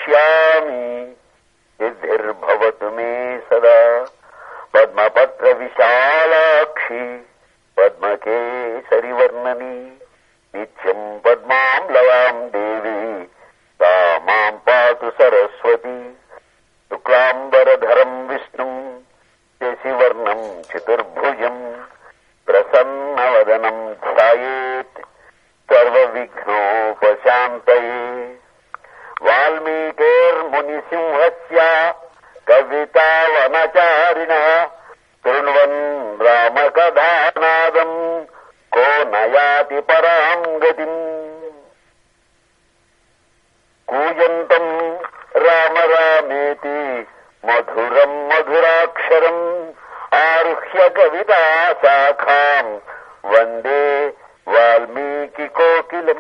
వక్ష్యామి సిద్ధిర్భవతు మే సదా పద్మపత్ర విశాలాక్షి పద్మకేసరివర్ణని నిత్యం పద్మాం లవాం దేవి తా మాం పాతు సరస్వతి శుక్లాంబరధరం విష్ణుం శశివర్ణం చతుర్భుజం ప్రసన్నవదనం ధ్యాయేత్ సర్వవిఘ్నోపశాంతయే వాల్మీకేర్మునిసింహస్య కవితావనచారిణ శృణ్వన్ రామకథానాదం కో నయాతి పరాం గతిం కూయంతం రామ రామేతి మధురం మధురాక్షరం ఆరుహ్య కవితా శాఖాం వందే వాల్మీకి కోకిలం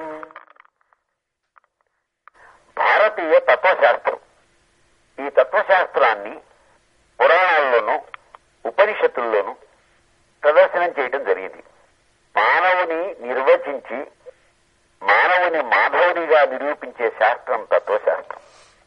భారతీయ తత్వశాస్త్రం ఈ తత్వశాస్త్రాన్ని పురాణాల్లోనూ ఉపనిషత్తుల్లోనూ ప్రదర్శనం చేయడం జరిగింది మానవుని నిర్వచించి మానవుని మాధవునిగా నిరూపించే శాస్త్రం తత్వశాస్త్రం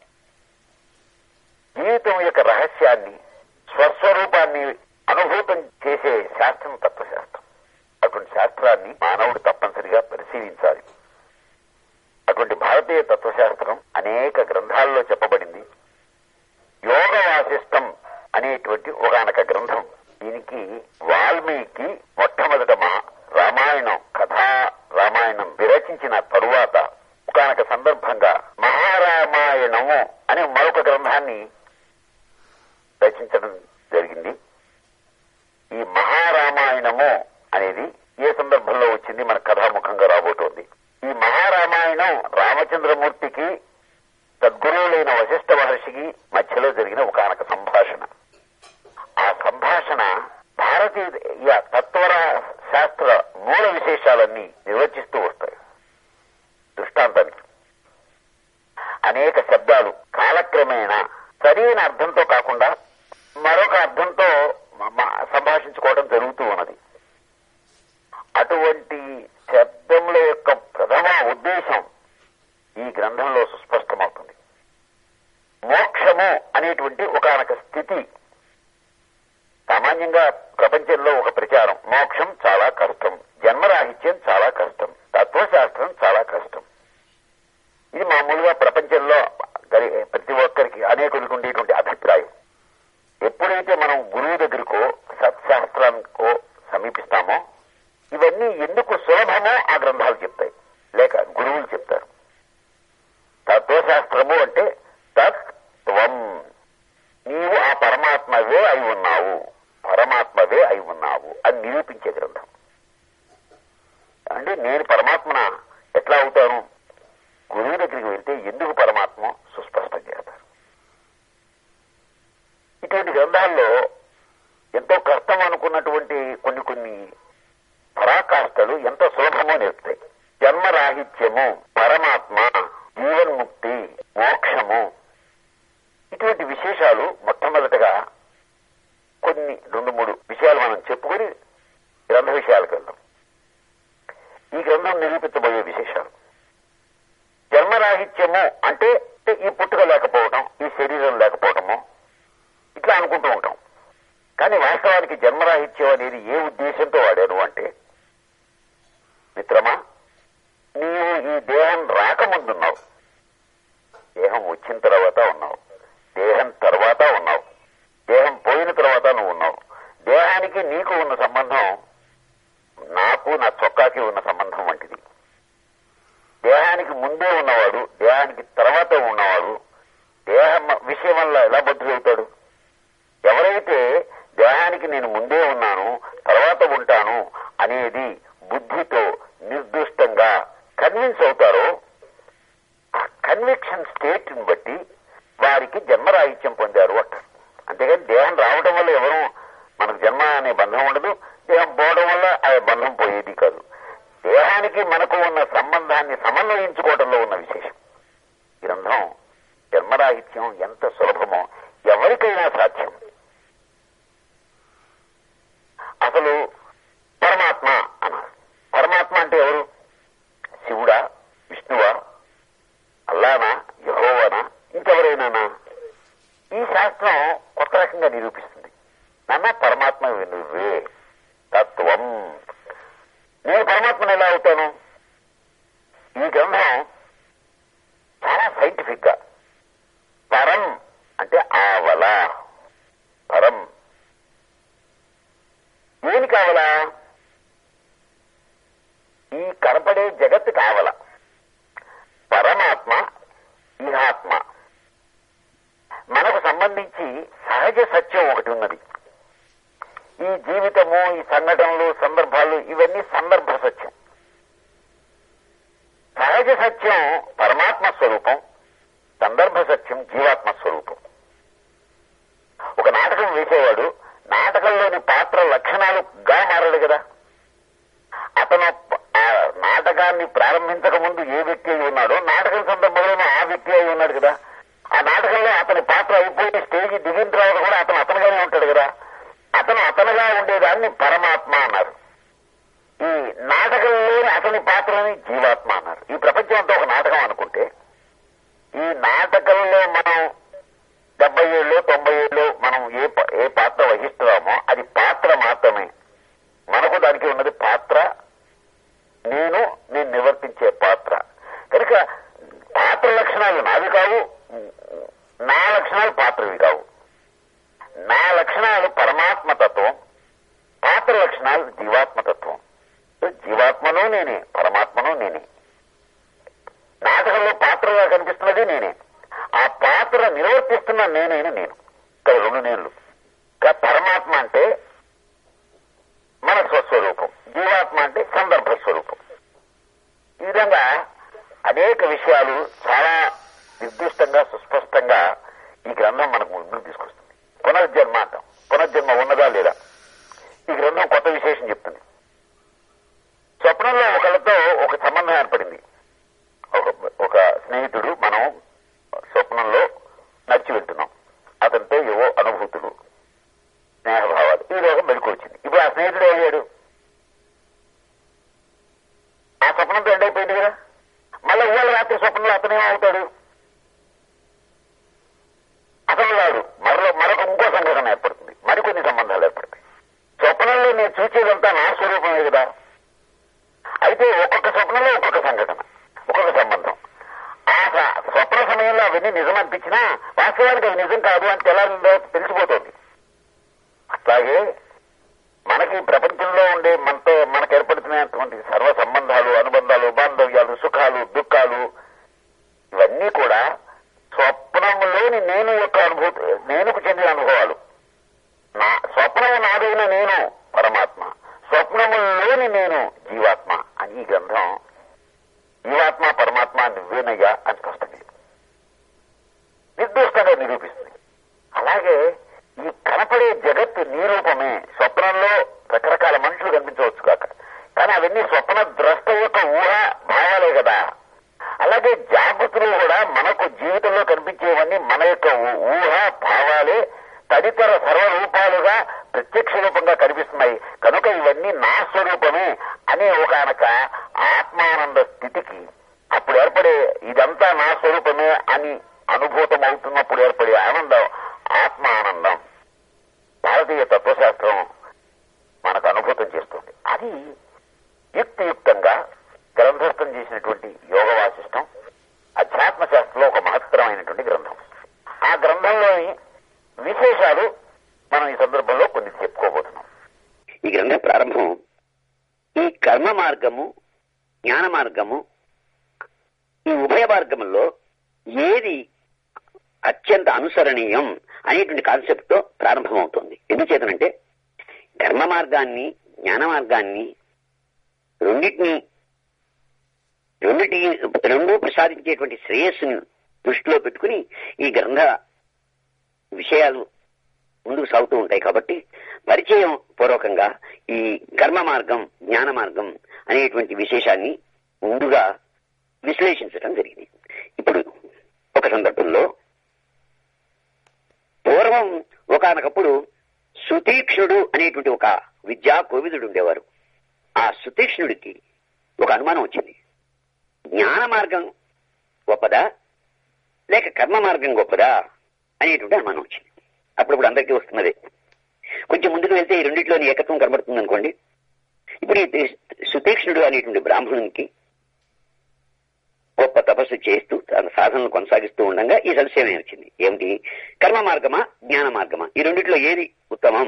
జీవితం యొక్క రహస్యాన్ని స్వస్వరూపాన్ని అనుభూతం చేసే శాస్త్రం తత్వశాస్త్రం అటువంటి శాస్త్రాన్ని మానవుడు తప్పనిసరిగా పరిశీలించాలి అటువంటి భారతీయ తత్వశాస్త్రం అనేక గ్రంథాల్లో చెప్పబడింది యోగ వాసిష్టం అనేటువంటి ఒకనొక గ్రంథం దీనికి వాల్మీకి మొట్టమొదట మా రామాయణం కథా రామాయణం విరచించిన తరువాత ఒకనొక సందర్భంగా మహారామాయణము అనే మరొక గ్రంథాన్ని రచించడం జరిగింది ఈ మహారామాయణము అనేది ఏ సందర్భంలో వచ్చింది మన కథాముఖంగా రాబోతోంది ఈ మహారామాయణం రామచంద్రమూర్తికి సద్గురువులైన వశిష్ఠ మహర్షికి మధ్యలో జరిగిన ఒకనొక సంభాషణ ఆ సంభాషణ భారతీయ తత్వర శాస్త్ర మూల విశేషాలన్నీ నిర్వచిస్తూ వస్తాయి దృష్టాంతానికి అనేక శబ్దాలు కాలక్రమేణా సరైన అర్థంతో కాకుండా మరొక అర్థంతో మ- మ- సంభాషించుకోవడం జరుగుతూ ఉన్నది అటువంటి శబ్దముల యొక్క ప్రథమ ఉద్దేశం ఈ గ్రంథంలో సుస్పష్టమవుతుంది మోక్షము అనేటువంటి ఒకనొక స్థితి సామాన్యంగా ప్రపంచంలో ఒక ప్రచారం మోక్షం చాలా కష్టం జన్మరాహిత్యం చాలా కష్టం తత్వశాస్త్రం చాలా కష్టం ఇది మామూలుగా ప్రపంచంలో గరి- ప్రతి ఒక్కరికి అనేకులకు ఉండేటువంటి అభిప్రాయం ఎప్పుడైతే మనం గురువు దగ్గరకో సత్శాస్త్రానికో సమీపిస్తామో ఇవన్నీ ఎందుకు సులభమో ఆ గ్రంథాలు చెప్తాయి లేక గురువులు చెప్తారు తత్వశాస్త్రము అంటే తత్వం నీవు ఆ పరమాత్మవే అయి ఉన్నావు పరమాత్మవే అయి ఉన్నావు అని నిరూపించే గ్రంథం అంటే నేను పరమాత్మన ఎట్లా అవుతాను గురువు దగ్గరికి వెళ్తే ఎందుకు పరమాత్మ సుస్పష్టం చేస్తారు ఇటువంటి గ్రంథాల్లో ఎంతో కష్టం అనుకున్నటువంటి కొన్ని కొన్ని పరాకాష్ఠలు ఎంత సులభమో నేర్పుతాయి జన్మరాహిత్యము పరమాత్మ జీవన్ముక్తి మోక్షము ఇటువంటి విశేషాలు మొట్టమొదటగా కొన్ని రెండు మూడు విషయాలు మనం చెప్పుకొని గ్రంథ విషయాలకు వెళ్దాం ఈ గ్రంథం నిరూపించబోయే విశేషాలు జన్మరాహిత్యము అంటే ఈ పుట్టుక లేకపోవటం ఈ శరీరం లేకపోవటము ఇట్లా అనుకుంటూ ఉంటాం కానీ వాస్తవానికి జన్మరాహిత్యం అనేది ఏ ఉద్దేశంతో వాడారు అంటే మిత్రమా నీవు ఈ దేహం రాకముందున్నావు దేహం వచ్చిన తర్వాత ఉన్నావు దేహం తర్వాత ఉన్నావు దేహం పోయిన తర్వాత నువ్వు ఉన్నావు దేహానికి నీకు ఉన్న సంబంధం నాకు నా చొక్కాకి ఉన్న సంబంధం వంటిది దేహానికి ముందే ఉన్నవాడు దేహానికి తర్వాత ఉన్నవాడు దేహం విషయం వల్ల ఎలా బద్దులవుతాడు ఎవరైతే దేహానికి నేను ముందే ఉన్నాను తర్వాత ఉంటాను అనేది బుద్ధితో నిర్దుష్టంగా కన్విన్స్ అవుతారో ఆ కన్విక్షన్ స్టేట్ ని బట్టి వారికి జన్మరాహిత్యం పొందారు అంటారు అంతేగాని దేహం రావడం వల్ల ఎవరు మనకు జన్మ అనే బంధం ఉండదు దేహం పోవడం వల్ల ఆ బంధం పోయేది కాదు దేహానికి మనకు ఉన్న సంబంధాన్ని సమన్వయించుకోవడంలో ఉన్న విశేషం గ్రంథం జన్మరాహిత్యం ఎంత సులభమో ఎవరికైనా సాధ్యం అసలు పరమాత్మ అన్నారు పరమాత్మ అంటే ఎవరు శివుడా విష్ణువా అల్లానా యహోవానా ఇంకెవరు శాస్త్రం కొత్త రకంగా నిరూపిస్తుంది నాన్న పరమాత్మ నువ్వే తత్వం నేను పరమాత్మను ఎలా అవుతాను ఈ గ్రంథం చాలా సైంటిఫిక్ గా పరం అంటే ఆవల పరం ఏమి కావాలా ఈ కనపడే జగత్తు కావాల పరమాత్మ ఇహాత్మ మనకు సంబంధించి సహజ సత్యం ఒకటి ఉన్నది ఈ జీవితము ఈ సంఘటనలు సందర్భాలు ఇవన్నీ సందర్భ సత్యం సహజ సత్యం పరమాత్మ స్వరూపం సందర్భ సత్యం జీవాత్మ స్వరూపం ఒక నాటకం వేసేవాడు నాటకంలోని పాత్ర లక్షణాలుగా మారాడు కదా అతను ఆ నాటకాన్ని ప్రారంభించక ముందు ఏ వ్యక్తి అయి ఉన్నాడో నాటకం సందర్భంలోనూ ఆ వ్యక్తి అయి ఉన్నాడు కదా ఆ నాటకంలో అతని పాత్ర అయిపోయి స్టేజ్ దిగిన తర్వాత కూడా అతను అతనుగానే ఉంటాడు కదా అతను అతనుగా ఉండేదాన్ని పరమాత్మ అన్నారు ఈ నాటకంలోని అతని పాత్రని జీవాత్మ అన్నారు ఈ ప్రపంచం అంతా ఒక నాటకం అనుకుంటే ఈ నాటకంలో మనం డెబ్బై ఏళ్ళు తొంభై ఏళ్ళు మనం ఏ ప- ఏ పాత్ర వహిస్తున్నామో అది పాత్ర మాత్రమే మనకు దానికి ఉన్నది పాత్ర నేను నేను నివర్తించే పాత్ర కనుక పాత్ర లక్షణాలు నావి కావు నా లక్షణాలు పాత్రవి కావు నా లక్షణాలు పరమాత్మ తత్వం పాత్ర లక్షణాలు జీవాత్మ తత్వం జీవాత్మను నేనే పరమాత్మను నేనే నాటకంలో పాత్రగా కనిపిస్తున్నది నేనే ఆ పాత్ర నిర్వర్తిస్తున్న నేనైన నేను ఇక్కడ రెండు నేనులు ఇంకా పరమాత్మ అంటే మన స్వస్వరూపం జీవాత్మ అంటే సందర్భ స్వరూపం ఈ విధంగా అనేక విషయాలు చాలా నిర్దిష్టంగా సుస్పష్టంగా ఈ గ్రంథం మనకు ముందుకు తీసుకొస్తుంది పునర్జన్మ అంటాం పునర్జన్మ ఉన్నదా లేదా ఈ గ్రంథం కొత్త విశేషం చెప్తుంది స్వప్నంలో ఒకళ్ళతో ఒక సంబంధం ఏర్పడింది ఒక ఒక స్నేహితుడు మనం స్వప్నంలో నడిచి వెళ్తున్నాం అతనితో ఏవో అనుభూతులు స్నేహభావాలు ఈ లోకం మెలకు వచ్చింది ఇప్పుడు ఆ స్నేహితుడు అయ్యాడు ఆ స్వప్నంతో ఎండ్ అయిపోయింది కదా మళ్ళీ ఇవాళ రాత్రి స్వప్నంలో అతనే అవుతాడు అతను కాదు మరో మరొక ఇంకో సంఘటన ఏర్పడుతుంది మరికొన్ని సంబంధాలు ఏర్పడతాయి స్వప్నంలో నేను చూసేదంతా నా స్వరూపమే కదా అయితే ఒక్కొక్క స్వప్నంలో ఒక్కొక్క సంఘటన ఒక్కొక్క సంబంధం ఆ స- స్వప్న సమయంలో అవన్నీ నిజం అనిపించినా వాస్తవానికి అది నిజం కాదు అని తెల్లారిందో తెలిసిపోతుంది అట్లాగే మనకి ప్రపంచంలో ఉండే మనతో మనకు ఏర్పడుతున్నటువంటి సర్వ సంబంధాలు అనుబంధాలు బాంధవ్యాలు సుఖాలు దుఃఖాలు ఇవన్నీ కూడా స్వప్నంలోని నేను యొక్క అనుభూతి నేనుకు చెందిన అనుభవాలు నా స్వప్నము నాదైన నేను పరమాత్మ స్వప్నములోని నేను జీవాత్మ అని ఈ గ్రంథం జీవాత్మ పరమాత్మ నువ్వేనయ్యా అని స్పష్టంగా నిర్దిష్టంగా నిరూపిస్తుంది అలాగే ఈ కనపడే జగత్తు నీ రూపమే స్వప్నంలో రకరకాల మనుషులు కనిపించవచ్చు కాక కానీ అవన్నీ స్వప్న ద్రష్ట యొక్క ఊహ భావాలే కదా అలాగే జాగృతిలో కూడా మనకు జీవితంలో కనిపించేవన్నీ మన యొక్క ఊ- ఊహ భావాలే తదితర సర్వరూపాలుగా ప్రత్యక్ష రూపంగా కనిపిస్తున్నాయి కనుక ఇవన్నీ నా స్వరూపమే అనే ఒకనొక ఆత్మానంద స్థితికి అప్పుడు ఏర్పడే ఇదంతా నా స్వరూపమే అని అనుభూతం అవుతున్నప్పుడు ఏర్పడే ఆనందం ఆత్మ ఆనందం భారతీయ తత్వశాస్త్రం మనకు అనుభూతం చేస్తుంది అది యుక్తియుక్తంగా గ్రంథస్థం చేసినటువంటి యోగ వాసిష్టం అధ్యాత్మ శాస్త్రంలో ఒక మహత్తరమైనటువంటి గ్రంథం ఆ గ్రంథంలోని విశేషాలు మనం ఈ సందర్భంలో కొన్ని చెప్పుకోబోతున్నాం ఈ గ్రంథ ప్రారంభం ఈ కర్మ మార్గము జ్ఞాన మార్గము ఈ ఉభయ మార్గముల్లో ఏది అత్యంత అనుసరణీయం అనేటువంటి కాన్సెప్ట్ తో ప్రారంభమవుతుంది ఎందుచేతనంటే ధర్మ మార్గాన్ని జ్ఞాన మార్గాన్ని రెండింటిని రెండిటి రెండూ ప్రసాదించేటువంటి శ్రేయస్సును దృష్టిలో పెట్టుకుని ఈ గ్రంథ విషయాలు ముందుకు సాగుతూ ఉంటాయి కాబట్టి పరిచయం పూర్వకంగా ఈ కర్మ మార్గం జ్ఞాన మార్గం అనేటువంటి విశేషాన్ని ముందుగా విశ్లేషించడం జరిగింది ఇప్పుడు ఒక సందర్భంలో పూర్వం ఒకనకప్పుడు సుతీక్ష్ణుడు అనేటువంటి ఒక విద్యా కోవిదుడు ఉండేవారు ఆ సుతీక్ష్ణుడికి ఒక అనుమానం వచ్చింది జ్ఞాన మార్గం గొప్పదా లేక కర్మ మార్గం గొప్పదా అనేటువంటి అనుమానం వచ్చింది అప్పుడప్పుడు అందరికీ వస్తున్నది కొంచెం ముందుకు వెళ్తే ఈ రెండిట్లోని ఏకత్వం కనబడుతుంది అనుకోండి ఇప్పుడు ఈ సుతీక్ష్ణుడు అనేటువంటి బ్రాహ్మణునికి గొప్ప తపస్సు చేస్తూ తన సాధనలు కొనసాగిస్తూ ఉండగా ఈ సంశయం వచ్చింది ఏమిటి కర్మ మార్గమా జ్ఞాన మార్గమా ఈ రెండిట్లో ఏది ఉత్తమం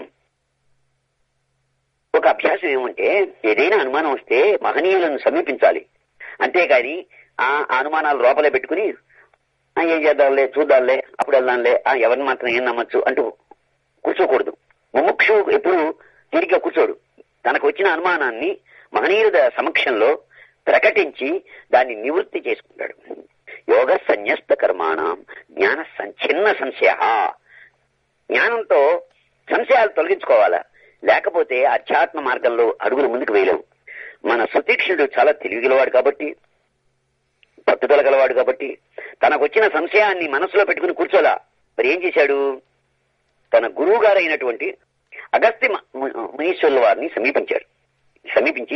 ఒక అభ్యాసం ఏమంటే ఏదైనా అనుమానం వస్తే మహనీయులను సమీపించాలి అంతేగాని ఆ అనుమానాలు లోపలే పెట్టుకుని "ఆ, ఏం చేద్దాంలే చూద్దాంలే అప్పుడు వెళ్దాంలే ఆ, ఎవరిని మాత్రం ఏం నమ్మచ్చు అంటూ కూర్చోకూడదు ముముక్షు ఎప్పుడు తిరిగి కూర్చోడు తనకు వచ్చిన అనుమానాన్ని మహనీయుల సమక్షంలో ప్రకటించి దాన్ని నివృత్తి చేసుకుంటాడు యోగ సన్యస్త కర్మాణం జ్ఞాన సంచిన్న సంశయ జ్ఞానంతో సంశయాలు తొలగించుకోవాలా లేకపోతే అధ్యాత్మ మార్గంలో అడుగులు ముందుకు వేయలేవు మన సుతీక్షణుడు చాలా తెలివిగలవాడు కాబట్టి పట్టుదల గలవాడు కాబట్టి తనకు వచ్చిన సంశయాన్ని మనసులో పెట్టుకుని కూర్చోలా మరి ఏం చేశాడు తన గురువు గారైనటువంటి అగస్త్య మ- ము- మునీశ్వరుల వారిని సమీపించాడు సమీపించి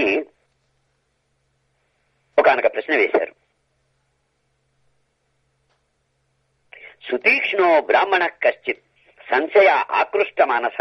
ఒకనొక ప్రశ్న వేశారు సుతీక్ష్ణో బ్రాహ్మణ కశ్చిత్ సంశయ ఆకృష్ట మానస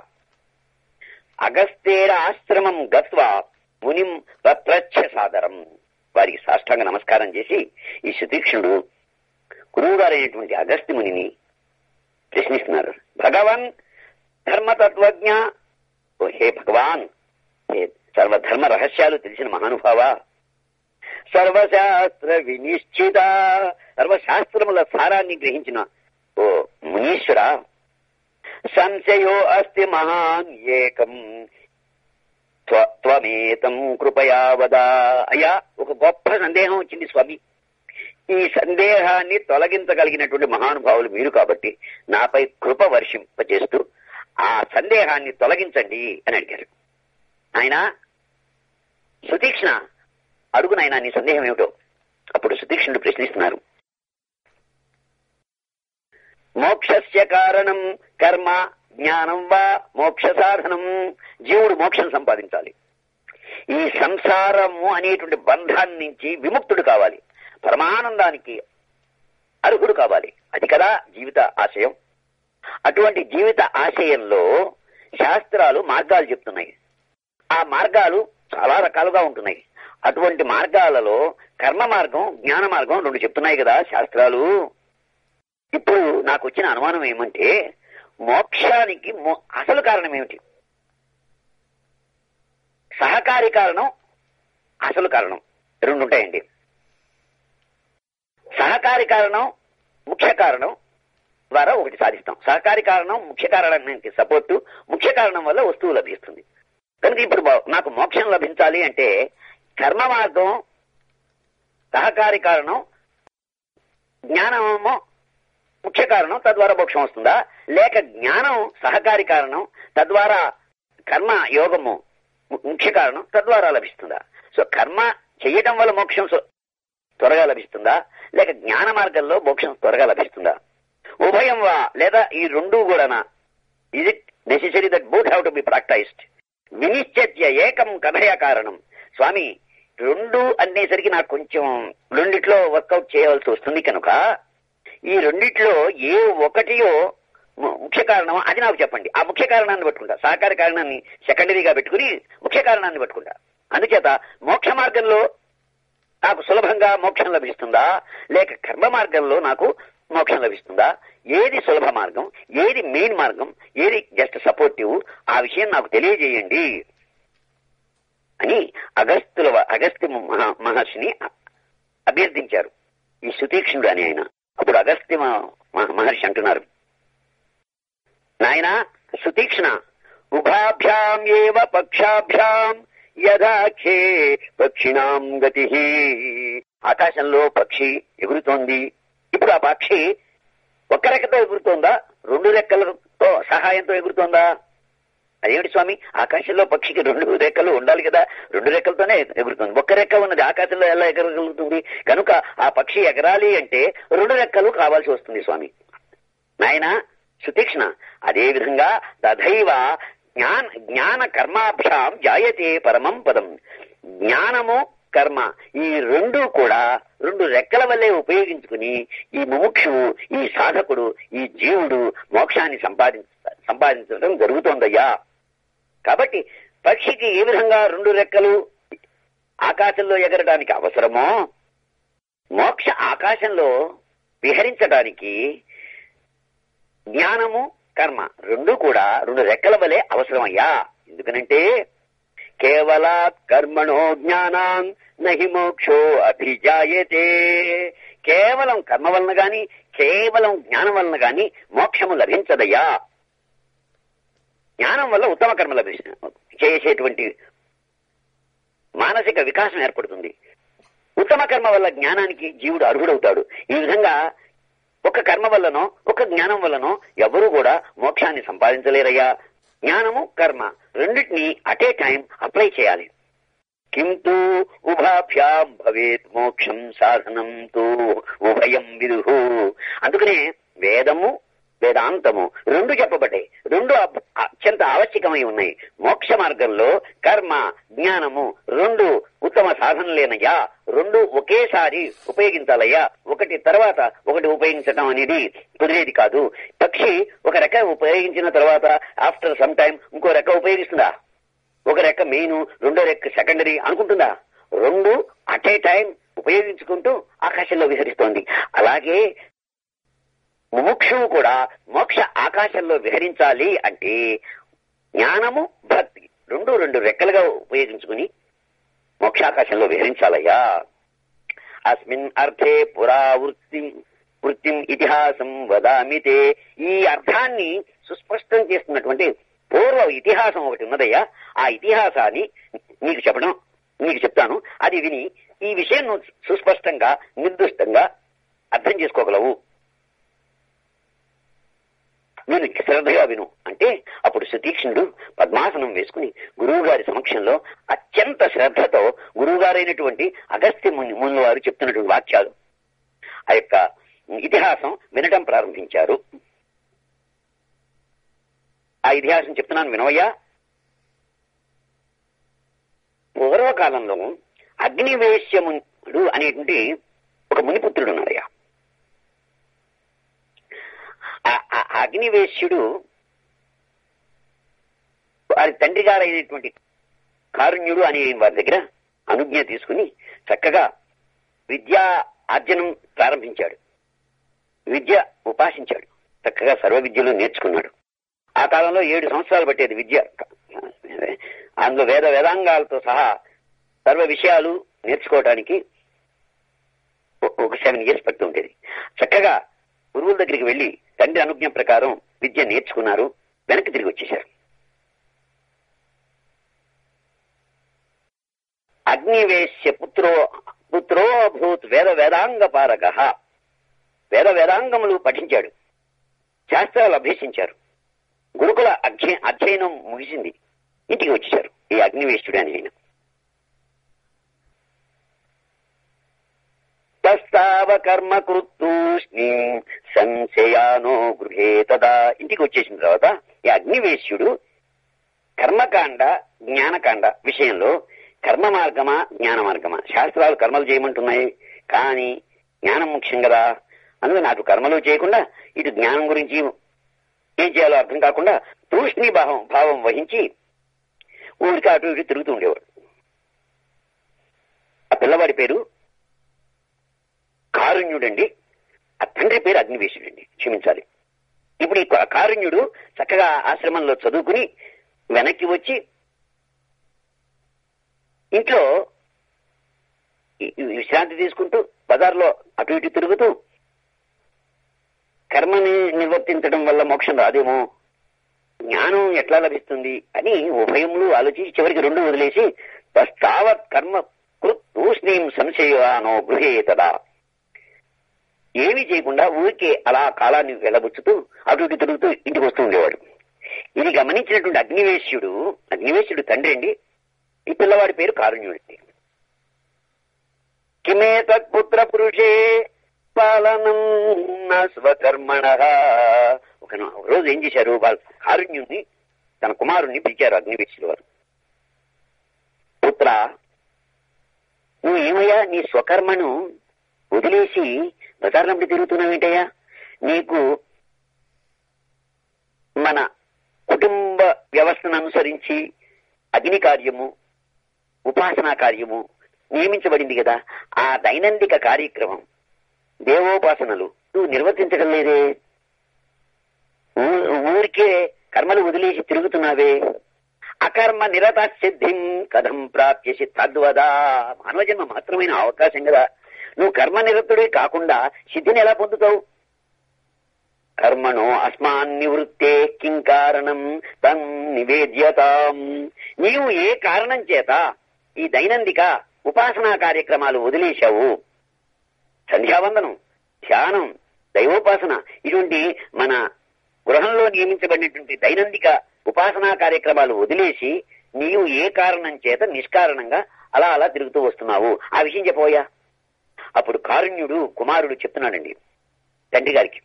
అగస్తేర ఆశ్రమం గత్వా మునిం వప్రచ్ఛ సాదరం వారికి సాష్టాంగ నమస్కారం చేసి ఈ సుతీక్ష్ణుడు గురువు గారైనటువంటి అగస్త్య మునిని ప్రశ్నిస్తున్నారు భగవన్ ధర్మతత్వజ్ఞ ఓ హే భగవాన్ హే సర్వధర్మ రహస్యాలు తెలిసిన మహానుభావ సర్వశాస్త్ర వినిశ్చిత సర్వశాస్త్రముల సారాన్ని గ్రహించిన ఓ మునీశ్వర సంశయో అస్తి మహాన్ ఏకం త్వ- త్వమేతం కృపయా వదా అయ్యా ఒక గొప్ప సందేహం వచ్చింది స్వామి ఈ సందేహాన్ని తొలగించగలిగినటువంటి మహానుభావులు మీరు కాబట్టి నాపై కృప వర్షింపజేస్తూ ఆ సందేహాన్ని తొలగించండి అని అడిగారు ఆయన సుతీక్ష్ణ అడుగు నాయనా నీ సందేహం ఏమిటో అప్పుడు సుతీక్ష్ణుడు ప్రశ్నిస్తున్నారు మోక్షస్య కారణం కర్మ జ్ఞానం వా మోక్ష సాధనం జీవుడు మోక్షం సంపాదించాలి ఈ సంసారము అనేటువంటి బంధాన్ని నుంచి విముక్తుడు కావాలి పరమానందానికి అర్హుడు కావాలి అది కదా జీవిత ఆశయం అటువంటి జీవిత ఆశయంలో శాస్త్రాలు మార్గాలు చెప్తున్నాయి ఆ మార్గాలు చాలా రకాలుగా ఉంటున్నాయి అటువంటి మార్గాలలో కర్మ మార్గం జ్ఞాన మార్గం రెండు చెప్తున్నాయి కదా శాస్త్రాలు ఇప్పుడు నాకు వచ్చిన అనుమానం ఏమంటే మోక్షానికి మో- అసలు కారణం ఏమిటి సహకారి కారణం అసలు కారణం రెండు ఉంటాయండి సహకారి కారణం ముఖ్య కారణం ద్వారా ఒకటి సాధిస్తాం సహకారి కారణం ముఖ్య కారణానికి సపోర్టు ముఖ్య కారణం వల్ల వస్తువు లభిస్తుంది కనుక ఇప్పుడు బా- నాకు మోక్షం లభించాలి అంటే కర్మ మార్గం సహకారి కారణం జ్ఞానమేమో ముఖ్య కారణం తద్వారా మోక్షం వస్తుందా లేక జ్ఞానం సహకారి కారణం తద్వారా కర్మ యోగము ము- ముఖ్య కారణం తద్వారా లభిస్తుందా సో కర్మ చెయ్యటం వల్ల మోక్షం సో- త్వరగా లభిస్తుందా లేక జ్ఞాన మార్గంలో మోక్షం త్వరగా లభిస్తుందా ఉభయం వా లేదా ఈ రెండు కూడానా is it necessary that both have to be practised వినిశ్చత్య ఏకం కథయ కారణం స్వామి రెండు అనేసరికి నాకు కొంచెం రెండిట్లో వర్కౌట్ చేయవలసి వస్తుంది కనుక ఈ రెండిట్లో ఏ ఒకటియో ము- ముఖ్య కారణం అది నాకు చెప్పండి ఆ ముఖ్య కారణాన్ని పట్టుకుంటా సహకార కారణాన్ని సెకండరీగా పెట్టుకుని ముఖ్య కారణాన్ని పట్టుకుంటా అందుచేత మోక్ష మార్గంలో నాకు సులభంగా మోక్షం లభిస్తుందా లేక కర్మ మార్గంలో నాకు మోక్షం లభిస్తుందా ఏది సులభ మార్గం ఏది మెయిన్ మార్గం ఏది జస్ట్ సపోర్టివ్ ఆ విషయం నాకు తెలియజేయండి అని అగస్త్యుల వ- అగస్త్య మహా- మహర్షిని అభ్యర్థించారు ఈ సుతీక్ష్ణుడు అని ఆయన అప్పుడు అగస్త్య మ- మ- మహర్షి అంటున్నారు నాయన సుతీక్ష్ణ ఉభాభ్యాం ఏవ పక్షాభ్యాం యథాఖ్యే పక్షిణాం గతి ఆకాశంలో పక్షి ఎగురుతోంది ఇప్పుడు ఆ పక్షి ఒక్క రెక్కతో ఎగురుతోందా రెండు రెక్కలతో సహాయంతో ఎగురుతోందా అదేమిటి స్వామి ఆకాశంలో పక్షికి రెండు రెక్కలు ఉండాలి కదా రెండు రెక్కలతోనే ఎగురుతుంది ఒక్క రెక్క ఉన్నది ఆకాశంలో ఎలా ఎగరగలుగుతుంది కనుక ఆ పక్షి ఎగరాలి అంటే రెండు రెక్కలు కావాల్సి వస్తుంది స్వామి నాయన సుతీక్ష్ణ అదే విధంగా తథైవ జ్ఞాన జ్ఞాన కర్మాభ్యాం జాయతే పరమం పదం జ్ఞానము కర్మ ఈ రెండు కూడా రెండు రెక్కల వల్లే ఉపయోగించుకుని ఈ ముముక్షువు ఈ సాధకుడు ఈ జీవుడు మోక్షాన్ని సంపాదించ సంపాదించడం జరుగుతోందయ్యా కాబట్టి పక్షికి ఏ విధంగా రెండు రెక్కలు ఆకాశంలో ఎగరడానికి అవసరమో మోక్ష ఆకాశంలో విహరించడానికి జ్ఞానము కర్మ రెండు కూడా రెండు రెక్కల వలె అవసరమయ్యా ఎందుకనంటే కేవలాత్ కర్మణో జ్ఞానాన్ నహి మోక్షో అభిజాయతే కేవలం కర్మ వలన గాని కేవలం జ్ఞానం వలన గాని మోక్షము లభించదయ్యా జ్ఞానం వల్ల ఉత్తమ కర్మ లభిస్తుంది చేసేటువంటి మానసిక వికాసం ఏర్పడుతుంది ఉత్తమ కర్మ వల్ల జ్ఞానానికి జీవుడు అర్హుడవుతాడు ఈ విధంగా ఒక కర్మ వల్లనో ఒక జ్ఞానం వల్లనో ఎవరు కూడా మోక్షాన్ని సంపాదించలేరయ్యా జ్ఞానము కర్మ రెండింటినీ అట్ ఏ టైం అప్లై చేయాలి కింటూ ఉభాభ్యాం భవేత్ మోక్షం సాధనం తూ ఉభయం విదుహు అందుకనే వేదము వేదాంతము రెండు చెప్పబడ్డాయి రెండు అబ్- అత్యంత ఆవశ్యకమై ఉన్నాయి మోక్ష మార్గంలో కర్మ జ్ఞానము రెండు ఉత్తమ సాధనలేనయ్యా రెండు ఒకేసారి ఉపయోగించాలయ్యా ఒకటి తర్వాత ఒకటి ఉపయోగించడం అనేది కుదిరేది కాదు పక్షి ఒక రెక్క ఉపయోగించిన తర్వాత ఆఫ్టర్ సమ్ టైం ఇంకో రెక్క ఉపయోగిస్తుందా ఒక రెక్క మెయిన్ రెండో రెక్క సెకండరీ అనుకుంటుందా రెండు అట్ ఏ టైం ఉపయోగించుకుంటూ ఆకాశంలో విహరిస్తోంది అలాగే ముముక్షువు కూడా మోక్ష ఆకాశంలో విహరించాలి అంటే జ్ఞానము భక్తి రెండు రెండు రెక్కలుగా ఉపయోగించుకుని మోక్షాకాశంలో విహరించాలయ్యా అస్మిన్ అర్థే పురా వృత్తి వృత్తిం ఇతిహాసం వదామితే ఈ అర్థాన్ని సుస్పష్టం చేస్తున్నటువంటి పూర్వ ఇతిహాసం ఒకటి ఉన్నదయ్యా ఆ ఇతిహాసాన్ని నీకు చెప్పడం నీకు చెప్తాను అది విని ఈ విషయం నువ్వు సుస్పష్టంగా నిర్దిష్టంగా అర్థం చేసుకోగలవు నేను శ్రద్ధగా విను అంటే అప్పుడు సుతీక్ష్ణుడు పద్మాసనం వేసుకుని గురువు గారి సమక్షంలో అత్యంత శ్రద్ధతో గురువు గారైనటువంటి అగస్త్య ముని ముని వారు చెప్తున్నటువంటి వాక్యాలు ఆ యొక్క ఇతిహాసం వినటం ప్రారంభించారు ఆ ఇతిహాసం చెప్తున్నాను వినవయ్యా పూర్వకాలంలో అగ్నివేశ్యమునుడు అనేటువంటి ఒక మునిపుత్రుడు ఉన్నాడయ్యా ఆ- ఆ అగ్నివేశ్యుడు వారి తండ్రి గారైనటువంటి కారుణ్యుడు అనే వారి దగ్గర అనుజ్ఞ తీసుకుని చక్కగా విద్యా ఆర్జనం ప్రారంభించాడు విద్య ఉపాసించాడు చక్కగా సర్వ విద్యలు నేర్చుకున్నాడు ఆ కాలంలో ఏడు సంవత్సరాలు పట్టేది విద్య అందులో వేద వేదాంగాలతో సహా సర్వ విషయాలు నేర్చుకోవడానికి ఒ- ఒక సెవెన్ ఇయర్స్ పడుతూ ఉండేది చక్కగా గురువుల దగ్గరికి వెళ్లి తండ్రి అనుజ్ఞ ప్రకారం విద్య నేర్చుకున్నారు వెనక్కి తిరిగి వచ్చేశారు అగ్నివేశ్య పుత్రో పుత్రో అభూత్ వేద వేదాంగ పారక వేద వేదాంగములు పఠించాడు శాస్త్రాలు అభ్యసించారు గురుకుల అధ్యయ అధ్యయనం ముగిసింది ఇంటికి వచ్చేశారు ఈ అగ్నివేశ్యుడు అని ఆయన తస్తావ కర్మ కృత్తూష్ణి సంశయానో గృహే తదా ఇంటికి వచ్చేసిన తర్వాత ఈ అగ్నివేశ్యుడు కర్మకాండ జ్ఞానకాండ విషయంలో కర్మ మార్గమా జ్ఞాన మార్గమా శాస్త్రాలు కర్మలు చేయమంటున్నాయి కానీ జ్ఞానం ముఖ్యం కదా అందుకే నాకు కర్మలు చేయకుండా ఇటు జ్ఞానం గురించి ఏం చేయాలో అర్థం కాకుండా తూష్ణి భావం భావం వహించి ఊరికి అటు ఇటు తిరుగుతూ ఉండేవాడు ఆ పిల్లవాడి పేరు కారుణ్యుడండి ఆ తండ్రి పేరు అగ్నివేశుడండి క్షమించాలి ఇప్పుడు ఈ కా- కారుణ్యుడు చక్కగా ఆశ్రమంలో చదువుకుని వెనక్కి వచ్చి ఇంట్లో ఈ- ఈ విశ్రాంతి తీసుకుంటూ బజార్లో అటు ఇటు తిరుగుతూ కర్మని నిర్వర్తించడం వల్ల మోక్షం రాదేమో జ్ఞానం ఎట్లా లభిస్తుంది అని ఉభయములు ఆలోచించి చివరికి రెండు వదిలేసి తావత్ కర్మ కృత్ తూష్ణీం సంశయానో గృహే తదా ఏమీ చేయకుండా ఊరికే అలా కాలాన్ని వెళ్ళబుచ్చుతూ అటు ఇటు తిరుగుతూ ఇంటికి వస్తూ ఉండేవాడు ఇది గమనించినటువంటి అగ్నివేశ్యుడు అగ్నివేశ్యుడు తండ్రి అండి ఈ పిల్లవాడి పేరు కారుణ్యుడండి కిమే తత్పుత్ర పురుషే పాలనం నా స్వకర్మణ ఒక నా- ఒక రోజు ఏం చేశారు వాళ్ళ కారుణ్యుణ్ణి తన కుమారుణ్ణి పిలిచారు అగ్నివేశ్యుడు వారు పుత్ర నువ్వు ఏమయ్యా నీ స్వకర్మను వదిలేసి బజార్లంపడి తిరుగుతున్నావేంటయ్యా నీకు మన కుటుంబ వ్యవస్థను అనుసరించి అగ్ని కార్యము ఉపాసనా కార్యము నియమించబడింది కదా ఆ దైనందిక కార్యక్రమం దేవోపాసనలు నువ్వు నిర్వర్తించడం లేదే ఊ- ఊరికే కర్మలు వదిలేసి తిరుగుతున్నావే అకర్మ నిరత సిద్ధిం కథం ప్రాప్యసి తద్వదా మానవ జన్మ మాత్రమైన అవకాశం కదా నువ్వు కర్మ నిరతుడే కాకుండా సిద్ధిని ఎలా పొందుతావు కర్మణో అస్మాన్ నివృత్తే కిం కారణం తన్ నివేద్యతాం నీవు ఏ కారణం చేత ఈ దైనందిక ఉపాసనా కార్యక్రమాలు వదిలేశావు సంధ్యావందనం ధ్యానం దైవోపాసన ఇటువంటి మన గృహంలో నియమించబడినటువంటి దైనందిక ఉపాసనా కార్యక్రమాలు వదిలేసి నీవు ఏ కారణం చేత నిష్కారణంగా అలా అలా తిరుగుతూ వస్తున్నావు ఆ విషయం చెప్పబోయా అప్పుడు కారుణ్యుడు కుమారుడు చెప్తున్నాడండి తండ్రి గారికి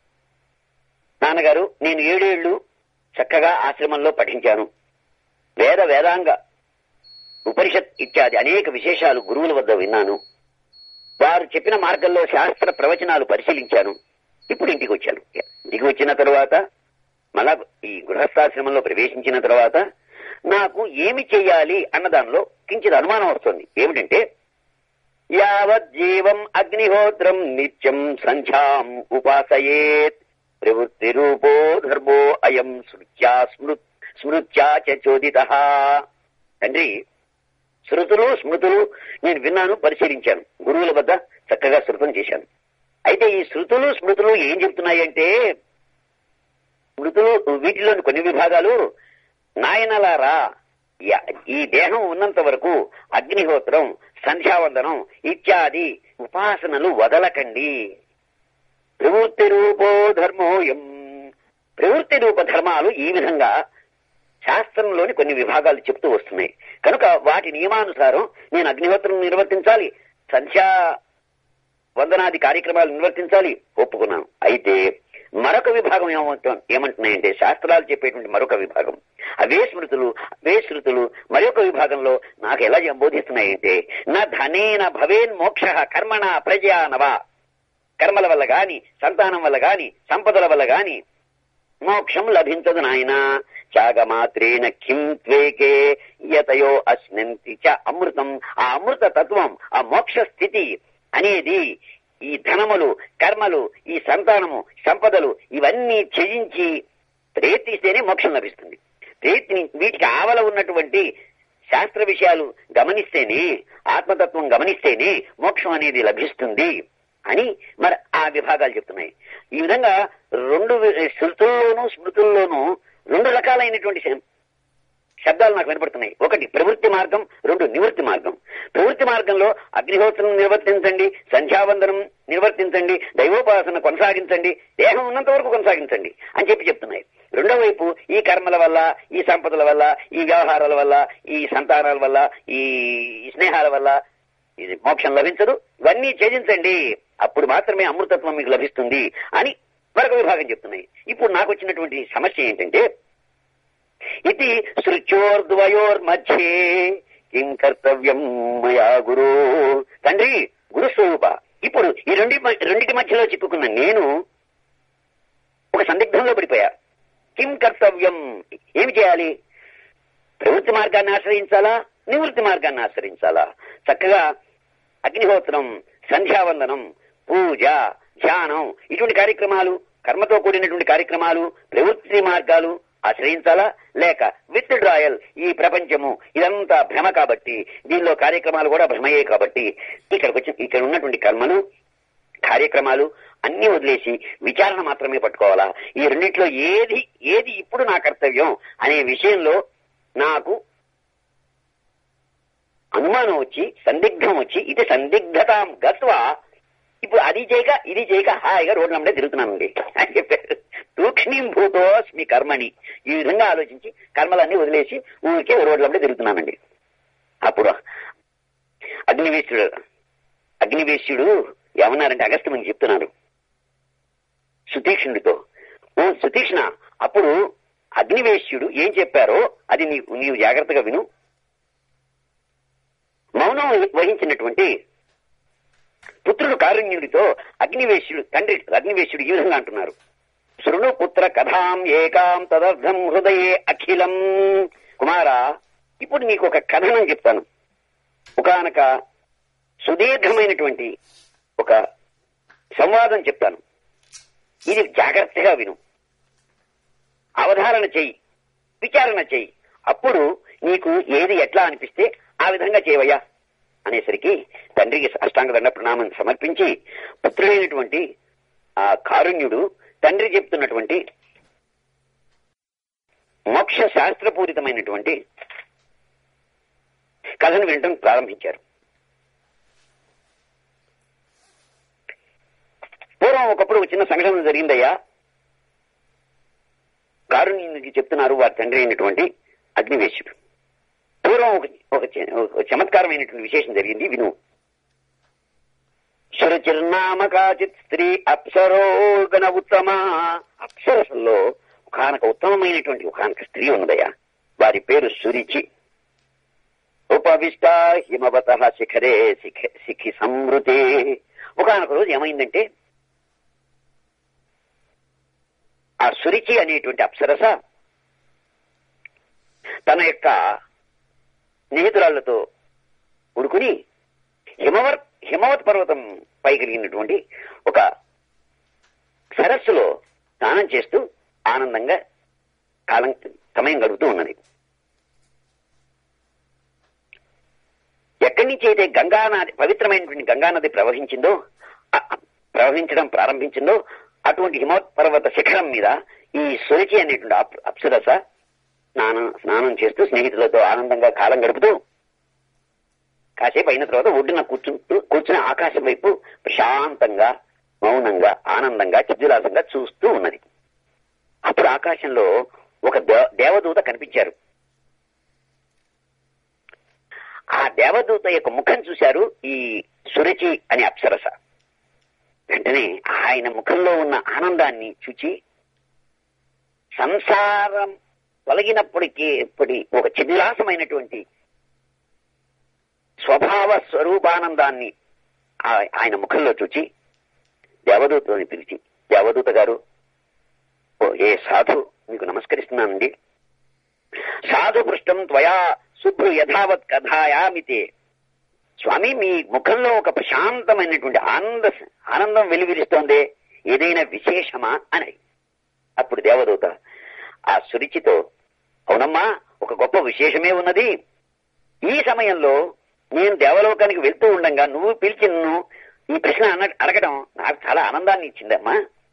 నాన్నగారు నేను ఏడేళ్లు చక్కగా ఆశ్రమంలో పఠించాను వేద వేదాంగ ఉపనిషత్ ఇత్యాది అనేక విశేషాలు గురువుల వద్ద విన్నాను వారు చెప్పిన మార్గంలో శాస్త్ర ప్రవచనాలు పరిశీలించాను ఇప్పుడు ఇంటికి వచ్చాను ఇంటికి వచ్చిన తరువాత మళ్ళా ఈ గృహస్థాశ్రమంలో ప్రవేశించిన తర్వాత నాకు ఏమి చెయ్యాలి అన్న దానిలో కించిత్ అనుమానం వస్తుంది ఏమిటంటే యావజ్జీవం అగ్నిహోత్రం నిత్యం సంధ్యాం ఉపాసయేత్ ప్రవృత్తి రూపో ధర్మో అయం స్మృత్యా స్మృత్ స్మృత్యా చ చోదిత తండ్రి శృతులు స్మృతులు నేను విన్నాను పరిశీలించాను గురువుల వద్ద చక్కగా శృతం చేశాను అయితే ఈ శృతులు స్మృతులు ఏం చెప్తున్నాయంటే స్మృతులు వీటిలోని కొన్ని విభాగాలు నాయనలారా య- ఈ దేహం ఉన్నంత వరకు అగ్నిహోత్రం సంధ్యావందనం ఇత్యాది ఉపాసనలు వదలకండి ప్రవృత్తి రూపో ధర్మోయం ప్రవృత్తి రూప ధర్మాలు ఈ విధంగా శాస్త్రంలోని కొన్ని విభాగాలు చెప్తూ వస్తున్నాయి కనుక వాటి నియమానుసారం నేను అగ్నిహోత్రం నిర్వర్తించాలి సంధ్యా వందనాది కార్యక్రమాలు నిర్వర్తించాలి ఒప్పుకున్నాను అయితే మరొక విభాగం ఏమంటు ఏమంటున్నాయంటే శాస్త్రాలు చెప్పేటువంటి మరొక విభాగం అవే స్మృతులు అవే శృతులు మరొక విభాగంలో నాకు ఎలా బోధిస్తున్నాయంటే నా ధనేన భవేన్ మోక్ష కర్మణ ప్రజా నవా కర్మల వల్ల గాని సంతానం వల్ల గాని సంపదల వల్ల గాని మోక్షం లభించదు నాయన త్యాగమాత్రేణ కిం త్వేకే యతయో అశ్నంతి చ అమృతం ఆ అమృత తత్వం ఆ మోక్ష స్థితి అనేది ఈ ధనములు కర్మలు ఈ సంతానము సంపదలు ఇవన్నీ త్యజించి ప్రయత్నిస్తేనే మోక్షం లభిస్తుంది ప్రయత్ని వీటికి ఆవల ఉన్నటువంటి శాస్త్ర విషయాలు గమనిస్తేనే ఆత్మతత్వం గమనిస్తేనే మోక్షం అనేది లభిస్తుంది అని మరి ఆ విభాగాలు చెప్తున్నాయి ఈ విధంగా రెండు వి- శృతుల్లోనూ స్మృతుల్లోనూ రెండు రకాలైనటువంటి శ- శబ్దాలు నాకు వినపడుతున్నాయి ఒకటి ప్రవృత్తి మార్గం రెండు నివృత్తి మార్గం ప్రవృత్తి మార్గంలో అగ్నిహోత్రం నిర్వర్తించండి సంధ్యావందనం నిర్వర్తించండి దైవోపాసన కొనసాగించండి దేహం ఉన్నంత వరకు కొనసాగించండి అని చెప్పి చెప్తున్నాయి రెండో వైపు ఈ కర్మల వల్ల ఈ సంపదల వల్ల ఈ వ్యవహారాల వల్ల ఈ సంతానాల వల్ల ఈ స్నేహాల వల్ల ఇది మోక్షం లభించదు ఇవన్నీ ఛేదించండి అప్పుడు మాత్రమే అమృతత్వం మీకు లభిస్తుంది అని మరొక విభాగం చెప్తున్నాయి ఇప్పుడు నాకు వచ్చినటువంటి సమస్య ఏంటంటే ఇది శృత్యోర్ద్వయోర్మధ్యే కిం కర్తవ్యం మయా గురు తండ్రి గురుస్వరూప ఇప్పుడు ఈ రెండు రెండింటి మధ్యలో చిక్కుకున్న నేను ఒక సందిగ్ధంలో పడిపోయా కిం కర్తవ్యం ఏమి చేయాలి ప్రవృత్తి మార్గాన్ని ఆశ్రయించాలా నివృత్తి మార్గాన్ని ఆశ్రయించాలా చక్కగా అగ్నిహోత్రం సంధ్యావందనం పూజ ధ్యానం ఇటువంటి కార్యక్రమాలు కర్మతో కూడినటువంటి కార్యక్రమాలు ప్రవృత్తి మార్గాలు ఆశ్రయించాలా లేక విత్ డ్రాయల్ ఈ ప్రపంచము ఇదంతా భ్రమ కాబట్టి దీనిలో కార్యక్రమాలు కూడా భ్రమయే కాబట్టి ఇక్కడికి వచ్చి ఇక్కడ ఉన్నటువంటి కర్మలు కార్యక్రమాలు అన్ని వదిలేసి విచారణ మాత్రమే పట్టుకోవాలా ఈ రెండిట్లో ఏది ఏది ఇప్పుడు నా కర్తవ్యం అనే విషయంలో నాకు అనుమానం వచ్చి సందిగ్ధం వచ్చి ఇది సందిగ్ధతాం గత్వా ఇప్పుడు అది చేయక ఇది చేయక హాయిగా రోడ్ల మీద తిరుగుతున్నానండి అని చెప్పారు తూక్ష్ణీం భూతోస్మి కర్మని ఈ విధంగా ఆలోచించి కర్మలన్నీ వదిలేసి ఊరికే రోడ్ల మీద తిరుగుతున్నానండి అప్పుడు అగ్నివేశ్యుడు అగ్నివేశ్యుడు ఏమన్నారంటే అగస్త్యమని చెప్తున్నారు సుతీక్ష్ణుడితో ఓ సుతీక్ష్ణ అప్పుడు అగ్నివేశ్యుడు ఏం చెప్పారో అది నీవు నీవు జాగ్రత్తగా విను మౌనం వహించినటువంటి పుత్రుడు కారుణ్యుడితో అగ్నివేశ్యుడు తండ్రి అగ్నివేశ్యుడు ఈ విధంగా అంటున్నారు శృణు పుత్ర కథాం ఏకాం తదర్థం హృదయే అఖిలం కుమారా ఇప్పుడు నీకు ఒక కథనం చెప్తాను ఒకనొక సుదీర్ఘమైనటువంటి ఒక సంవాదం చెప్తాను ఇది జాగ్రత్తగా విను అవధారణ చెయ్యి విచారణ చెయ్యి అప్పుడు నీకు ఏది ఎట్లా అనిపిస్తే ఆ విధంగా చేయవయ్యా అనేసరికి తండ్రికి అష్టాంగ దండ ప్రణామం సమర్పించి పుత్రుడైనటువంటి ఆ కారుణ్యుడు తండ్రి చెప్తున్నటువంటి మోక్ష శాస్త్రపూరితమైనటువంటి కథను వినటం ప్రారంభించారు పూర్వం ఒకప్పుడు ఒక చిన్న సంఘటన జరిగిందయ్యా కారుణ్యునికి చెప్తున్నారు వారి తండ్రి అయినటువంటి అగ్నివేశుడు పూర్వం ఒక ఒక చ- ఒక చమత్కారమైనటువంటి విశేషం జరిగింది విను సురచిర్నామ కాచిత్ స్త్రీ అప్సరో గణ ఉత్తమ అప్సరసల్లో ఒకనొక ఉత్తమమైనటువంటి ఒకనొక స్త్రీ ఉన్నదయ్యా వారి పేరు సురిచి ఉపవిష్ట హిమవత శిఖరే శిఖ శిఖి సంవృతే ఒకనొక రోజు ఏమైందంటే ఆ సురిచి అనేటువంటి అప్సరస తన యొక్క స్నేహితురాళ్లతో ఉడుకుని హిమవర్ హిమవత్ పర్వతం పై కలిగినటువంటి ఒక సరస్సులో స్నానం చేస్తూ ఆనందంగా కాలం సమయం గడుపుతూ ఉన్నది ఎక్కడి నుంచి అయితే గంగానది పవిత్రమైనటువంటి గంగానది ప్రవహించిందో ఆ- ఆ ప్రవహించడం ప్రారంభించిందో అటువంటి హిమవత్ పర్వత శిఖరం మీద ఈ సురచి అనేటువంటి అప్- అప్సరస స్నానం స్నానం చేస్తూ స్నేహితులతో ఆనందంగా కాలం గడుపుతూ కాసేపు అయిన తర్వాత ఒడ్డున కూర్చుంటూ కూర్చుని ఆకాశం వైపు ప్రశాంతంగా మౌనంగా ఆనందంగా చిద్దులాసంగా చూస్తూ ఉన్నది అప్పుడు ఆకాశంలో ఒక దే- దేవదూత కనిపించారు ఆ దేవదూత యొక్క ముఖం చూశారు ఈ సురచి అనే అప్సరస వెంటనే ఆయన ముఖంలో ఉన్న ఆనందాన్ని చూచి సంసారం తొలగినప్పటికీ ఇప్పటి ఒక చిదిలాసమైనటువంటి స్వభావ స్వరూపానందాన్ని ఆ- ఆయన ముఖంలో చూచి దేవదూతని పిలిచి దేవదూత గారు ఓ ఏ సాధు మీకు నమస్కరిస్తున్నానండి సాధు పృష్టం త్వయా శుభ్రు యథావత్ కథాయామితే స్వామి మీ ముఖంలో ఒక ప్రశాంతమైనటువంటి ఆనంద ఆనందం వెలువరిస్తోందే ఏదైనా విశేషమా అని అప్పుడు దేవదూత ఆ సురిచితో అవునమ్మా ఒక గొప్ప విశేషమే ఉన్నది ఈ సమయంలో నేను దేవలోకానికి వెళ్తూ ఉండగా నువ్వు పిలిచి నన్ను ఈ ప్రశ్న అన్న అడగడం నాకు చాలా ఆనందాన్ని ఇచ్చిందమ్మా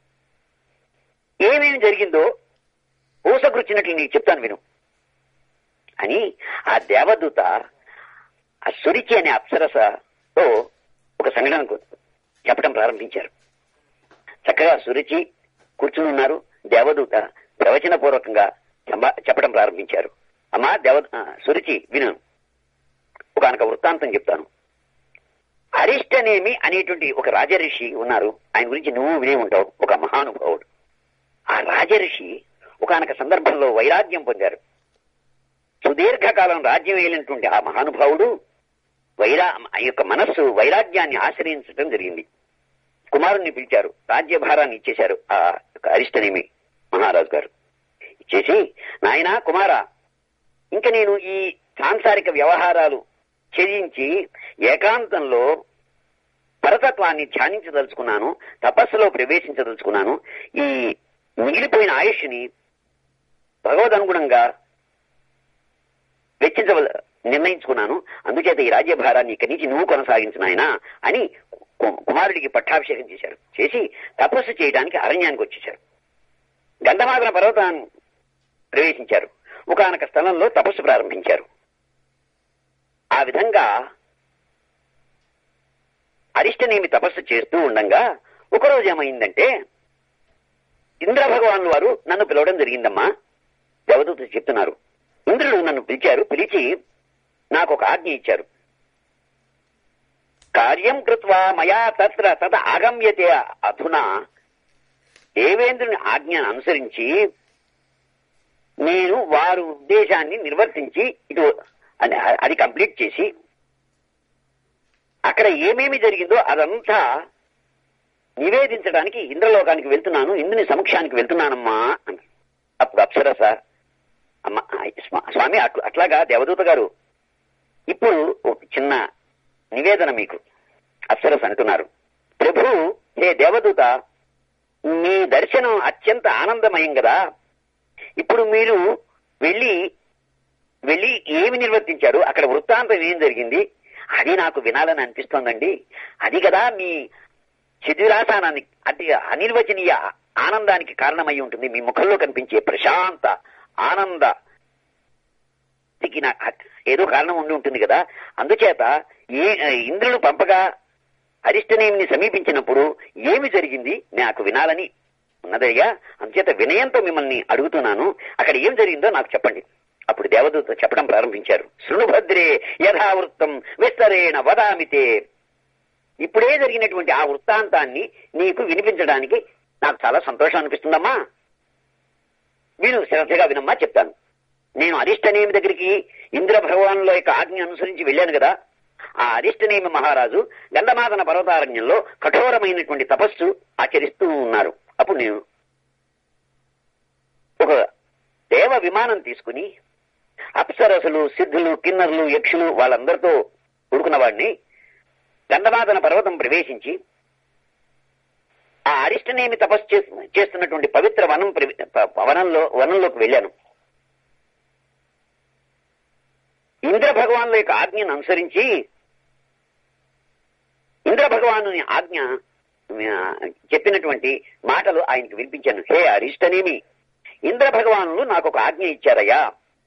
ఏమేమి జరిగిందో ఊసకృచ్చినట్లు నీకు చెప్తాను విను అని ఆ దేవదూత ఆ సురిచి అనే అప్సరసతో ఒక సంఘటన చెప్పడం ప్రారంభించారు చక్కగా సురుచి కూర్చుని ఉన్నారు దేవదూత ప్రవచన పూర్వకంగా చెప్పడం ప్రారంభించారు అమ్మా దేవ ఆ, సురుచి విను ఒకనొక వృత్తాంతం చెప్తాను అరిష్టనేమి అనేటువంటి ఒక రాజరిషి ఉన్నారు ఆయన గురించి నువ్వు వినే ఉంటావు ఒక మహానుభావుడు ఆ రాజరిషి ఒకనొక సందర్భంలో వైరాగ్యం పొందారు సుదీర్ఘకాలం రాజ్యం వేలినటువంటి ఆ మహానుభావుడు వైరా ఆ యొక్క మనస్సు వైరాగ్యాన్ని ఆశ్రయించడం జరిగింది కుమారుణ్ణి పిలిచారు రాజ్యభారాన్ని ఇచ్చేశారు ఆ యొక్క అరిష్టనేమి మహారాజు గారు ఇచ్చేసి నాయనా కుమారా ఇంక నేను ఈ సాంసారిక వ్యవహారాలు ఛేదించి ఏకాంతంలో పరతత్వాన్ని ధ్యానించదలుచుకున్నాను తపస్సులో ప్రవేశించదలుచుకున్నాను ఈ మిగిలిపోయిన ఆయుష్ని భగవదనుగుణంగా వెచ్చించవల నిర్ణయించుకున్నాను అందుచేత ఈ రాజ్యభారాన్ని ఇక్కడి నుంచి నువ్వు కొనసాగించు నాయనా అని కు- కుమారుడికి పట్టాభిషేకం చేశారు చేసి తపస్సు చేయడానికి అరణ్యానికి వచ్చేశారు గంధమాదన పర్వతాన్ని ప్రవేశించారు ఒకనొక స్థలంలో తపస్సు ప్రారంభించారు ఆ విధంగా అరిష్టనేమి తపస్సు చేస్తూ ఉండగా ఒకరోజు ఏమైందంటే ఇంద్ర భగవాన్ వారు నన్ను పిలవడం జరిగిందమ్మా దేవదూత చెప్తున్నారు ఇంద్రుడు నన్ను పిలిచారు పిలిచి నాకు ఒక ఆజ్ఞ ఇచ్చారు కార్యం కృత్వా మయా తత్ర తత ఆగమ్యతే అధునా దేవేంద్రుని ఆజ్ఞను అనుసరించి నేను వారు ఉద్దేశాన్ని నిర్వర్తించి ఇటు అది- అది కంప్లీట్ చేసి అక్కడ ఏమేమి జరిగిందో అదంతా నివేదించడానికి ఇంద్రలోకానికి వెళ్తున్నాను ఇంద్రుని సమక్షానికి వెళ్తున్నానమ్మా అని అప్పుడు అప్సరస అమ్మ స్వా- స్వామి అట్లా అట్లాగా దేవదూత గారు ఇప్పుడు ఒక చిన్న నివేదన మీకు అప్సరస్ అంటున్నారు ప్రభు హే దేవదూత మీ దర్శనం అత్యంత ఆనందమయం కదా ఇప్పుడు మీరు వెళ్ళి వెళ్ళి ఏమి నిర్వర్తించారు అక్కడ వృత్తాంతం ఏం జరిగింది అది నాకు వినాలని అనిపిస్తోందండి అది కదా మీ శిథిరాసానాన్ని అది అనిర్వచనీయ ఆనందానికి కారణమై ఉంటుంది మీ ముఖంలో కనిపించే ప్రశాంత ఆనంద స్థితికి నా- ఏదో కారణం ఉండి ఉంటుంది కదా అందుచేత ఏ ఇంద్రుడు పంపగా అరిష్టనేమిని సమీపించినప్పుడు ఏమి జరిగింది నాకు వినాలని ఉన్నదయ్యా అందుచేత వినయంతో మిమ్మల్ని అడుగుతున్నాను అక్కడ ఏం జరిగిందో నాకు చెప్పండి అప్పుడు దేవదూత చెప్పడం ప్రారంభించారు శృణుభద్రే యథావృత్తం విస్తరేణ వదామితే ఇప్పుడే జరిగినటువంటి ఆ వృత్తాంతాన్ని నీకు వినిపించడానికి నాకు చాలా సంతోషం అనిపిస్తుందమ్మా నేను శ్రద్ధగా వినమ్మా చెప్తాను నేను అరిష్టనేమి దగ్గరికి ఇంద్ర భగవానుల యొక్క ఆజ్ఞ అనుసరించి వెళ్ళాను కదా ఆ అరిష్టనేమి మహారాజు గంధమాదన పర్వతారణ్యంలో కఠోరమైనటువంటి తపస్సు ఆచరిస్తూ ఉన్నారు అప్పుడు నేను ఒక దేవ విమానం తీసుకుని అప్సరసులు సిద్ధులు కిన్నరులు యక్షులు వాళ్ళందరితో కూడుకున్న వాడిని గంధమాదన పర్వతం ప్రవేశించి ఆ అరిష్టనేమి తపస్సు చేస్తు- చేస్తున్నటువంటి పవిత్ర వనం ప్రవి- ప- వనంలో వనంలోకి వెళ్ళాను ఇంద్ర భగవానుల యొక్క ఆజ్ఞను అనుసరించి ఇంద్ర భగవాను ఆజ్ఞ ఆ, చెప్పినటువంటి మాటలు ఆయనకి వినిపించాను హే అరిష్టనేమి ఇంద్ర భగవానులు నాకు ఒక ఆజ్ఞ ఇచ్చారయ్యా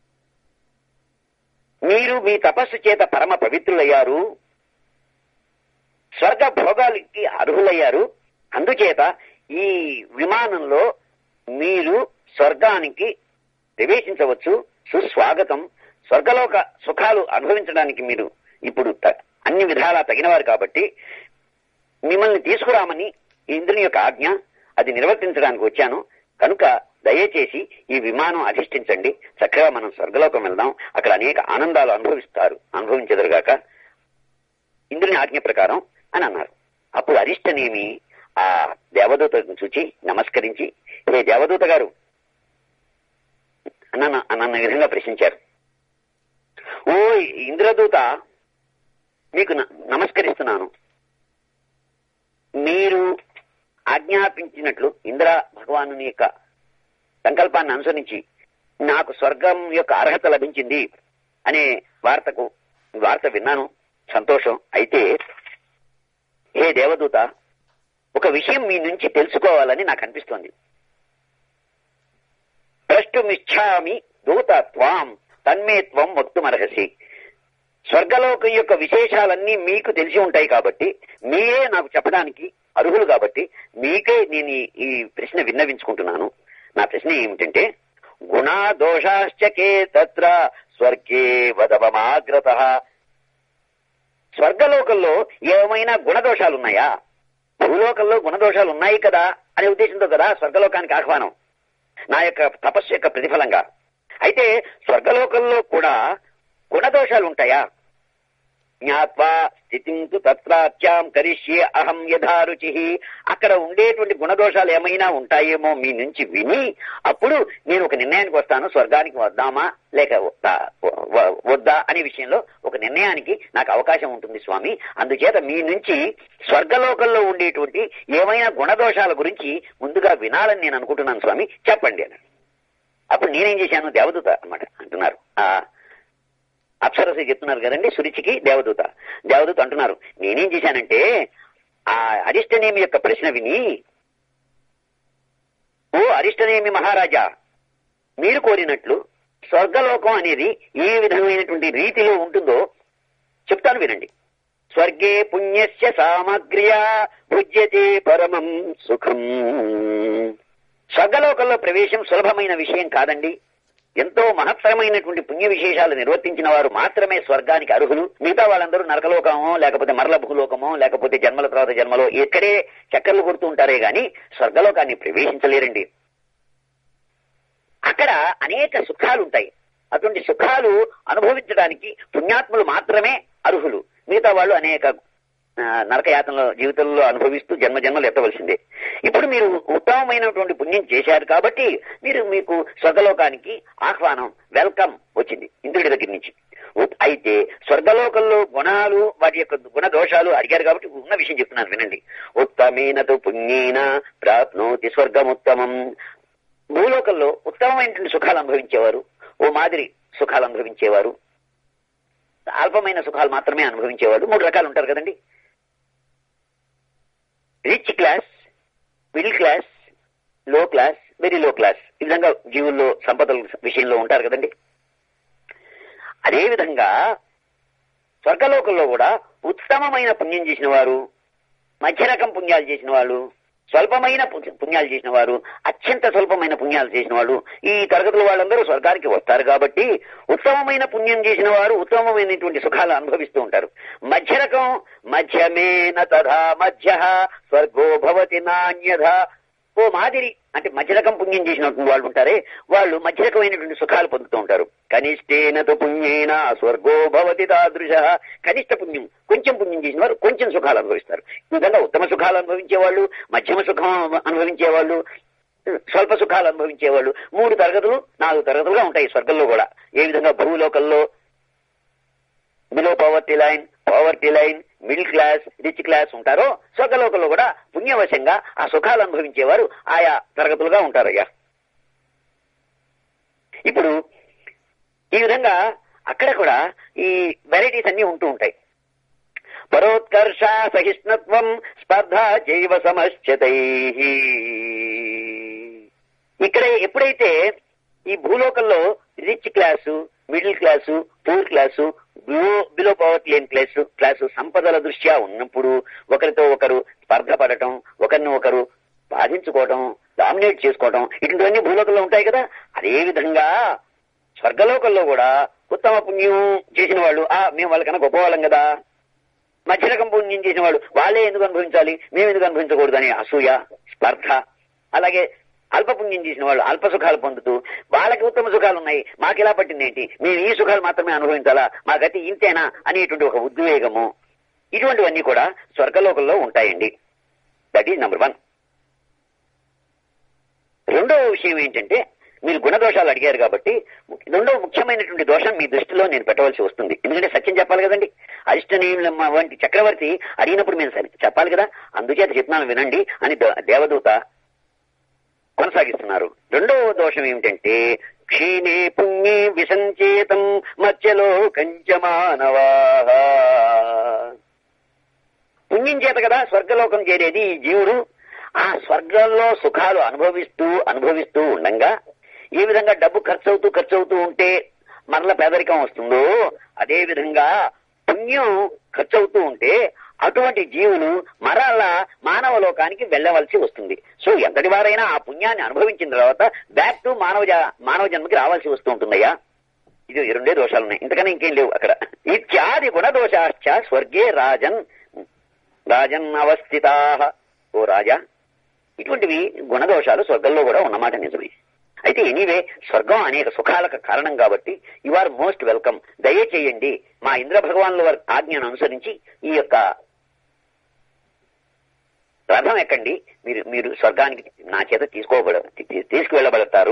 మీరు మీ తపస్సు చేత పరమ పవిత్రులయ్యారు స్వర్గ భోగాలకి అర్హులయ్యారు అందుచేత ఈ విమానంలో మీరు స్వర్గానికి ప్రవేశించవచ్చు సుస్వాగతం స్వర్గలోక సుఖాలు అనుభవించడానికి మీరు ఇప్పుడు త- అన్ని విధాలా తగినవారు కాబట్టి మిమ్మల్ని తీసుకురామని ఈ ఇంద్రుని యొక్క ఆజ్ఞ అది నిర్వర్తించడానికి వచ్చాను కనుక దయచేసి ఈ విమానం అధిష్ఠించండి చక్కగా మనం స్వర్గలోకం వెళ్దాం అక్కడ అనేక ఆనందాలు అనుభవిస్తారు అనుభవించెదరుగాక ఇంద్రుని ఆజ్ఞ ప్రకారం అని అన్నారు అప్పుడు అరిష్టనేమి ఆ దేవదూతను చూచి నమస్కరించి హే దేవదూత గారు నన్ను నన్న విధంగా ప్రశ్నించారు ఓ ఇంద్రదూత మీకు న- నమస్కరిస్తున్నాను మీరు ఆజ్ఞాపించినట్లు ఇంద్ర భగవాను యొక్క సంకల్పాన్ని అనుసరించి నాకు స్వర్గం యొక్క అర్హత లభించింది అనే వార్తకు వార్త విన్నాను సంతోషం అయితే హే దేవదూత ఒక విషయం మీ నుంచి తెలుసుకోవాలని నాకు అనిపిస్తోంది ప్రష్టుమిచ్చామి దూత త్వాం తన్మే త్వం వక్తుమర్హసి స్వర్గలోకం యొక్క విశేషాలన్నీ మీకు తెలిసి ఉంటాయి కాబట్టి మీరే నాకు చెప్పడానికి అర్హులు కాబట్టి మీకే నేను ఈ- ఈ ప్రశ్న విన్నవించుకుంటున్నాను నా ప్రశ్న ఏమిటంటే గుణా దోషాశ్చకే తత్ర స్వర్గే వదవమాగ్రత స్వర్గలోకంలో ఏమైనా గుణదోషాలు ఉన్నాయా భూలోకంలో గుణదోషాలు ఉన్నాయి కదా అనే ఉద్దేశంతో కదా స్వర్గలోకానికి ఆహ్వానం నా యొక్క తపస్సు యొక్క ప్రతిఫలంగా అయితే స్వర్గలోకంలో కూడా గుణదోషాలు ఉంటాయా జ్ఞాత్వా స్థితింతు తత్రాత్యాం కరిష్యే అహం యథారుచి అక్కడ ఉండేటువంటి గుణదోషాలు ఏమైనా ఉంటాయేమో మీ నుంచి విని అప్పుడు నేను ఒక నిర్ణయానికి వస్తాను స్వర్గానికి వద్దామా లేక వద్దా- వ- వద్దా అనే విషయంలో ఒక నిర్ణయానికి నాకు అవకాశం ఉంటుంది స్వామి అందుచేత మీ నుంచి స్వర్గలోకంలో ఉండేటువంటి ఏమైనా గుణదోషాల గురించి ముందుగా వినాలని నేను అనుకుంటున్నాను స్వామి చెప్పండి అని అప్పుడు నేనేం చేశాను దేవదూత అన్నమాట అంటున్నారు ఆ అప్సరస చెప్తున్నారు కదండి సురుచికి దేవదూత దేవదూత అంటున్నారు నేనేం చేశానంటే ఆ అరిష్టనేమి యొక్క ప్రశ్న విని ఓ అరిష్టనేమి మహారాజా మీరు కోరినట్లు స్వర్గలోకం అనేది ఏ విధమైనటువంటి రీతిలో ఉంటుందో చెప్తాను వినండి స్వర్గే పుణ్యస్య సామగ్ర్యా భుజ్యతే పరమం సుఖం స్వర్గలోకంలో ప్రవేశం సులభమైన విషయం కాదండి ఎంతో మహత్తరమైనటువంటి పుణ్య విశేషాలు నిర్వర్తించిన వారు మాత్రమే స్వర్గానికి అర్హులు మిగతా వాళ్ళందరూ నరకలోకమో లేకపోతే మరల భూలోకమో లేకపోతే జన్మల తర్వాత జన్మలో ఇక్కడే చక్కర్లు కొడుతూ ఉంటారే గాని స్వర్గలోకాన్ని ప్రవేశించలేరండి అక్కడ అనేక సుఖాలు ఉంటాయి అటువంటి సుఖాలు అనుభవించడానికి పుణ్యాత్ములు మాత్రమే అర్హులు మిగతా వాళ్ళు అనేక ఆ, నరకయాతనలో జీవితంలో అనుభవిస్తూ జన్మ జన్మలు ఎత్తవలసిందే ఇప్పుడు మీరు ఉత్తమమైనటువంటి పుణ్యం చేశారు కాబట్టి మీరు మీకు స్వర్గలోకానికి ఆహ్వానం వెల్కమ్ వచ్చింది ఇంద్రుడి దగ్గర నుంచి ఉత్- అయితే స్వర్గలోకంలో గుణాలు వాటి యొక్క గుణ దోషాలు అడిగారు కాబట్టి ఉన్న విషయం చెప్తున్నాను వినండి ఉత్తమేనతో పుణ్యేన ప్రాప్నోతి స్వర్గముత్తమం భూలోకంలో ఉత్తమమైనటువంటి సుఖాలు అనుభవించేవారు ఓ మాదిరి సుఖాలు అనుభవించేవారు అల్పమైన సుఖాలు మాత్రమే అనుభవించేవాడు మూడు రకాలు ఉంటారు కదండి rich class middle class low class very low class ఈ విధంగా జీవుల్లో సంపదల విషయంలో ఉంటారు కదండి అదే విధంగా స్వర్గలోకంలో కూడా ఉత్తమమైన పుణ్యం చేసిన వారు మధ్య రకం పుణ్యాలు చేసిన వాళ్ళు స్వల్పమైన పు- పుణ్యాలు చేసిన వారు అత్యంత స్వల్పమైన పుణ్యాలు చేసిన వాళ్ళు ఈ తరగతుల వాళ్ళందరూ స్వర్గానికి వస్తారు కాబట్టి ఉత్తమమైన పుణ్యం చేసిన వారు ఉత్తమమైనటువంటి సుఖాలు అనుభవిస్తూ ఉంటారు మధ్య రకం మధ్యమేన తథా మధ్య స్వర్గో భవతి నాణ్యధ ఓ మాదిరి అంటే మధ్య రకం పుణ్యం చేసినటువంటి వాళ్ళు ఉంటారే వాళ్ళు మధ్య రకమైనటువంటి సుఖాలు పొందుతూ ఉంటారు కనిష్టేనతో పుణ్యేన స్వర్గో భవతి తాదృశ కనిష్ట పుణ్యం కొంచెం పుణ్యం చేసిన వారు కొంచెం సుఖాలు అనుభవిస్తారు ఈ విధంగా ఉత్తమ సుఖాలు అనుభవించే వాళ్ళు మధ్యమ సుఖం అనుభవించే వాళ్ళు స్వల్ప సుఖాలు అనుభవించే వాళ్ళు మూడు తరగతులు నాలుగు తరగతులుగా ఉంటాయి స్వర్గంలో కూడా ఏ విధంగా భూలోకంలో below poverty line poverty line middle class rich class ఉంటారో స్వర్గలోకంలో కూడా పుణ్యవశంగా ఆ సుఖాలు అనుభవించేవారు ఆయా తరగతులుగా ఉంటారయ్యా ఇప్పుడు ఈ విధంగా అక్కడ కూడా ఈ వెరైటీస్ అన్ని ఉంటూ ఉంటాయి పరోత్కర్ష సహిష్ణుత్వం స్పర్ధ జైవ సమశ్చతై ఇక్కడ ఎప్పుడైతే ఈ భూలోకంలో rich class middle class poor class below below poverty లేని క్లాసు క్లాసు సంపదల దృష్ట్యా ఉన్నప్పుడు ఒకరితో ఒకరు స్పర్ధ పడటం ఒకరిని ఒకరు బాధించుకోవటం డామినేట్ చేసుకోవటం ఇటువంటివన్నీ భూలోకంలో ఉంటాయి కదా అదే విధంగా స్వర్గలోకంలో కూడా ఉత్తమ పుణ్యం చేసిన వాళ్ళు ఆ మేము వాళ్ళకన్నా గొప్పవాళ్ళం కదా మధ్య రకం పుణ్యం చేసిన వాళ్ళు వాళ్ళే ఎందుకు అనుభవించాలి మేము ఎందుకు అనుభవించకూడదు అనే అసూయ స్పర్ధ అలాగే అల్ప పుణ్యం చేసిన వాళ్ళు అల్ప సుఖాలు పొందుతూ వాళ్ళకి ఉత్తమ సుఖాలు ఉన్నాయి మాకు ఇలా పట్టింది ఏంటి మేము ఈ సుఖాలు మాత్రమే అనుభవించాలా మా గతి ఇంతేనా అనేటువంటి ఒక ఉద్వేగము ఇటువంటివన్నీ కూడా స్వర్గలోకంలో ఉంటాయండి దట్ ఈజ్ నెంబర్ వన్ రెండవ విషయం ఏంటంటే మీరు గుణదోషాలు అడిగారు కాబట్టి రెండో ముఖ్యమైనటువంటి దోషం మీ దృష్టిలో నేను పెట్టవలసి వస్తుంది ఎందుకంటే సత్యం చెప్పాలి కదండి అరిష్టనీయులమ్మ వంటి చక్రవర్తి అడిగినప్పుడు మేము సరి- చెప్పాలి కదా అందుచేత చెప్తున్నాను వినండి అని ద- దేవదూత కొనసాగిస్తున్నారు రెండవ దోషం ఏమిటంటే క్షీణే పుణ్యే విసంచేతం మధ్యలో కంచమానవా పుణ్యం చేత కదా స్వర్గలోకం చేరేది ఈ జీవుడు ఆ స్వర్గంలో సుఖాలు అనుభవిస్తూ అనుభవిస్తూ ఉండంగా ఏ విధంగా డబ్బు ఖర్చు అవుతూ ఖర్చు అవుతూ ఉంటే మరల పేదరికం వస్తుందో అదే విధంగా పుణ్యం ఖర్చు అవుతూ ఉంటే అటువంటి జీవులు మరలా మానవ లోకానికి వెళ్ళవలసి వస్తుంది సో ఎంతటి వారైనా ఆ పుణ్యాన్ని అనుభవించిన తర్వాత బ్యాక్ టు మానవ జ- మానవ జన్మకి రావాల్సి వస్తూ ఉంటుందయ్యా ఇది ఈ రెండే దోషాలు ఉన్నాయి ఇంతకన్నా ఇంకేం లేవు అక్కడ ఇత్యాది గుణదోషాశ్చ స్వర్గే రాజన్ రాజన్ అవస్థితా ఓ రాజా ఇటువంటివి గుణదోషాలు స్వర్గంలో కూడా ఉన్నమాట నిజమే అయితే ఎనీవే స్వర్గం అనేక సుఖాలకు కారణం కాబట్టి యు ఆర్ మోస్ట్ వెల్కమ్ దయచేయండి మా ఇంద్ర భగవాన్ల వారి ఆజ్ఞను అనుసరించి ఈ యొక్క రథం ఎక్కండి మీరు మీరు స్వర్గానికి నా చేత తీసుకోబడ తీ- తీసుకువెళ్ళబడతారు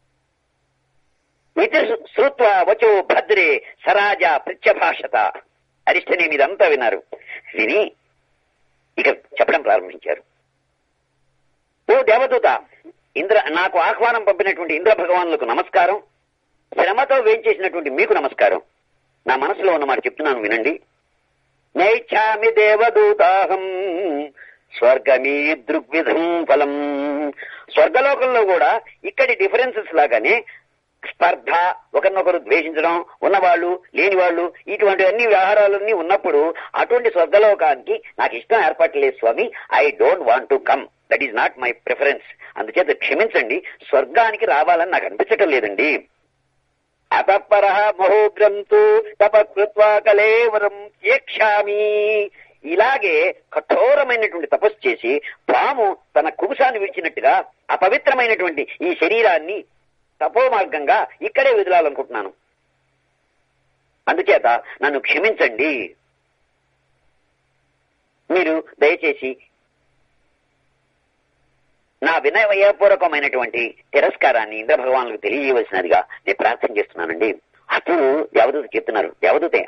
ఇది శ్రుత్వ వచో భద్రే సరాజ ప్రత్యభాషత అరిష్టనే మీదంతా విన్నారు విని ఇక చెప్పడం ప్రారంభించారు ఓ దేవదూత ఇంద్ర నాకు ఆహ్వానం పంపినటువంటి ఇంద్ర భగవానులకు నమస్కారం శ్రమతో వేంచేసినటువంటి మీకు నమస్కారం నా మనసులో ఉన్న మాట చెప్తున్నాను వినండి నైచ్ఛామి దేవదూతాహం స్వర్గమీ దృగ్విధం ఫలం స్వర్గలోకంలో కూడా ఇక్కడి డిఫరెన్సెస్ లాగానే స్పర్ధ ఒకరినొకరు ద్వేషించడం ఉన్నవాళ్ళు లేని వాళ్ళు ఇటువంటి అన్ని వ్యవహారాలన్నీ ఉన్నప్పుడు అటువంటి స్వర్గలోకానికి నాకు ఇష్టం ఏర్పడలేదు స్వామి I don't want to come that is not my preference అందుచేత క్షమించండి స్వర్గానికి రావాలని నాకు అనిపించటం లేదండి అతపర మహోగ్రంతో తపకృత్వా కలేవరం చేక్షామి ఇలాగే కఠోరమైనటువంటి తపస్సు చేసి పాము తన కుబుసాన్ని విడిచినట్టుగా అపవిత్రమైనటువంటి ఈ శరీరాన్ని తపో మార్గంగా ఇక్కడే వదిలాలనుకుంటున్నాను అందుచేత నన్ను క్షమించండి మీరు దయచేసి నా వినయపూర్వకమైనటువంటి తిరస్కారాన్ని ఇంద్ర భగవానులకు తెలియవలసినదిగా నేను ప్రార్థన చేస్తున్నానండి అప్పుడు దేవదూత చెప్తున్నారు దేవదూతే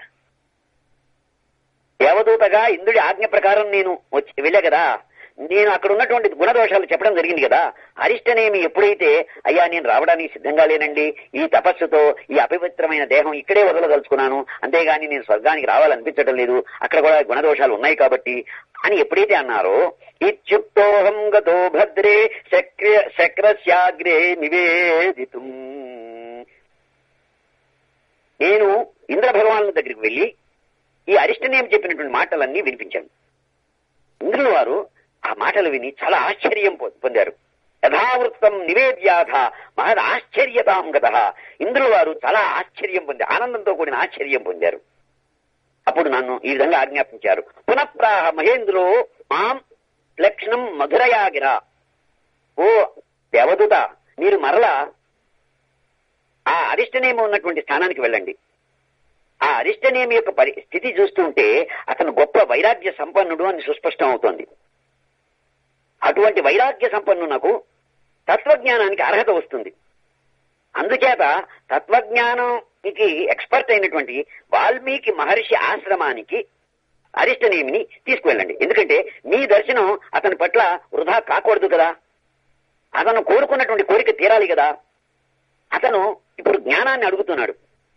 దేవదూతగా ఇంద్రుడి ఆజ్ఞ ప్రకారం నేను వచ్చి వెళ్ళా కదా నేను అక్కడ ఉన్నటువంటి గుణదోషాలు చెప్పడం జరిగింది కదా అరిష్టనేమి ఎప్పుడైతే అయ్యా నేను రావడానికి సిద్ధంగా లేనండి ఈ తపస్సుతో ఈ అపవిత్రమైన దేహం ఇక్కడే వదలదలుచుకున్నాను అంతేగాని నేను స్వర్గానికి రావాలనిపించడం లేదు అక్కడ కూడా గుణదోషాలు ఉన్నాయి కాబట్టి అని ఎప్పుడైతే అన్నారో ఇత్యుక్తోహం గతో భద్రే శక్ర శక్రస్యాగ్రే నివేదితుం నేను ఇంద్ర భగవానుల దగ్గరికి వెళ్లి ఈ అరిష్టనేమి చెప్పినటువంటి మాటలన్నీ వినిపించాను ఇంద్రుల వారు ఆ మాటలు విని చాలా ఆశ్చర్యం పొ- పొందారు యథావృత్తం నివేద్యాథ మహద్ ఆశ్చర్యతాం గత ఇంద్రుల వారు చాలా ఆశ్చర్యం పొందారు ఆనందంతో కూడిన ఆశ్చర్యం పొందారు అప్పుడు నన్ను ఈ విధంగా ఆజ్ఞాపించారు పునఃప్రాహ మహేంద్రో మాం లక్షణం మధురయాగిర ఓ దేవదూత మీరు మరలా ఆ అరిష్టనేమి ఉన్నటువంటి స్థానానికి వెళ్ళండి ఆ అరిష్టనేమి యొక్క పరి స్థితి చూస్తుంటే అతను గొప్ప వైరాగ్య సంపన్నుడు అని సుస్పష్టం అవుతోంది అటువంటి వైరాగ్య సంపన్నునకు తత్వజ్ఞానానికి అర్హత వస్తుంది అందుచేత తత్వజ్ఞానంకి ఎక్స్పర్ట్ అయినటువంటి వాల్మీకి మహర్షి ఆశ్రమానికి అరిష్టనేమిని తీసుకువెళ్ళండి ఎందుకంటే మీ దర్శనం అతని పట్ల వృధా కాకూడదు కదా అతను కోరుకున్నటువంటి కోరిక తీరాలి కదా అతను ఇప్పుడు జ్ఞానాన్ని అడుగుతున్నాడు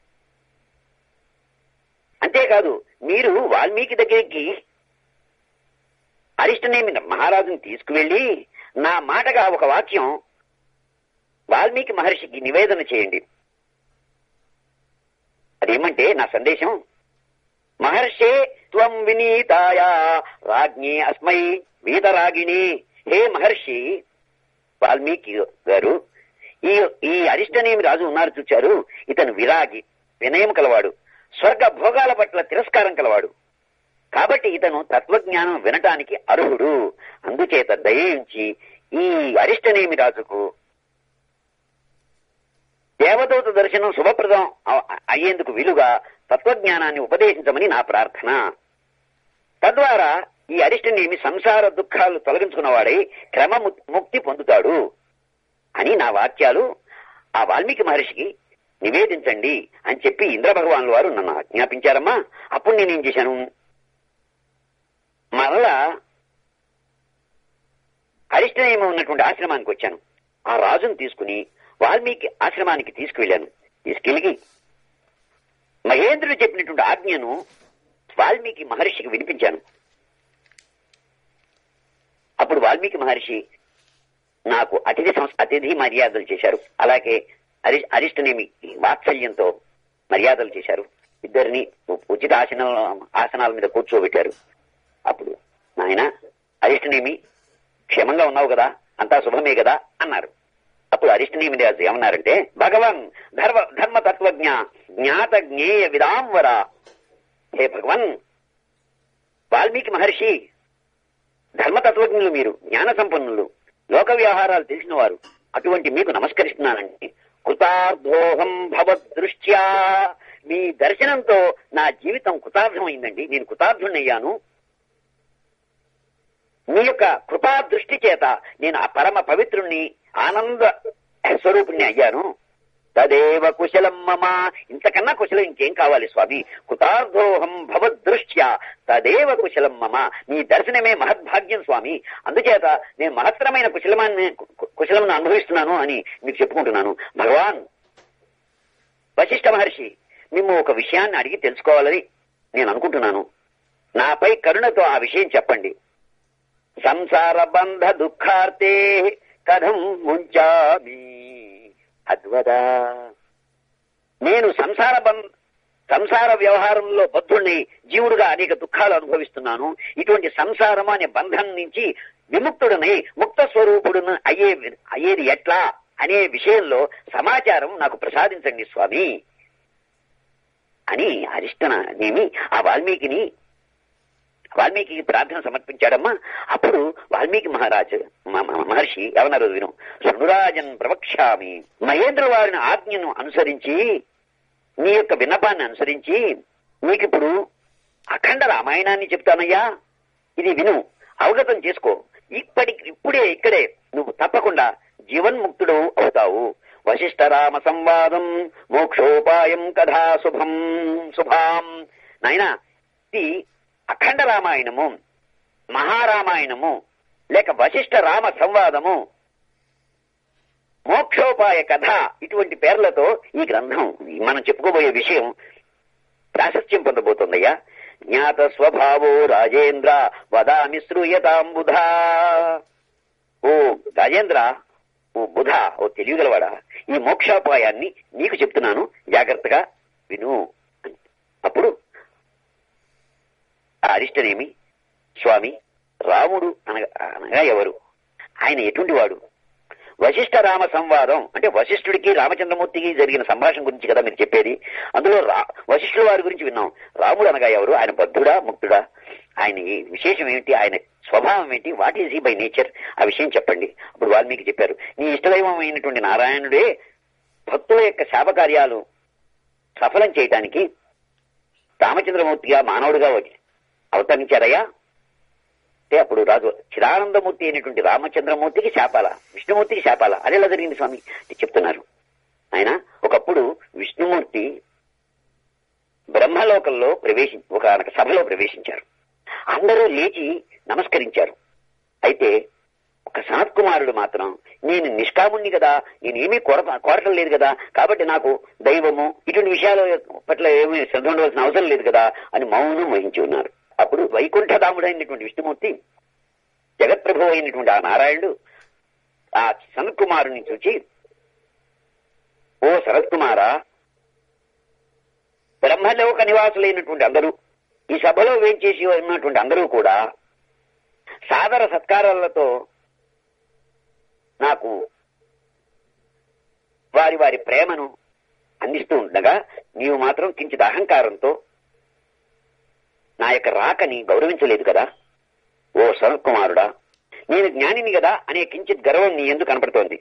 అంతేకాదు మీరు వాల్మీకి దగ్గరికి అరిష్టనేమి మహారాజుని తీసుకువెళ్ళి నా మాటగా ఒక వాక్యం వాల్మీకి మహర్షికి నివేదన చేయండి అదేమంటే నా సందేశం మహర్షే త్వం వినీతాయా రాజ్ఞి అస్మై వీతరాగిణి హే మహర్షి వాల్మీకి గారు ఈ ఈ అరిష్టనేమి రాజు ఉన్నారు చూచారు ఇతను విరాగి వినయం కలవాడు స్వర్గ భోగాల పట్ల తిరస్కారం కలవాడు కాబట్టి ఇతను తత్వజ్ఞానం వినటానికి అర్హుడు అందుచేత దయించి ఈ అరిష్టనేమి రాజుకు దేవదూత దర్శనం శుభప్రదం అ- అయ్యేందుకు వీలుగా తత్వజ్ఞానాన్ని ఉపదేశించమని నా ప్రార్థన తద్వారా ఈ అరిష్టనేమి సంసార దుఃఖాలు తొలగించుకున్నవాడై క్రమ ము- ముక్తి పొందుతాడు అని నా వాక్యాలు ఆ వాల్మీకి మహర్షికి నివేదించండి అని చెప్పి ఇంద్ర భగవాన్ల వారు నన్ను ఆజ్ఞాపించారమ్మా అప్పుడు నేనేం చేశాను మరలా అరిష్టనేమి ఉన్నటువంటి ఆశ్రమానికి వచ్చాను ఆ రాజును తీసుకుని వాల్మీకి ఆశ్రమానికి తీసుకువెళ్ళాను తీసుకెళ్ళి మహేంద్రుడు చెప్పినటువంటి ఆజ్ఞను వాల్మీకి మహర్షికి వినిపించాను అప్పుడు వాల్మీకి మహర్షి నాకు అతిథి సంస్ అతిథి మర్యాదలు చేశారు అలాగే అరి అరిష్టనేమి వాత్సల్యంతో మర్యాదలు చేశారు ఇద్దరిని ఉ- ఉచిత ఆసన ఆసనాల మీద కూర్చోబెట్టారు అప్పుడు నాయన అరిష్టనేమి క్షేమంగా ఉన్నావు కదా అంతా శుభమే కదా అన్నారు అప్పుడు అరిష్టనేమి రాజు ఏమన్నారంటే భగవాన్ ధర్మ ధర్మ తత్వజ్ఞ జ్ఞాత జ్ఞేయ విదాంవర హే భగవన్ వాల్మీకి మహర్షి ధర్మతత్వజ్ఞులు మీరు జ్ఞాన సంపన్నులు లోక వ్యవహారాలు తెలిసిన వారు అటువంటి మీకు నమస్కరిస్తున్నానండి కృతార్థోహం భవదృష్ట్యా మీ దర్శనంతో నా జీవితం కృతార్థమైందండి నేను కృతార్థుణ్ణయ్యాను మీ యొక్క కృపా దృష్టి చేత నేను ఆ పరమ పవిత్రుణ్ణి ఆనంద స్వరూపుణ్ణి అయ్యాను తదేవ కుశలం మమ ఇంతకన్నా కుశలం ఇంకేం కావాలి స్వామి కృతార్థోహం భవదృష్ట్యా తదేవ కుశలం మమ నీ దర్శనమే మహద్భాగ్యం స్వామి అందుచేత నేను మహత్తరమైన కుశలమాన్ని కుశలం అనుభవిస్తున్నాను అని మీకు చెప్పుకుంటున్నాను భగవాన్ వశిష్ఠ మహర్షి మేము ఒక విషయాన్ని అడిగి తెలుసుకోవాలని నేను అనుకుంటున్నాను నాపై కరుణతో ఆ విషయం చెప్పండి సంసార బంధ దుఃఖార్తే కథం ముంచామి అద్వదా నేను సంసార బం సంసార వ్యవహారంలో బద్ధుణ్ణి జీవుడుగా అనేక దుఃఖాలు అనుభవిస్తున్నాను ఇటువంటి సంసారం అనే బంధం నుంచి విముక్తుడనై ముక్త స్వరూపుడును అయ్యే అయ్యేది ఎట్లా అనే విషయంలో సమాచారం నాకు ప్రసాదించండి స్వామి అని అరిష్టనేమి ఆ వాల్మీకిని వాల్మీకి ప్రార్థన సమర్పించాడమ్మా అప్పుడు వాల్మీకి మహారాజు మ- మ- మహర్షి ఏమన్నారు విను శృణురాజన్ ప్రవక్ష్యామి మహేంద్ర వారిని ఆజ్ఞను అనుసరించి నీ యొక్క విన్నపాన్ని అనుసరించి నీకిప్పుడు అఖండ రామాయణాన్ని చెప్తానయ్యా ఇది విను అవగతం చేసుకో ఇప్పటి ఇప్పుడే ఇక్కడే నువ్వు తప్పకుండా జీవన్ముక్తుడు అవుతావు వశిష్ఠ రామ సంవాదం మోక్షోపాయం కథా శుభం శుభాం నాయనా ఇది అఖండ రామాయణము మహారామాయణము లేక వశిష్ఠ రామ సంవాదము మోక్షోపాయ కథ ఇటువంటి పేర్లతో ఈ గ్రంథం మనం చెప్పుకోబోయే విషయం ప్రాశస్త్యం పొందబోతుందయ్యా జ్ఞాత స్వభావో రాజేంద్ర వదామి శ్రూయతాంబుధా ఓ రాజేంద్ర ఓ బుధ ఓ తెలియగలవాడా ఈ మోక్షోపాయాన్ని నీకు చెప్తున్నాను జాగ్రత్తగా విను అప్పుడు ఆ అరిష్టనేమి స్వామి రాముడు అనగా అనగా ఎవరు ఆయన ఎటువంటి వాడు వశిష్ఠ రామ సంవాదం అంటే వశిష్ఠుడికి రామచంద్రమూర్తికి జరిగిన సంభాషణ గురించి కదా మీరు చెప్పేది అందులో రా వశిష్ఠుల వారి గురించి విన్నాం రాముడు అనగా ఎవరు ఆయన బద్ధుడా ముక్తుడా ఆయన ఈ విశేషం ఏమిటి ఆయన స్వభావం ఏంటి what is he by nature ఆ విషయం చెప్పండి అప్పుడు వాల్మీకి చెప్పారు నీ ఇష్టదైవం అయినటువంటి నారాయణుడే భక్తుల యొక్క శాపకార్యాలు సఫలం చేయటానికి రామచంద్రమూర్తిగా మానవుడిగా వచ్చి అవతరించారయ్యా అంటే అప్పుడు రాజు చిదానందమూర్తి అయినటువంటి రామచంద్రమూర్తికి శాపాల విష్ణుమూర్తికి శాపాల అది ఎలా జరిగింది స్వామి అని చెప్తున్నారు ఆయన ఒకప్పుడు విష్ణుమూర్తి బ్రహ్మలోకంలో ప్రవేశి ఒక సభలో ప్రవేశించారు అందరూ లేచి నమస్కరించారు అయితే ఒక సనత్ కుమారుడు మాత్రం నేను నిష్కాముణ్ణి కదా నేను ఏమీ కోర కోరటం లేదు కదా కాబట్టి నాకు దైవము ఇటువంటి విషయాల పట్ల ఏమీ శ్రద్ధ ఉండవలసిన అవసరం లేదు కదా అని మౌనం వహించి ఉన్నారు అప్పుడు వైకుంఠధాముడైనటువంటి విష్ణుమూర్తి జగత్ప్రభు అయినటువంటి ఆ నారాయణుడు ఆ సనత్ కుమారుని చూచి ఓ శరత్ కుమారా బ్రహ్మలోక నివాసులైనటువంటి అందరూ ఈ సభలో వేంచేసి ఉన్నటువంటి అందరూ కూడా సాదర సత్కారాలతో నాకు వారి వారి ప్రేమను అందిస్తూ ఉండగా నీవు మాత్రం కించిత్ అహంకారంతో నా యొక్క రాకని గౌరవించలేదు కదా ఓ సనత్ కుమారుడా నేను జ్ఞానిని కదా అనే కించిత్ గర్వం నీ ఎందుకు కనపడుతోంది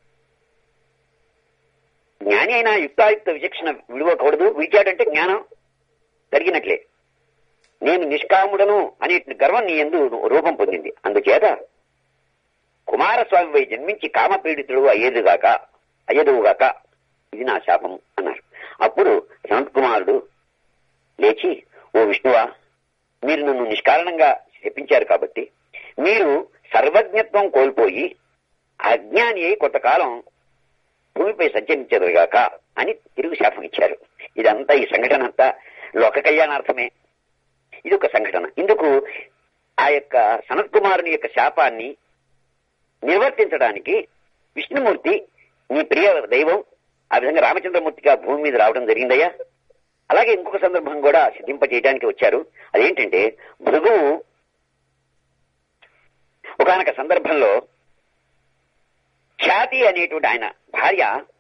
జ్ఞాని అయినా యుక్తాయుక్త విచక్షణ విడువకూడదు విడిచాడంటే జ్ఞానం కలిగినట్లే నేను నిష్కాముడను అనే గర్వం నీ ఎందు రూపం పొందింది అందుచేత కుమారస్వామిపై జన్మించి కామపీడితుడు అయ్యేదుగాక అయ్యేదుగాక ఇది నా శాపం అన్నారు అప్పుడు సనత్ కుమారుడు లేచి ఓ విష్ణువా మీరు నన్ను నిష్కారణంగా శపించారు కాబట్టి మీరు సర్వజ్ఞత్వం కోల్పోయి అజ్ఞాని అయి కొంతకాలం భూమిపై సంచరించదుగాక అని తిరుగు శాపం ఇచ్చారు ఇదంతా ఈ సంఘటన అంతా లోక కళ్యాణార్థమే ఇది ఒక సంఘటన ఇందుకు ఆ యొక్క సనత్ కుమారుని యొక్క శాపాన్ని నిర్వర్తించడానికి విష్ణుమూర్తి నీ ప్రియ దైవం ఆ విధంగా రామచంద్రమూర్తిగా భూమి మీద రావడం జరిగిందయ్యా అలాగే ఇంకొక సందర్భం కూడా సిద్ధింప చేయడానికి వచ్చారు అదేంటంటే భృగువు ఒకనొక సందర్భంలో ఖ్యాతి అనేటువంటి ఆయన భార్య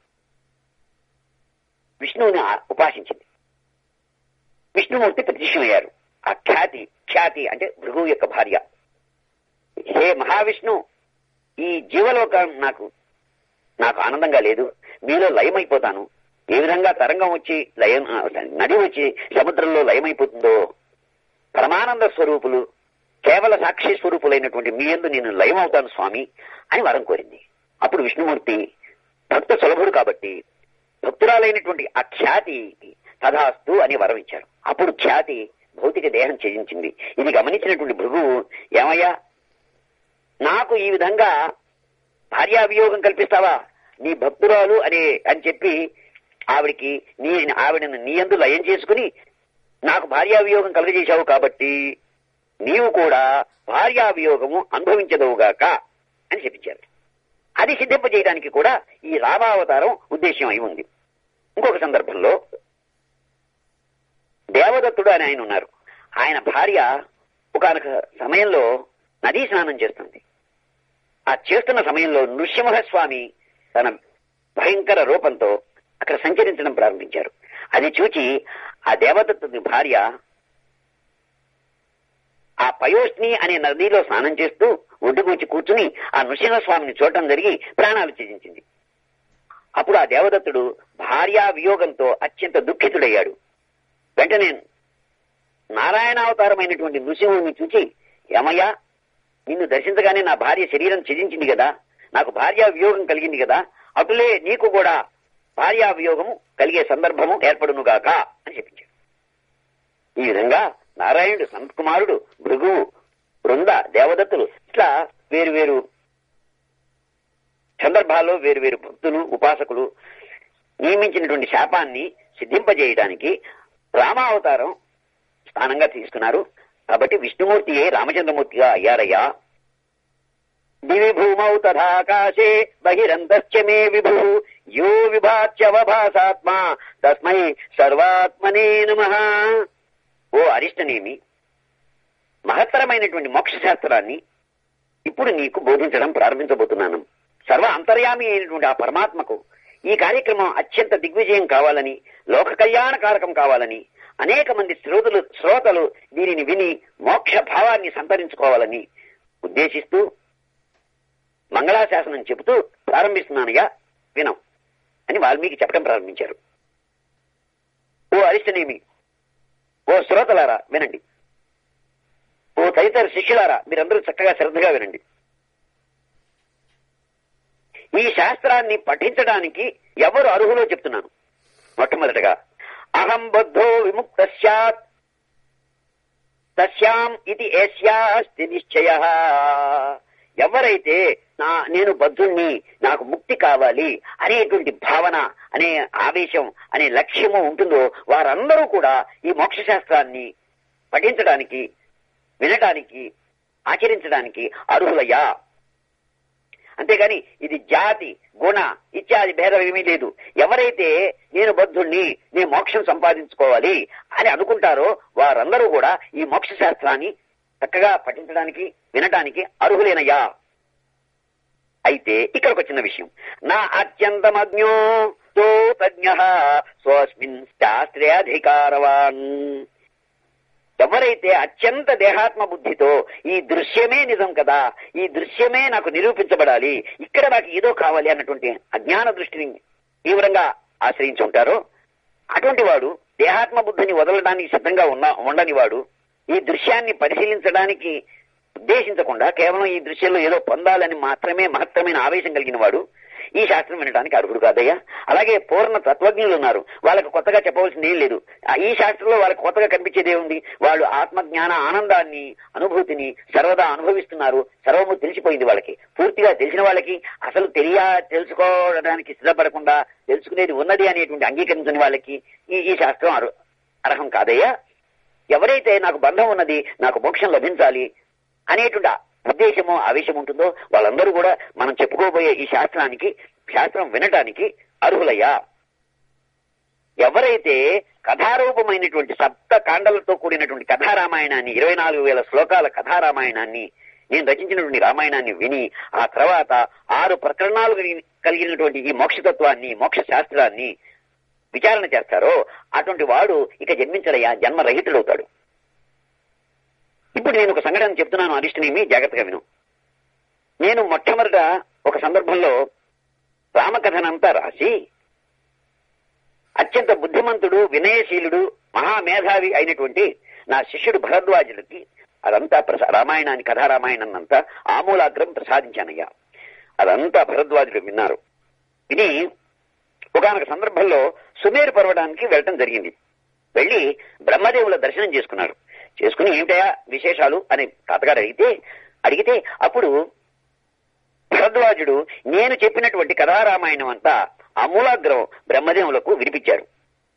విష్ణువుని ఆ- ఉపాసించింది విష్ణుమూర్తి ప్రత్యక్షమయ్యారు ఆ ఖ్యాతి ఖ్యాతి అంటే భృగువు యొక్క భార్య హే మహావిష్ణు ఈ జీవలోకం నాకు నాకు ఆనందంగా లేదు మీలో లయమైపోతాను ఏ విధంగా తరంగం వచ్చి లయం ఆ, నది వచ్చి సముద్రంలో లయమైపోతుందో పరమానంద స్వరూపులు కేవల సాక్షి స్వరూపులైనటువంటి మీ యందు నేను లయమవుతాను స్వామి అని వరం కోరింది అప్పుడు విష్ణుమూర్తి భక్త సులభుడు కాబట్టి భక్తురాలైనటువంటి ఆ ఖ్యాతి తథాస్తు అని వరం ఇచ్చారు అప్పుడు ఖ్యాతి భౌతిక దేహం త్యజించింది ఇది గమనించినటువంటి భృగువు ఏమయ్యా నాకు ఈ విధంగా భార్యాభియోగం కల్పిస్తావా నీ భక్తురాలు అనే అని చెప్పి ఆవిడికి నీ ఆవిడను నీ అందు లయం చేసుకుని నాకు భార్యాభియోగం కలుగజేశావు కాబట్టి నీవు కూడా భార్యాభియోగము అనుభవించదవుగాక అని చెప్పించారు అది సిద్ధింపజేయడానికి కూడా ఈ రామావతారం ఉద్దేశ్యం అయి ఉంది ఇంకొక సందర్భంలో దేవదత్తుడు అని ఆయన ఉన్నారు ఆయన భార్య ఒకనొక సమయంలో నదీ స్నానం చేస్తుంది ఆ చేస్తున్న సమయంలో నృసింహస్వామి తన భయంకర రూపంతో అక్కడ సంచరించడం ప్రారంభించారు అది చూచి ఆ దేవదత్తుని భార్య ఆ పయోష్ని అనే నదిలో స్నానం చేస్తూ ఒడ్డుకొచ్చి కూర్చుని ఆ నృసింహస్వామిని చూడటం జరిగి ప్రాణాలు త్యజించింది అప్పుడు ఆ దేవదత్తుడు భార్యా వియోగంతో అత్యంత దుఃఖితుడయ్యాడు వెంటనే నారాయణావతారమైనటువంటి నృసింహుని చూచి ఏమయ్యా నిన్ను దర్శించగానే నా భార్య శరీరం ఛేదించింది కదా నాకు భార్యా వియోగం కలిగింది కదా అటులే నీకు కూడా భార్యా వియోగము కలిగే సందర్భము ఏర్పడునుగాక అని చెప్పించాడు ఈ విధంగా నారాయణుడు సంతకుమారుడు భృగువు బృంద దేవదత్తులు ఇట్లా వేరు వేరు సందర్భాల్లో వేరు వేరు భక్తులు ఉపాసకులు నియమించినటువంటి శాపాన్ని సిద్ధింపజేయడానికి రామావతారం స్థానంగా తీసుకున్నారు కాబట్టి విష్ణుమూర్తియే రామచంద్రమూర్తిగా అయ్యారయ్యా దివి భూమౌ తథాకాశే బహిరంతశ్చ మే విభు యో విభాత్యవభాసాత్మా తస్మై సర్వాత్మనే నమ ఓ అరిష్టనేమి మహత్తరమైనటువంటి మోక్ష శాస్త్రాన్ని ఇప్పుడు నీకు బోధించడం ప్రారంభించబోతున్నాను సర్వ అంతర్యామి అయినటువంటి ఆ పరమాత్మకు ఈ కార్యక్రమం అత్యంత దిగ్విజయం కావాలని లోక కళ్యాణకారకం కావాలని అనేక మంది శ్రోతలు శ్రోతలు దీనిని విని మోక్ష భావాన్ని సంతరించుకోవాలని ఉద్దేశిస్తూ మంగళాశాసనం చెబుతూ ప్రారంభిస్తున్నానయ్యా వినం అని వాల్మీకి చెప్పడం ప్రారంభించారు ఓ అరిష్టనేమి ఓ శ్రోతలారా వినండి ఓ తదితర శిష్యులారా మీరందరూ చక్కగా శ్రద్ధగా వినండి ఈ శాస్త్రాన్ని పఠించడానికి ఎవరు అర్హులో చెప్తున్నాను మొట్టమొదటగా అహం బుద్ధో విముక్త సత్ తస్యాం ఇది ఏస్యాస్తి నిశ్చయ ఎవరైతే నా నేను బద్ధుణ్ణి నాకు ముక్తి కావాలి అనేటువంటి భావన అనే ఆవేశం అనే లక్ష్యము ఉంటుందో వారందరూ కూడా ఈ మోక్ష శాస్త్రాన్ని పఠించడానికి వినటానికి ఆచరించడానికి అర్హులయ్యా అంతేగాని ఇది జాతి గుణ ఇత్యాది భేదం ఏమీ లేదు ఎవరైతే నేను బద్ధుణ్ణి నేను మోక్షం సంపాదించుకోవాలి అని అనుకుంటారో వారందరూ కూడా ఈ మోక్ష శాస్త్రాన్ని చక్కగా పఠించడానికి వినటానికి అర్హులేనయ్యా అయితే ఇక్కడికి వచ్చిన విషయం నా అత్యంతమజ్ఞో తో తజ్ఞ స్వస్మిన్ శాస్త్రే అధికారవాన్ ఎవరైతే అత్యంత దేహాత్మ బుద్ధితో ఈ దృశ్యమే నిజం కదా ఈ దృశ్యమే నాకు నిరూపించబడాలి ఇక్కడ నాకు ఏదో కావాలి అన్నటువంటి అజ్ఞాన దృష్టిని తీవ్రంగా ఆశ్రయించి ఉంటారో అటువంటి వాడు దేహాత్మ బుద్ధిని వదలడానికి సిద్ధంగా ఉన్న ఉండని వాడు ఈ దృశ్యాన్ని పరిశీలించడానికి ఉద్దేశించకుండా కేవలం ఈ దృశ్యంలో ఏదో పొందాలని మాత్రమే మహత్తరమైన ఆవేశం కలిగిన వాడు ఈ శాస్త్రం వినడానికి అర్హుడు కాదయ్యా అలాగే పూర్ణ తత్వజ్ఞులు ఉన్నారు వాళ్ళకు కొత్తగా చెప్పవలసింది ఏం లేదు ఆ ఈ శాస్త్రంలో వాళ్ళకి కొత్తగా కనిపించేది ఏముంది వాళ్ళు ఆత్మజ్ఞాన ఆనందాన్ని అనుభూతిని సర్వదా అనుభవిస్తున్నారు సర్వము తెలిసిపోయింది వాళ్ళకి పూర్తిగా తెలిసిన వాళ్ళకి అసలు తెలియ తెలుసుకోవడానికి సిద్ధపడకుండా తెలుసుకునేది ఉన్నది అనేటువంటి అంగీకరించని వాళ్ళకి ఈ ఈ శాస్త్రం అర్హ- అర్హం కాదయ్యా ఎవరైతే నాకు బంధం ఉన్నది నాకు మోక్షం లభించాలి అనేటువంటి ఉద్దేశము ఆవేశం ఉంటుందో వాళ్ళందరూ కూడా మనం చెప్పుకోబోయే ఈ శాస్త్రానికి శాస్త్రం వినటానికి అర్హులయ్యా ఎవరైతే కథారూపమైనటువంటి సప్త కాండలతో కూడినటువంటి కథారామాయణాన్ని ఇరవై నాలుగు వేల శ్లోకాల కథారామాయణాన్ని నేను రచించినటువంటి రామాయణాన్ని విని ఆ తర్వాత ఆరు ప్రకరణాలు కలిగి- కలిగినటువంటి ఈ మోక్షతత్వాన్ని మోక్ష శాస్త్రాన్ని విచారణ చేస్తారో అటువంటి వాడు ఇక జన్మించడయ్యా జన్మరహితుడవుతాడు ఇప్పుడు నేను ఒక సంఘటన చెప్తున్నాను అరిష్టనేమి జాగ్రత్తగా విను నేను మొట్టమొదట ఒక సందర్భంలో రామకథనంతా రాసి అత్యంత బుద్ధిమంతుడు వినయశీలుడు మహామేధావి అయినటువంటి నా శిష్యుడు భరద్వాజుడికి అదంతా ప్రసా రామాయణాన్ని కథారామాయణం అంతా ఆమూలాగ్రం ప్రసాదించానయ్యా అదంతా భరద్వాజుడు విన్నారు విని ఒకనొక సందర్భంలో సుమేరు పర్వటానికి వెళ్ళటం జరిగింది వెళ్లి బ్రహ్మదేవుల దర్శనం చేసుకున్నారు చేసుకుని ఏమిటయా విశేషాలు అని తాతగారు అడిగితే అడిగితే అప్పుడు భరద్వాజుడు నేను చెప్పినటువంటి కథారామాయణం అంతా అమూలాగ్రం బ్రహ్మదేవులకు వినిపించారు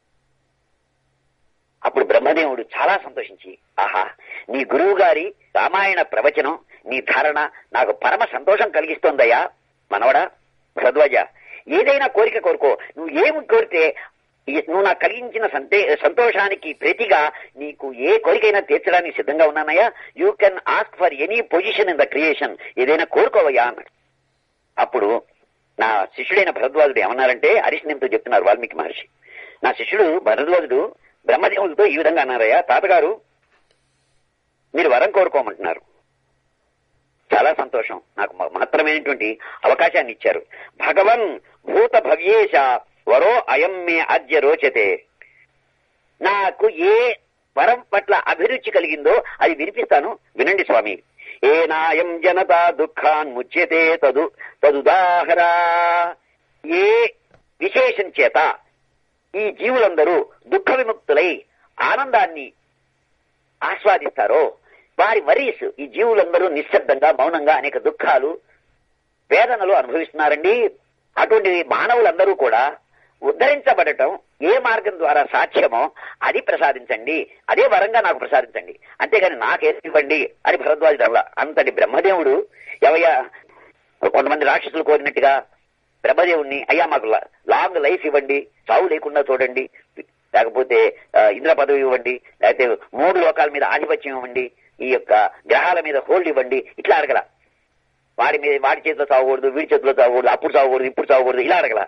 అప్పుడు బ్రహ్మదేవుడు చాలా సంతోషించి ఆహా నీ గురువు గారి రామాయణ ప్రవచనం నీ ధారణ నాకు పరమ సంతోషం కలిగిస్తోందయ్యా మనవడా భరద్వాజ ఏదైనా కోరిక కోరుకో నువ్వు ఏమి కోరితే ఈ- నువ్వు నాకు కలిగించిన సంతే సంతోషానికి ప్రతిగా నీకు ఏ కోరికైనా తీర్చడానికి సిద్ధంగా ఉన్నానయ్యా you can ask for any position in the creation ఏదైనా కోరుకోవయ్యా అన్నాడు అప్పుడు నా శిష్యుడైన భరద్వాజుడు ఏమన్నారంటే హరిశ్నంతో చెప్తున్నారు వాల్మీకి మహర్షి నా శిష్యుడు భరద్వాజుడు బ్రహ్మదేవులతో ఈ విధంగా అన్నారయ్యా తాతగారు మీరు వరం కోరుకోమంటున్నారు చాలా సంతోషం నాకు మ- మహత్తరమైనటువంటి అవకాశాన్ని ఇచ్చారు భగవన్ భూత భవ్యేశ వరో అయం మే అద్య రోచతే నాకు ఏ వరం పట్ల అభిరుచి కలిగిందో అది వినిపిస్తాను వినండి స్వామి ఏనాయం జనత దుఃఖాన్ ముచ్యతే తదు తదుదాహరా ఏ విశేషం చేత ఈ జీవులందరూ దుఃఖ విముక్తులై ఆనందాన్ని ఆస్వాదిస్తారో వారి వరీస్ ఈ జీవులందరూ నిశ్శబ్దంగా మౌనంగా అనేక దుఃఖాలు వేదనలు అనుభవిస్తున్నారండి అటువంటి మానవులందరూ కూడా ఉద్ధరించబడటం ఏ మార్గం ద్వారా సాధ్యమో అది ప్రసాదించండి అదే వరంగా నాకు ప్రసాదించండి అంతేగాని నాకేది ఇవ్వండి అని భరద్వాజుడు అలా అంతటి బ్రహ్మదేవుడు ఎవయ్యా కొంతమంది రాక్షసులు కోరినట్టుగా బ్రహ్మదేవుణ్ణి అయ్యా మాకు లా- లాంగ్ లైఫ్ ఇవ్వండి చావు లేకుండా చూడండి లేకపోతే ఆ, ఇంద్ర పదవి ఇవ్వండి లేకపోతే మూడు లోకాల మీద ఆధిపత్యం ఇవ్వండి ఈ యొక్క గ్రహాల మీద హోల్డ్ ఇవ్వండి ఇట్లా అడగల వాడి మీద వాడి చేతిలో చావకూడదు వీడి చేతిలో చావకూడదు అప్పుడు చావకూడదు ఇప్పుడు చావకూడదు ఇలా అడగల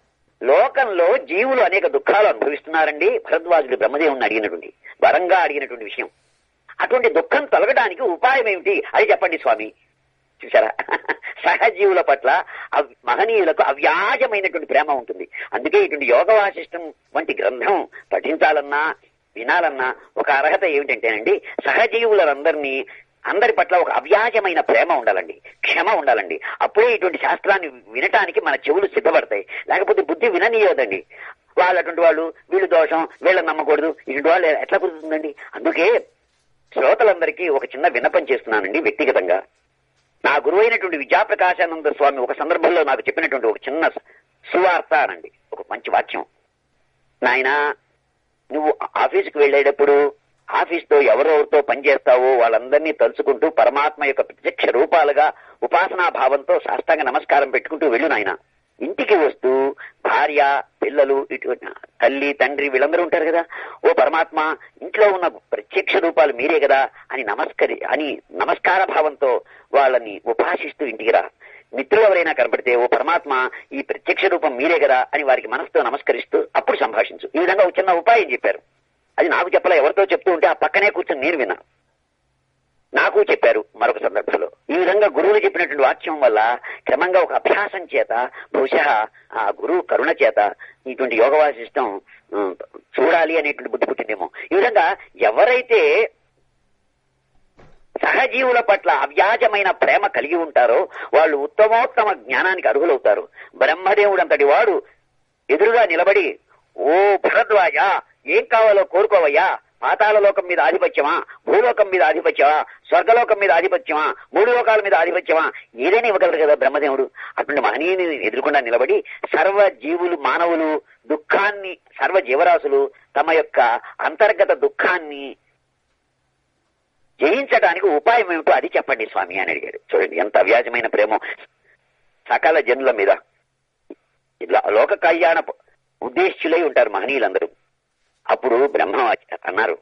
లోకంలో జీవులు అనేక దుఃఖాలు అనుభవిస్తున్నారండి భరద్వాజుడు బ్రహ్మదేవుని అడిగినటువంటి వరంగా అడిగినటువంటి విషయం అటువంటి దుఃఖం తొలగడానికి ఉపాయం ఏమిటి అది చెప్పండి స్వామి చూసారా సహజీవుల పట్ల అవ్- మహనీయులకు అవ్యాజమైనటువంటి ప్రేమ ఉంటుంది అందుకే ఇటువంటి యోగ వాసిష్టం వంటి గ్రంథం పఠించాలన్నా వినాలన్నా ఒక అర్హత ఏమిటంటేనండి సహజీవులందరినీ అందరి పట్ల ఒక అవ్యాజమైన ప్రేమ ఉండాలండి క్షమ ఉండాలండి అప్పుడే ఇటువంటి శాస్త్రాన్ని వినటానికి మన చెవులు సిద్ధపడతాయి లేకపోతే బుద్ధి విననీయదండి వాళ్ళు అటువంటి వాళ్ళు వీళ్ళు దోషం వీళ్ళని నమ్మకూడదు ఇటువంటి వాళ్ళు ఎట్లా కుదురుతుందండి అందుకే శ్రోతలందరికీ ఒక చిన్న విన్నపం చేస్తున్నానండి వ్యక్తిగతంగా నా గురువు అయినటువంటి విద్యాప్రకాశానంద స్వామి ఒక సందర్భంలో నాకు చెప్పినటువంటి ఒక చిన్న సువార్త అనండి ఒక మంచి వాక్యం నాయనా నువ్వు ఆఫీసుకు వెళ్ళేటప్పుడు ఆఫీస్తో ఎవరెవరితో పనిచేస్తావో వాళ్ళందరినీ తలుచుకుంటూ పరమాత్మ యొక్క ప్రత్యక్ష రూపాలుగా ఉపాసనా భావంతో సాష్టాంగ నమస్కారం పెట్టుకుంటూ వెళ్ళు నాయన ఇంటికి వస్తూ భార్య పిల్లలు ఇటు తల్లి తండ్రి వీళ్ళందరూ ఉంటారు కదా ఓ పరమాత్మ ఇంట్లో ఉన్న ప్రత్యక్ష రూపాలు మీరే కదా అని నమస్కరి అని నమస్కార భావంతో వాళ్ళని ఉపాసిస్తూ ఇంటికి రా మిత్రులు ఎవరైనా కనపడితే ఓ పరమాత్మ ఈ ప్రత్యక్ష రూపం మీరే కదా అని వారికి మనసుతో నమస్కరిస్తూ అప్పుడు సంభాషించు ఈ విధంగా ఒక చిన్న ఉపాయం చెప్పారు అది నాకు చెప్పలే ఎవరితో చెప్తూ ఉంటే ఆ పక్కనే కూర్చొని నేను విన్నాను నాకు చెప్పారు మరొక సందర్భంలో ఈ విధంగా గురువులు చెప్పినటువంటి వాక్యం వల్ల క్రమంగా ఒక అభ్యాసం చేత బహుశా ఆ గురువు కరుణ చేత ఇటువంటి యోగ వాసిష్టం ఉమ్, చూడాలి అనేటువంటి బుద్ధి పుట్టిందేమో ఈ విధంగా ఎవరైతే సహజీవుల పట్ల అవ్యాజమైన ప్రేమ కలిగి ఉంటారో వాళ్ళు ఉత్తమోత్తమ జ్ఞానానికి అర్హులవుతారు బ్రహ్మదేవుడు అంతటి వాడు ఎదురుగా నిలబడి ఓ భరద్వాజ ఏం కావాలో కోరుకోవయ్యా పాతాళ లోకం మీద ఆధిపత్యమా భూలోకం మీద ఆధిపత్యమా స్వర్గలోకం మీద ఆధిపత్యమా మూడు లోకాల మీద ఆధిపత్యమా ఏదైనా ఇవ్వగలరు కదా బ్రహ్మదేవుడు అటువంటి మహనీయుని ఎదురుకుండా నిలబడి సర్వ జీవులు మానవులు దుఃఖాన్ని సర్వ జీవరాశులు తమ యొక్క అంతర్గత దుఃఖాన్ని జయించడానికి ఉపాయం ఏమిటో అది చెప్పండి స్వామి అని అడిగాడు చూడండి ఎంత అవ్యాజమైన ప్రేమ సకల జనుల మీద ఇలా లోక కళ్యాణ ఉద్దేశ్యులై ఉంటారు మహనీయులందరూ అప్పుడు బ్రహ్మ అన్నారు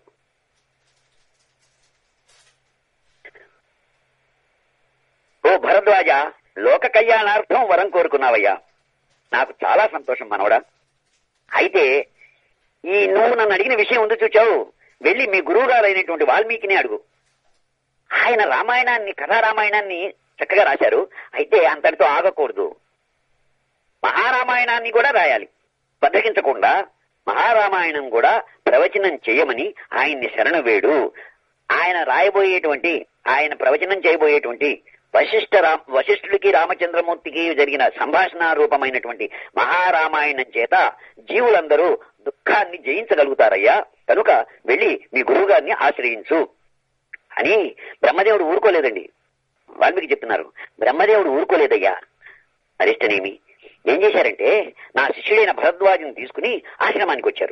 ఓ భరద్వాజ లోక కళ్యాణార్థం వరం కోరుకున్నావయ్యా నాకు చాలా సంతోషం మనవడా అయితే ఈ నువ్వు నన్ను అడిగిన విషయం ఉంది చూచావు వెళ్ళి మీ గురువు గారైనటువంటి వాల్మీకిని అడుగు ఆయన రామాయణాన్ని కథా రామాయణాన్ని చక్కగా రాశారు అయితే అంతటితో ఆగకూడదు మహారామాయణాన్ని కూడా రాయాలి బద్దకించకుండా మహారామాయణం కూడా ప్రవచనం చేయమని ఆయన్ని శరణు వేడు ఆయన రాయబోయేటువంటి ఆయన ప్రవచనం చేయబోయేటువంటి వశిష్ఠ రామ వశిష్ఠుడికి రామచంద్రమూర్తికి జరిగిన సంభాషణ రూపమైనటువంటి మహారామాయణం చేత జీవులందరూ దుఃఖాన్ని జయించగలుగుతారయ్యా కనుక వెళ్ళి మీ గురువు గారిని ఆశ్రయించు అని బ్రహ్మదేవుడు ఊరుకోలేదండి వాల్మీకి చెప్తున్నారు బ్రహ్మదేవుడు ఊరుకోలేదయ్యా అరిష్టనేమి ఏం చేశారంటే నా శిష్యుడైన భరద్వాజుని తీసుకుని ఆశ్రమానికి వచ్చారు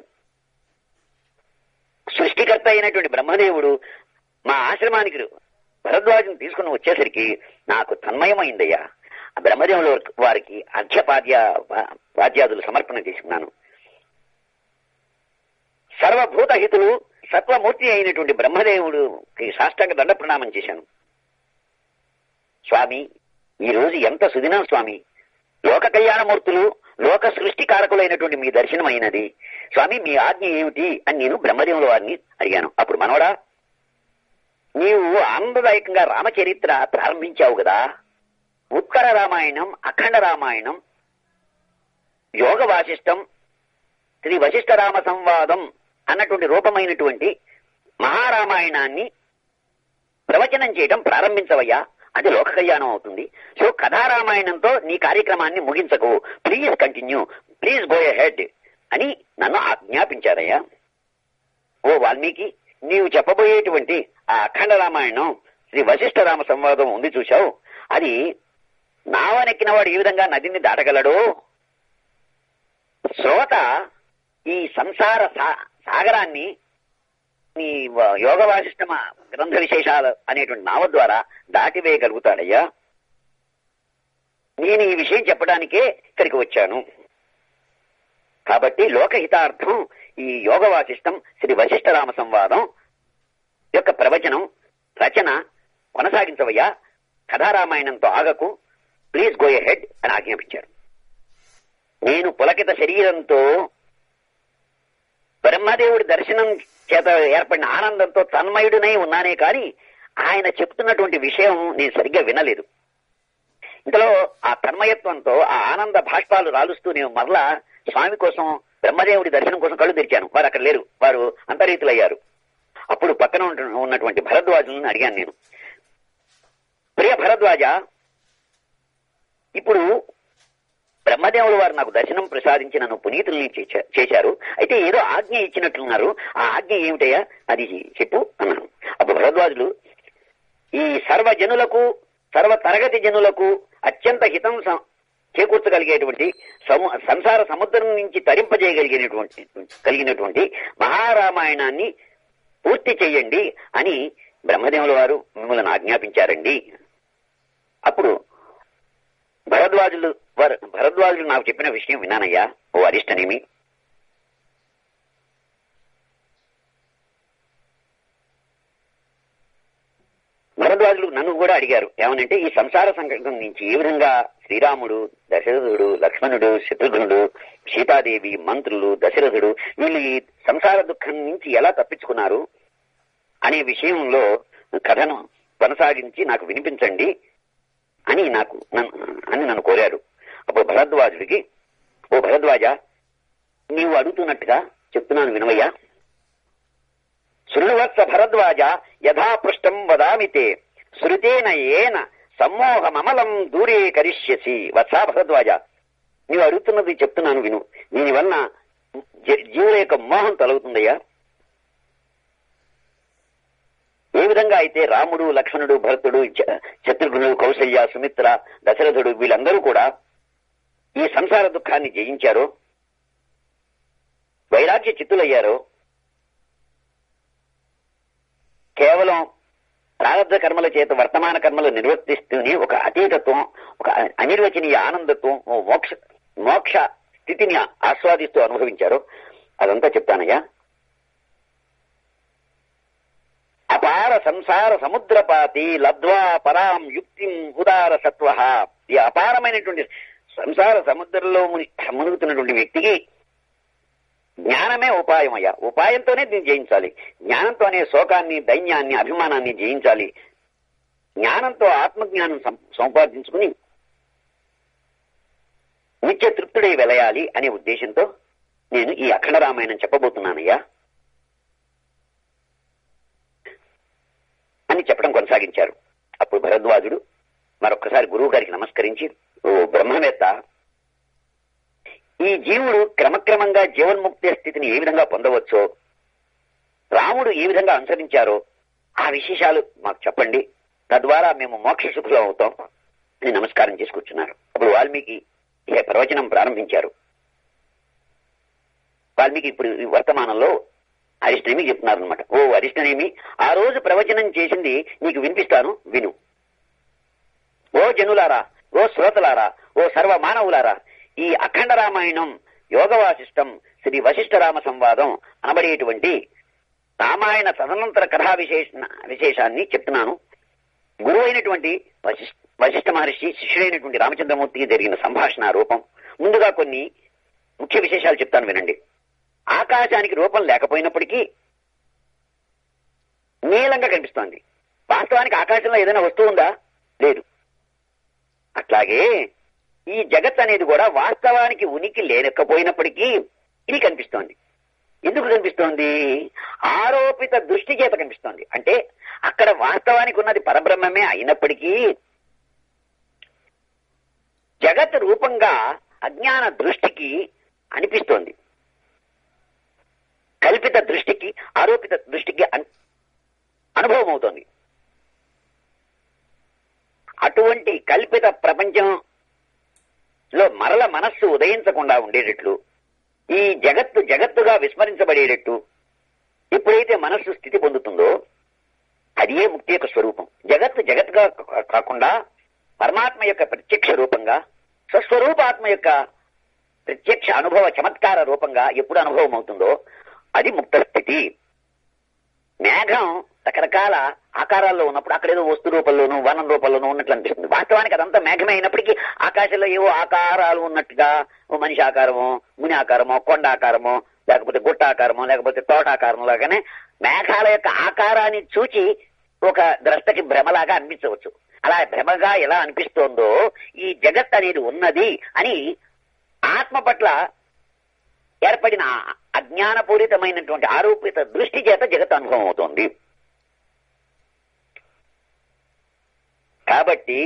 సృష్టికర్త అయినటువంటి బ్రహ్మదేవుడు మా ఆశ్రమానికి భరద్వాజుని తీసుకుని వచ్చేసరికి నాకు తన్మయమైందయ్యా ఆ బ్రహ్మదేవుల వారికి అర్ఘ్యపాద్య పాద్యాదులు సమర్పణ చేసుకున్నాను సర్వభూత హితులు సత్వమూర్తి అయినటువంటి బ్రహ్మదేవుడుకి సాష్టాంగ దండ ప్రణామం చేశాను స్వామి ఈ రోజు ఎంత సుదినం స్వామి లోక కళ్యాణమూర్తులు లోక సృష్టి కారకులైనటువంటి మీ దర్శనం అయినది స్వామి మీ ఆజ్ఞ ఏమిటి అని నేను బ్రహ్మదేవుల వారిని అడిగాను అప్పుడు మనవడా నీవు ఆనందదాయకంగా రామచరిత్ర ప్రారంభించావు కదా ఉత్తర రామాయణం అఖండ రామాయణం యోగ వాసిష్టం శ్రీ వశిష్ఠ రామ సంవాదం అన్నటువంటి రూపమైనటువంటి మహారామాయణాన్ని ప్రవచనం చేయడం ప్రారంభించవయ్యా అది లోక కళ్యాణం అవుతుంది సో కథారామాయణంతో నీ కార్యక్రమాన్ని ముగించకు please continue please go ahead అని నన్ను ఆజ్ఞాపించారయ్యా ఓ వాల్మీకి నీవు చెప్పబోయేటువంటి ఆ అఖండ రామాయణం శ్రీ వశిష్ఠ రామ సంవాదం ఉంది చూశావు అది నావనెక్కిన వాడు ఈ విధంగా నదిని దాటగలడు శ్రోత ఈ సంసార సా- సాగరాన్ని ఈ వ- యోగ వాసిష్టమ గ్రంథ విశేషాలు అనేటువంటి నావ ద్వారా దాటివేయగలుగుతాడయ్యా నేను ఈ విషయం చెప్పడానికే ఇక్కడికి వచ్చాను కాబట్టి లోకహితార్థం ఈ యోగ వాసిష్టం శ్రీ వశిష్ఠ రామ సంవాదం యొక్క ప్రవచనం రచన కొనసాగించవయ్యా కథారామాయణంతో ఆగకు ప్లీజ్ గో హెడ్ అని ఆజ్ఞాపించారు నేను పులకిత శరీరంతో బ్రహ్మదేవుడి దర్శనం చేత ఏర్పడిన ఆనందంతో తన్మయుడినై ఉన్నానే కాని ఆయన చెప్తున్నటువంటి విషయం నేను సరిగ్గా వినలేదు ఇంతలో ఆ తన్మయత్వంతో ఆ ఆనంద భాష్పాలు రాలుస్తూ నేను మరలా స్వామి కోసం బ్రహ్మదేవుడి దర్శనం కోసం కళ్ళు తెరిచాను వారు అక్కడ లేరు వారు అంతరీతులయ్యారు అప్పుడు పక్కన ఉంటు- ఉన్నటువంటి భరద్వాజులను అడిగాను నేను ప్రియ భరద్వాజ ఇప్పుడు బ్రహ్మదేవుడు వారు నాకు దర్శనం ప్రసాదించి నన్ను పునీతుల్ని చేశా- చేశారు అయితే ఏదో ఆజ్ఞ ఇచ్చినట్లున్నారు ఆ ఆజ్ఞ ఏమిటయ్యా అది చెప్పు అన్నాను అప్పుడు భరద్వాజులు ఈ సర్వ జనులకు సర్వ తరగతి జనులకు అత్యంత హితం సం- చేకూర్చగలిగేటువంటి సము సంసార సముద్రం నుంచి తరింపజేయగలిగినటువంటి కలిగినటువంటి మహారామాయణాన్ని పూర్తి చెయ్యండి అని బ్రహ్మదేవుల వారు మిమ్మల్ని ఆజ్ఞాపించారండి అప్పుడు భరద్వాజులు వారు భరద్వాజులు నాకు చెప్పిన విషయం విన్నానయ్యా ఓ అరిష్టనేమి భరద్వాజులు నన్ను కూడా అడిగారు ఏమనంటే ఈ సంసార సంకటం నుంచి ఏ విధంగా శ్రీరాముడు దశరథుడు లక్ష్మణుడు శత్రుఘ్నుడు సీతాదేవి మంత్రులు దశరథుడు వీళ్ళు ఈ సంసార దుఃఖం నుంచి ఎలా తప్పించుకున్నారు అనే విషయంలో కథను కొనసాగించి నాకు వినిపించండి అని నాకు నన్ను అని నన్ను కోరారు అప్పుడు భరద్వాజుడికి ఓ భరద్వాజ నీవు అడుగుతున్నట్టుగా చెప్తున్నాను వినవయ్యా శృణువత్స భరద్వాజ యథాపృష్టం వదామితే శృతేన ఏన సమ్మోహమమలం దూరే కరిష్యసి వత్సా భరద్వాజ నీవు అడుగుతున్నది చెప్తున్నాను విను దీని వలన జ- జీవుల యొక్క మోహం తొలగుతుందయ్యా ఏ విధంగా అయితే రాముడు లక్ష్మణుడు భరతుడు చ- శత్రుఘ్నుడు కౌసల్య సుమిత్ర దశరథుడు వీళ్ళందరూ కూడా ఈ సంసార దుఃఖాన్ని జయించారో వైరాగ్య చిత్తులయ్యారో కేవలం ప్రారంభ కర్మల చేత వర్తమాన కర్మలు నిర్వర్తిస్తూనే ఒక అతీతత్వం ఒక అనిర్వచనీయ ఆనందత్వం ఓ మోక్ష మోక్ష స్థితిని ఆస్వాదిస్తూ అనుభవించారో అదంతా చెప్తానయ్యా అపార సంసార సముద్రపాతి లబ్ధ్వా పరాం యుక్తిం ఉదార సత్వ ఈ అపారమైనటువంటి సంసార సముద్రంలో ముని మునుగుతున్నటువంటి వ్యక్తికి జ్ఞానమే ఉపాయమయ్యా ఉపాయంతోనే దీన్ని జయించాలి జ్ఞానంతోనే శోకాన్ని దైన్యాన్ని అభిమానాన్ని జయించాలి జ్ఞానంతో ఆత్మజ్ఞానం సం- సంపాదించుకుని నిత్య తృప్తుడై వెలయాలి అనే ఉద్దేశంతో నేను ఈ అఖండ రామాయణం చెప్పబోతున్నానయ్యా అని చెప్పడం కొనసాగించారు అప్పుడు భరద్వాజుడు మరొక్కసారి గురువు గారికి నమస్కరించి ఓ బ్రహ్మవేత్త ఈ జీవుడు క్రమక్రమంగా జీవన్ముక్తి స్థితిని ఏ విధంగా పొందవచ్చో రాముడు ఏ విధంగా అనుసరించారో ఆ విశేషాలు మాకు చెప్పండి తద్వారా మేము మోక్ష సుఖులు అవుతాం అని నమస్కారం చేసి కూర్చున్నారు అప్పుడు వాల్మీకి ఇక ప్రవచనం ప్రారంభించారు వాల్మీకి ఇప్పుడు ఈ వర్తమానంలో అరిష్టనేమి చెప్తున్నారు అనమాట ఓ అరిష్టనేమి ఆ రోజు ప్రవచనం చేసింది నీకు వినిపిస్తాను విను ఓ జనులారా ఓ శ్రోతలారా ఓ సర్వ మానవులారా ఈ అఖండ రామాయణం యోగ వాసిష్టం శ్రీ వశిష్ఠ రామ సంవాదం అనబడేటువంటి రామాయణ తదనంతర కథా విశేష విశేషాన్ని చెప్తున్నాను గురువు అయినటువంటి వశిష్ఠ వశిష్ఠ మహర్షి శిష్యుడైనటువంటి రామచంద్రమూర్తికి జరిగిన సంభాషణ రూపం ముందుగా కొన్ని ముఖ్య విశేషాలు చెప్తాను వినండి ఆకాశానికి రూపం లేకపోయినప్పటికీ నీలంగా కనిపిస్తోంది వాస్తవానికి ఆకాశంలో ఏదైనా వస్తువు ఉందా లేదు అట్లాగే ఈ జగత్ అనేది కూడా వాస్తవానికి ఉనికి లేకపోయినప్పటికీ ఇది కనిపిస్తోంది ఎందుకు కనిపిస్తోంది ఆరోపిత దృష్టి చేత కనిపిస్తోంది అంటే అక్కడ వాస్తవానికి ఉన్నది పరబ్రహ్మమే అయినప్పటికీ జగత్ రూపంగా అజ్ఞాన దృష్టికి అనిపిస్తోంది కల్పిత దృష్టికి ఆరోపిత దృష్టికి అన్- అనుభవం అవుతోంది అటువంటి కల్పిత ప్రపంచంలో మరల మనస్సు ఉదయించకుండా ఉండేటట్లు ఈ జగత్తు జగత్తుగా విస్మరించబడేటట్టు ఎప్పుడైతే మనస్సు స్థితి పొందుతుందో అదే ముక్తి యొక్క స్వరూపం జగత్తు జగత్తుగా కా- కాకుండా పరమాత్మ యొక్క ప్రత్యక్ష రూపంగా స్వస్వరూపాత్మ యొక్క ప్రత్యక్ష అనుభవ చమత్కార రూపంగా ఎప్పుడు అనుభవం అవుతుందో అది ముక్త స్థితి మేఘం రకరకాల ఆకారాల్లో ఉన్నప్పుడు అక్కడేదో వస్తు రూపంలోనూ వనం రూపంలోనూ ఉన్నట్లు అనిపిస్తుంది వాస్తవానికి అదంతా మేఘమే అయినప్పటికీ ఆకాశంలో ఏవో ఆకారాలు ఉన్నట్టుగా ఓ మనిషి ఆకారమో ముని ఆకారమో కొండ ఆకారమో లేకపోతే గుట్ట ఆకారమో లేకపోతే తోట ఆకారం లాగానే మేఘాల యొక్క ఆకారాన్ని చూచి ఒక ద్రష్టకి భ్రమలాగా అనిపించవచ్చు అలా భ్రమగా ఎలా అనిపిస్తోందో ఈ జగత్ అనేది ఉన్నది అని ఆత్మ పట్ల ఏర్పడిన అజ్ఞానపూరితమైనటువంటి ఆరోపిత దృష్టి చేత జగత్ అనుభవం అవుతోంది కాబట్టి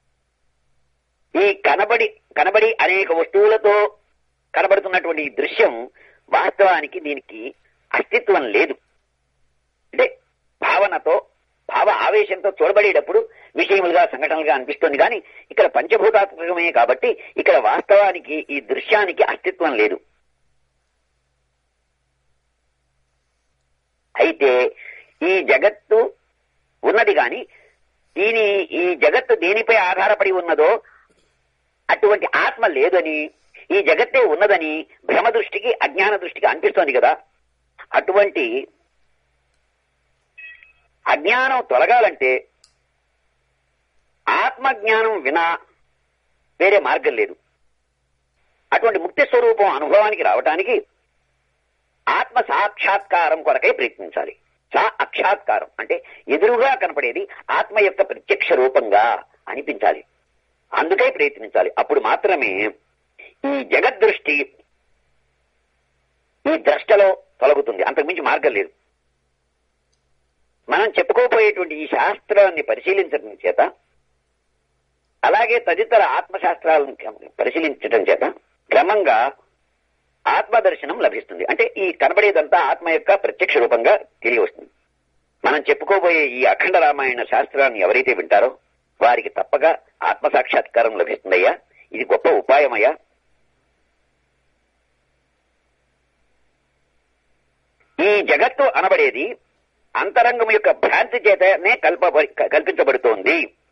ఈ కనబడి కనబడి అనేక వస్తువులతో కనబడుతున్నటువంటి ఈ దృశ్యం వాస్తవానికి దీనికి అస్తిత్వం లేదు అంటే భావనతో భావ ఆవేశంతో చూడబడేటప్పుడు విషయములుగా సంఘటనలుగా అనిపిస్తుంది కానీ ఇక్కడ పంచభూతాత్మకమే కాబట్టి ఇక్కడ వాస్తవానికి ఈ దృశ్యానికి అస్తిత్వం లేదు అయితే ఈ జగత్తు ఉన్నది గాని దీని ఈ జగత్తు దేనిపై ఆధారపడి ఉన్నదో అటువంటి ఆత్మ లేదని ఈ జగత్తే ఉన్నదని భ్రమ దృష్టికి అజ్ఞాన దృష్టికి అనిపిస్తోంది కదా అటువంటి అజ్ఞానం తొలగాలంటే ఆత్మజ్ఞానం వినా వేరే మార్గం లేదు అటువంటి ముక్తి స్వరూపం అనుభవానికి రావటానికి ఆత్మ సాక్షాత్కారం కొరకై ప్రయత్నించాలి సా అక్షాత్కారం అంటే ఎదురుగా కనపడేది ఆత్మ యొక్క ప్రత్యక్ష రూపంగా అనిపించాలి అందుకై ప్రయత్నించాలి అప్పుడు మాత్రమే ఈ జగద్దృష్టి ఈ ద్రష్టలో తొలగుతుంది అంతకుమించి మార్గం లేదు మనం చెప్పుకోపోయేటువంటి ఈ శాస్త్రాన్ని పరిశీలించడం చేత అలాగే తదితర ఆత్మశాస్త్రాలను పరిశీలించడం చేత క్రమంగా ఆత్మదర్శనం లభిస్తుంది అంటే ఈ కనబడేదంతా ఆత్మ యొక్క ప్రత్యక్ష రూపంగా తెలియవస్తుంది మనం చెప్పుకోబోయే ఈ అఖండ రామాయణ శాస్త్రాన్ని ఎవరైతే వింటారో వారికి తప్పక ఆత్మ సాక్షాత్కారం లభిస్తుందయ్యా ఇది గొప్ప ఉపాయమయ్యా ఈ జగత్తు అనబడేది అంతరంగం యొక్క భ్రాంతి చేతనే కల్ప కల్పించబడుతోంది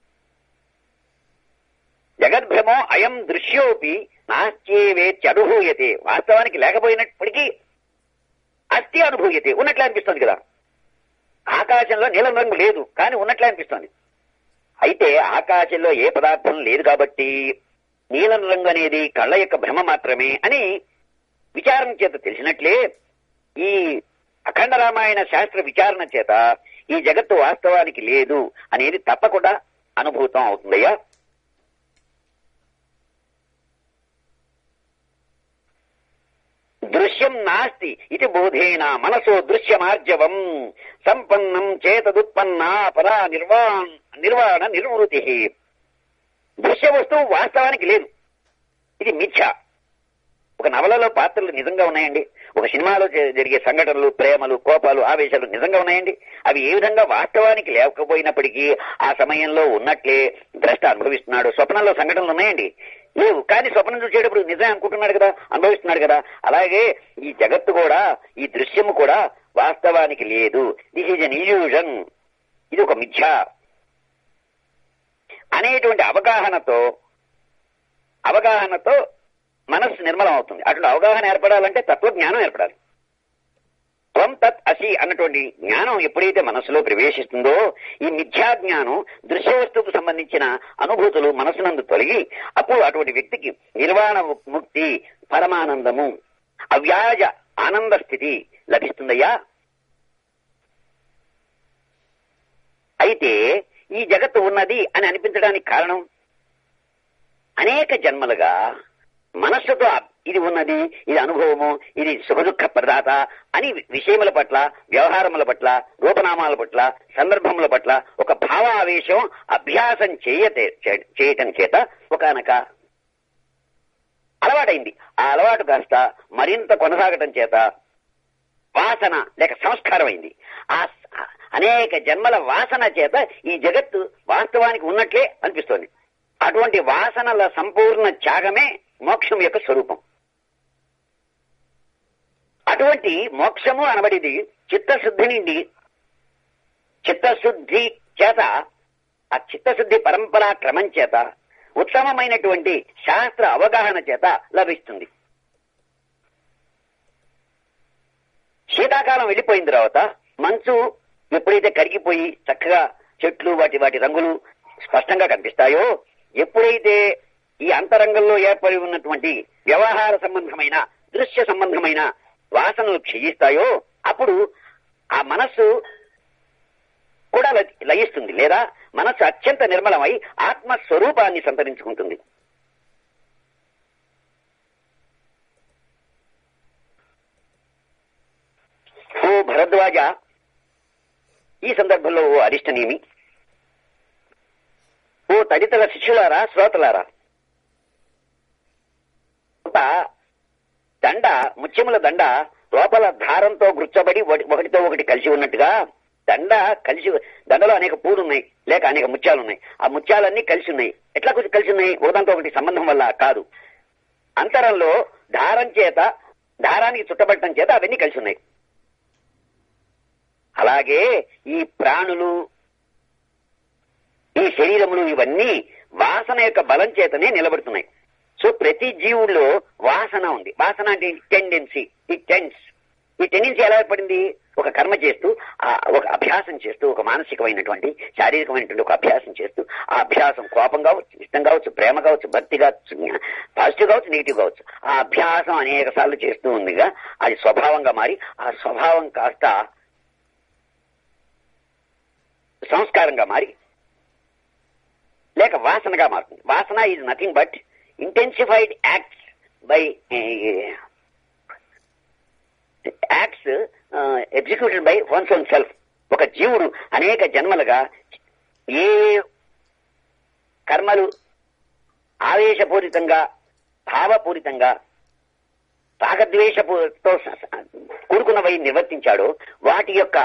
జగద్భ్రమో అయం దృశ్యోపి నాస్త్యేవేత్యనుభూయతే వాస్తవానికి లేకపోయినప్పటికీ అస్థి అనుభూయతే ఉన్నట్లే అనిపిస్తుంది కదా ఆకాశంలో నీలం రంగు లేదు కానీ ఉన్నట్లే అనిపిస్తుంది అయితే ఆకాశంలో ఏ పదార్థం లేదు కాబట్టి నీలం రంగు అనేది కళ్ళ యొక్క భ్రమ మాత్రమే అని విచారణ చేత తెలిసినట్లే ఈ అఖండ రామాయణ శాస్త్ర విచారణ చేత ఈ జగత్తు వాస్తవానికి లేదు అనేది తప్పకుండా అనుభూతం అవుతుందయ్యా దృశ్యం నాస్తి ఇది బోధేన మనసో దృశ్యమార్జవం సంపన్నం చేతదుత్పన్నా పరా నిర్వాణ నిర్వాణ నిర్వృతి దృశ్య వస్తువు వాస్తవానికి లేదు ఇది మిథ్య ఒక నవలలో పాత్రలు నిజంగా ఉన్నాయండి ఒక సినిమాలో జ- జరిగే సంఘటనలు ప్రేమలు కోపాలు ఆవేశాలు నిజంగా ఉన్నాయండి అవి ఏ విధంగా వాస్తవానికి లేకపోయినప్పటికీ ఆ సమయంలో ఉన్నట్లే ద్రష్ట అనుభవిస్తున్నాడు స్వప్నంలో సంఘటనలు ఉన్నాయండి లేవు కానీ స్వప్నం చూసేటప్పుడు నిజం అనుకుంటున్నాడు కదా అనుభవిస్తున్నాడు కదా అలాగే ఈ జగత్తు కూడా ఈ దృశ్యము కూడా వాస్తవానికి లేదు దిస్ ఈజ్ అన్ ఇల్యూజన్ ఇది ఒక మిథ్య అనేటువంటి అవగాహనతో అవగాహనతో మనస్సు నిర్మలం అవుతుంది అటువంటి అవగాహన ఏర్పడాలంటే తత్వజ్ఞానం ఏర్పడాలి త్వం తత్ అసి అన్నటువంటి జ్ఞానం ఎప్పుడైతే మనస్సులో ప్రవేశిస్తుందో ఈ మిథ్యా జ్ఞానం దృశ్య వస్తువుకు సంబంధించిన అనుభూతులు మనసునందు తొలగి అప్పుడు అటువంటి వ్యక్తికి నిర్వాణ ముక్తి పరమానందము అవ్యాజ ఆనంద స్థితి లభిస్తుందయ్యా అయితే ఈ జగత్తు ఉన్నది అని అనిపించడానికి కారణం అనేక జన్మలుగా మనస్సుతో ఇది ఉన్నది ఇది అనుభవము ఇది సుఖదుఖ ప్రదాత అని విషయముల పట్ల వ్యవహారముల పట్ల రూపనామాల పట్ల సందర్భముల పట్ల ఒక భావావేశం అభ్యాసం చేయతే చే- చేయటం చేత ఒకనక అలవాటైంది ఆ అలవాటు కాస్త మరింత కొనసాగటం చేత వాసన లేక సంస్కారం అయింది ఆ స- అనేక జన్మల వాసన చేత ఈ జగత్తు వాస్తవానికి ఉన్నట్లే అనిపిస్తోంది అటువంటి వాసనల సంపూర్ణ త్యాగమే మోక్షం యొక్క స్వరూపం అటువంటి మోక్షము అనబడిది చిత్తశుద్ధి నుండి చిత్తశుద్ధి చేత ఆ చిత్తశుద్ధి పరంపరా క్రమం చేత ఉత్తమమైనటువంటి శాస్త్ర అవగాహన చేత లభిస్తుంది శీతాకాలం వెళ్ళిపోయిన తర్వాత మంచు ఎప్పుడైతే కరిగిపోయి చక్కగా చెట్లు వాటి వాటి రంగులు స్పష్టంగా కనిపిస్తాయో ఎప్పుడైతే ఈ అంతరంగంలో ఏర్పడి ఉన్నటువంటి వ్యవహార సంబంధమైన దృశ్య సంబంధమైన వాసనలు క్షయిస్తాయో అప్పుడు ఆ మనస్సు కూడా ల- లయిస్తుంది లేదా మనస్సు అత్యంత నిర్మలమై ఆత్మస్వరూపాన్ని సంతరించుకుంటుంది ఓ భరద్వాజ ఈ సందర్భంలో ఓ అరిష్టనేమి ఓ తదితర శిష్యులారా శ్రోతలారా ఒక దండ ముత్యముల దండ లోపల దారంతో గుర్చబడి ఒకటి- ఒకటితో ఒకటి కలిసి ఉన్నట్టుగా దండ కలిసి దండలో అనేక పూలు ఉన్నాయి లేక అనేక ముత్యాలు ఉన్నాయి ఆ ముత్యాలన్నీ కలిసి ఉన్నాయి ఎట్లా కొంచెం కలిసి ఉన్నాయి ఒకదాంతో ఒకటి సంబంధం వల్ల కాదు అంతరంలో దారం చేత దారానికి చుట్టబడటం చేత అవన్నీ కలిసి ఉన్నాయి అలాగే ఈ ప్రాణులు ఈ శరీరములు ఇవన్నీ వాసన యొక్క బలం చేతనే నిలబడుతున్నాయి సో ప్రతి జీవుల్లో వాసన ఉంది వాసన అంటే టెండెన్సీ ఈ టెన్స్ ఈ టెండెన్సీ ఎలా ఏర్పడింది ఒక కర్మ చేస్తూ ఆ ఒక అభ్యాసం చేస్తూ ఒక మానసికమైనటువంటి శారీరకమైనటువంటి ఒక అభ్యాసం చేస్తూ ఆ అభ్యాసం కోపం కావచ్చు ఇష్టం కావచ్చు ప్రేమ కావచ్చు భక్తి కావచ్చు పాజిటివ్ కావచ్చు నెగిటివ్ కావచ్చు ఆ అభ్యాసం అనేక సార్లు చేస్తూ ఉందిగా అది స్వభావంగా మారి ఆ స్వభావం కాస్త సంస్కారంగా మారి లేక వాసనగా మారుతుంది వాసన is nothing but intensified acts by acts executed by one's own self ఒక జీవుడు అనేక జన్మలుగా ఏ కర్మలు ఆవేశపూరితంగా భావపూరితంగా రాగద్వేషతో కూడుకున్నవై నిర్వర్తించాడో వాటి యొక్క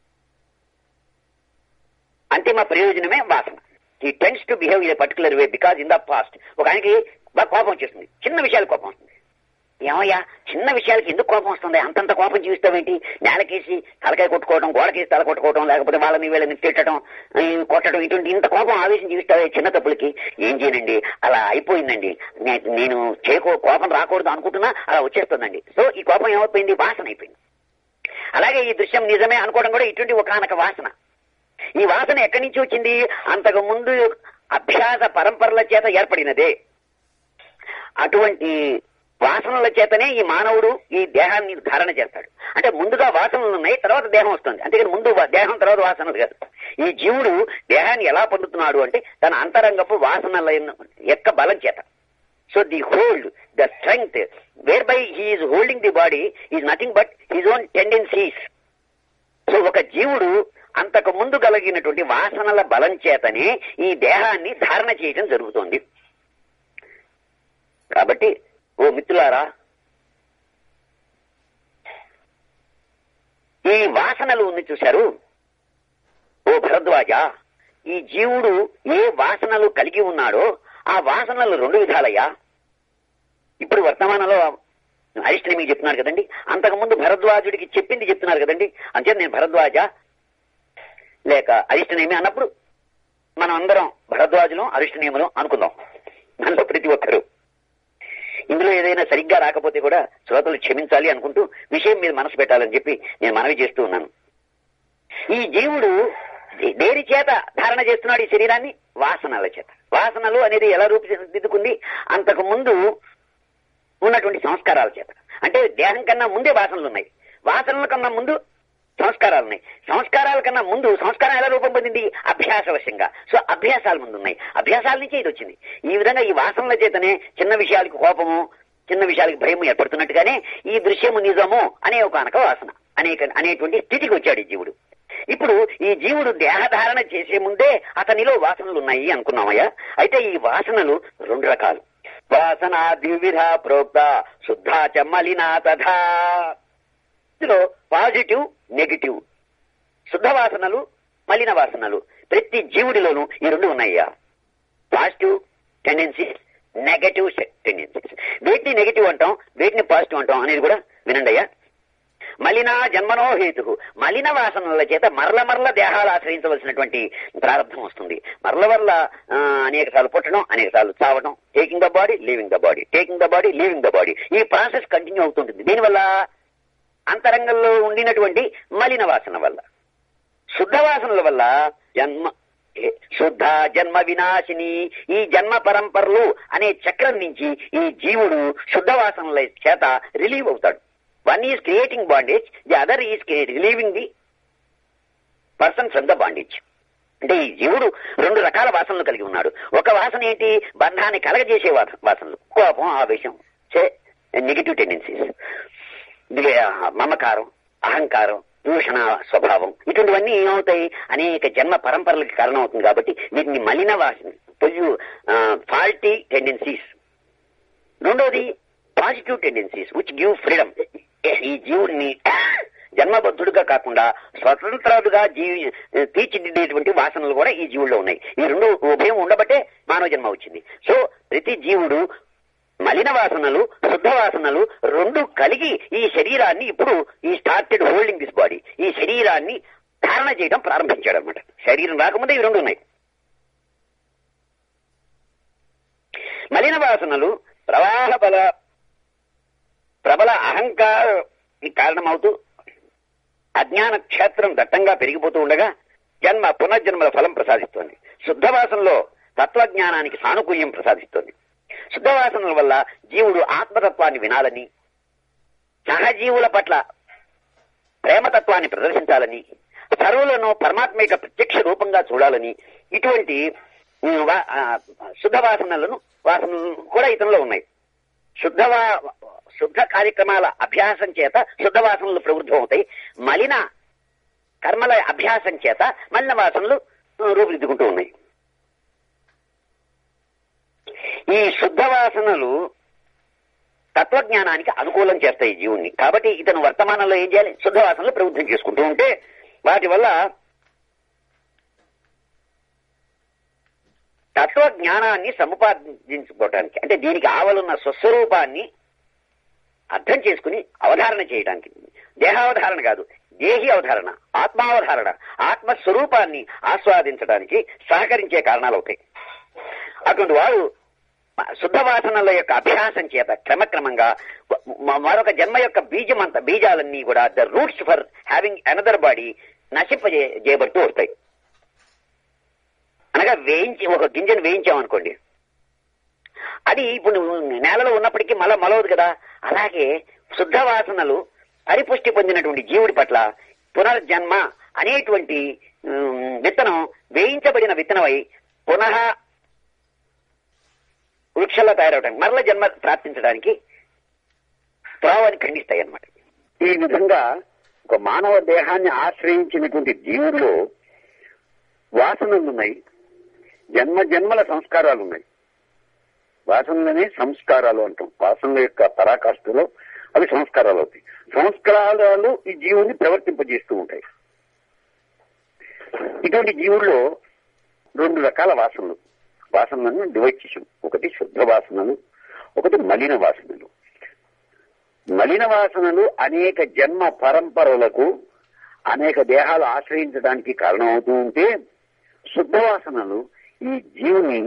అంతిమ ప్రయోజనమే వాసన he tends to behave in particular way because in the past ఒక ఆయనకి బాగా కోపం వచ్చేస్తుంది చిన్న విషయాలు కోపం వస్తుంది ఏమయ్యా చిన్న విషయాలకి ఎందుకు కోపం వస్తుంది అంతంత కోపం చూస్తావేంటి నేలకేసి తలకాయ కొట్టుకోవడం గోడకేసి తల కొట్టుకోవడం లేకపోతే వాళ్ళని వీళ్ళని తిట్టడం ఈ కొట్టడం ఇటువంటి ఇంత కోపం ఆవేశం చూస్తావే చిన్న తప్పులకి ఏం చేయనండి అలా అయిపోయిందండి నే- నేను చేయకో కోపం రాకూడదు అనుకుంటున్నా అలా వచ్చేస్తుందండి సో ఈ కోపం ఏమైపోయింది వాసన అయిపోయింది అలాగే ఈ దృశ్యం నిజమే అనుకోవడం కూడా ఇటువంటి ఒకనొక వాసన ఈ వాసన ఎక్కడి నుంచి వచ్చింది అంతకు ముందు అభ్యాస పరంపరల చేత ఏర్పడినదే అటువంటి వాసనల చేతనే ఈ మానవుడు ఈ దేహాన్ని ధారణ చేస్తాడు అంటే ముందుగా వాసనలు ఉన్నాయి తర్వాత దేహం వస్తుంది అంతేకాని ముందు వా- దేహం తర్వాత వాసనలు కాదు ఈ జీవుడు దేహాన్ని ఎలా పొందుతున్నాడు అంటే తన అంతరంగపు వాసనల యొక్క బలం చేత so the hold the strength whereby he is holding the body is nothing but his own tendencies so ఒక జీవుడు అంతకు ముందు కలిగినటువంటి వాసనల బలం చేతనే ఈ దేహాన్ని ధారణ చేయడం జరుగుతోంది కాబట్టి ఓ మిత్రులారా ఈ వాసనలు ఉంది చూశారు ఓ భరద్వాజ ఈ జీవుడు ఏ వాసనలు కలిగి ఉన్నాడో ఆ వాసనలు రెండు విధాలయ్యా ఇప్పుడు వర్తమానంలో అరిష్టని మీకు చెప్తున్నారు కదండి అంతకుముందు భరద్వాజుడికి చెప్పింది చెప్తున్నారు కదండి అంతే నేను భరద్వాజ లేక అరిష్టనేమి అన్నప్పుడు మనం అందరం భరద్వాజులం అరిష్టనేములం అనుకుందాం మనలో ప్రతి ఒక్కరు ఇందులో ఏదైనా సరిగ్గా రాకపోతే కూడా శ్రోతలు క్షమించాలి అనుకుంటూ విషయం మీద మనసు పెట్టాలని చెప్పి నేను మనవి చేస్తూ ఉన్నాను ఈ జీవుడు దే- దేని చేత ధారణ చేస్తున్నాడు ఈ శరీరాన్ని వాసనల చేత వాసనలు అనేది ఎలా రూపుదిద్దుకుంది అంతకు ముందు ఉన్నటువంటి సంస్కారాల చేత అంటే దేహం కన్నా ముందే వాసనలు ఉన్నాయి వాసనల కన్నా ముందు సంస్కారాలు ఉన్నాయి సంస్కారాల కన్నా ముందు సంస్కారం ఎలా రూపం పొందింది అభ్యాసవశంగా సో అభ్యాసాలు ముందు ఉన్నాయి అభ్యాసాల నుంచే ఇది వచ్చింది ఈ విధంగా ఈ వాసనల చేతనే చిన్న విషయాలకు కోపము చిన్న విషయాలకి భయం ఏర్పడుతున్నట్టుగానే ఈ దృశ్యము నిజము అనే ఒక అనక వాసన అనేక అనేటువంటి స్థితికి వచ్చాడు ఈ జీవుడు ఇప్పుడు ఈ జీవుడు దేహధారణ చేసే ముందే అతనిలో వాసనలు ఉన్నాయి అనుకున్నామయ్యా అయితే ఈ వాసనలు రెండు రకాలు వాసన ద్వివిధ ప్రోక్త శుద్ధ మలినా తథా ఇందులో పాజిటివ్ నెగిటివ్ శుద్ధ వాసనలు మలిన వాసనలు ప్రతి జీవుడిలోనూ ఈ రెండు ఉన్నాయ్యా పాజిటివ్ టెండెన్సీస్ నెగటివ్ టెండెన్సీస్ వీటిని నెగటివ్ అంటాం వీటిని పాజిటివ్ అంటాం అనేది కూడా వినండి అయ్యా మలిన జన్మనో హేతు మలిన వాసనల చేత మరల మరల దేహాలు ఆశ్రయించవలసినటువంటి ప్రారంభం వస్తుంది మరల వల్ల అనేక సార్లు పుట్టడం అనేక సార్లు చావడం taking the body leaving the body taking the body leaving the body ఈ ప్రాసెస్ కంటిన్యూ అవుతుంటుంది దీనివల్ల అంతరంగంలో ఉండినటువంటి మలిన వాసన వల్ల శుద్ధ వాసనల వల్ల జన్మ ఏ, శుద్ధ జన్మ వినాశిని ఈ జన్మ పరంపరలు అనే చక్రం నుంచి ఈ జీవుడు శుద్ధ వాసనల చేత రిలీవ్ అవుతాడు one is creating bondage the other is relieving the person from the bondage అంటే ఈ జీవుడు రెండు రకాల వాసనలు కలిగి ఉన్నాడు ఒక వాసన ఏంటి బంధాన్ని కలగజేసే వాస- వాసనలు కోపం ఆవేశం చే నెగిటివ్ టెండెన్సీస్ మమకారం అహంకారం దూషణ స్వభావం ఇటువంటివన్నీ ఏమవుతాయి అనేక జన్మ పరంపరలకు కారణం అవుతుంది కాబట్టి వీటిని మలిన వాసన పొల్యూ ఫాల్టీ టెండెన్సీస్ రెండోది positive tendencies which give freedom ఈ జీవుడిని జన్మబద్ధుడుగా కాకుండా స్వతంత్రుడుగా జీవి తీర్చిదిద్దేటువంటి వాసనలు కూడా ఈ జీవుల్లో ఉన్నాయి ఈ రెండు ఉభయం ఉండబట్టే మానవ జన్మ వచ్చింది సో ప్రతి జీవుడు మలిన వాసనలు శుద్ధ వాసనలు రెండు కలిగి ఈ శరీరాన్ని ఇప్పుడు ఈ స్టార్టెడ్ హోల్డింగ్ దిస్ బాడీ ఈ శరీరాన్ని ధారణ చేయడం ప్రారంభించాడు అనమాట శరీరం రాకముందే ఇవి రెండు ఉన్నాయి మలిన వాసనలు ప్రవాహ బల ప్రబల అహంకారానికి కారణమవుతూ అజ్ఞాన క్షేత్రం దట్టంగా పెరిగిపోతూ ఉండగా జన్మ పునర్జన్మల ఫలం ప్రసాదిస్తోంది శుద్ధవాసనలో తత్వజ్ఞానానికి సానుకూల్యం ప్రసాదిస్తోంది శుద్ధవాసనల వల్ల జీవుడు ఆత్మతత్వాన్ని వినాలని సహజీవుల పట్ల ప్రేమతత్వాన్ని ప్రదర్శించాలని సర్వులను పరమాత్మ యొక్క ప్రత్యక్ష రూపంగా చూడాలని ఇటువంటి ఉమ్, వా- ఆ, శుద్ధ వాసనలను వాసనలు కూడా ఇతనిలో ఉన్నాయి శుద్ధ వా- శుద్ధ కార్యక్రమాల అభ్యాసం చేత శుద్ధ వాసనలు ప్రవృద్ధం అవుతాయి మలిన కర్మల అభ్యాసం చేత మలిన వాసనలు ఆ, రూపుదిద్దుకుంటూ ఉన్నాయి ఈ శుద్ధ వాసనలు తత్వజ్ఞానానికి అనుకూలం చేస్తాయి ఈ జీవుణ్ణి కాబట్టి ఇతను వర్తమానంలో ఏం చేయాలి శుద్ధ వాసనలు ప్రవృద్ధం చేసుకుంటూ ఉంటే వాటి వల్ల తత్వ జ్ఞానాన్ని సముపార్జించుకోవటానికి అంటే దీనికి ఆవలున్న స్వస్వరూపాన్ని అర్థం చేసుకుని అవధారణ చేయడానికి దేహావధారణ కాదు దేహి అవధారణ ఆత్మావధారణ ఆత్మస్వరూపాన్ని ఆస్వాదించడానికి సహకరించే కారణాలు అవుతాయి అటువంటి వారు శుద్ధ వాసనల యొక్క అభ్యాసం చేత క్రమక్రమంగా మ- మరొక జన్మ యొక్క బీజం అంత బీజాలన్నీ కూడా the roots for having another body నశింపజే చేయబడుతూ వస్తాయి అనగా వేయించి ఒక గింజను వేయించామనుకోండి అది ఇప్పుడు నేలలో ఉన్నప్పటికీ మళ్ళా మొలవదు కదా అలాగే శుద్ధ వాసనలు పరిపుష్టి పొందినటువంటి జీవుడి పట్ల పునర్జన్మ అనేటువంటి ఉమ్, విత్తనం వేయించబడిన విత్తనమై పునః వృక్షంలో తయారవడానికి మరల జన్మ ప్రాప్తించడానికి త్రోవని ఖండిస్తాయి అన్నమాట ఈ విధంగా ఒక మానవ దేహాన్ని ఆశ్రయించినటువంటి జీవుల్లో వాసనలు ఉన్నాయి జన్మ జన్మల సంస్కారాలు ఉన్నాయి వాసనలనే సంస్కారాలు అంటాం వాసనల యొక్క పరాకాష్ఠలో అవి సంస్కారాలు అవుతాయి సంస్కారాలు ఈ జీవుని ప్రవర్తింపజేస్తూ ఉంటాయి ఇటువంటి జీవుల్లో రెండు రకాల వాసనలు వాసనలను డివైడ్ చేసాం ఒకటి శుద్ధ వాసనలు ఒకటి మలిన వాసనలు మలిన వాసనలు అనేక జన్మ పరంపరలకు అనేక దేహాలు ఆశ్రయించడానికి కారణమవుతూ ఉంటే శుద్ధ వాసనలు ఈ జీవుని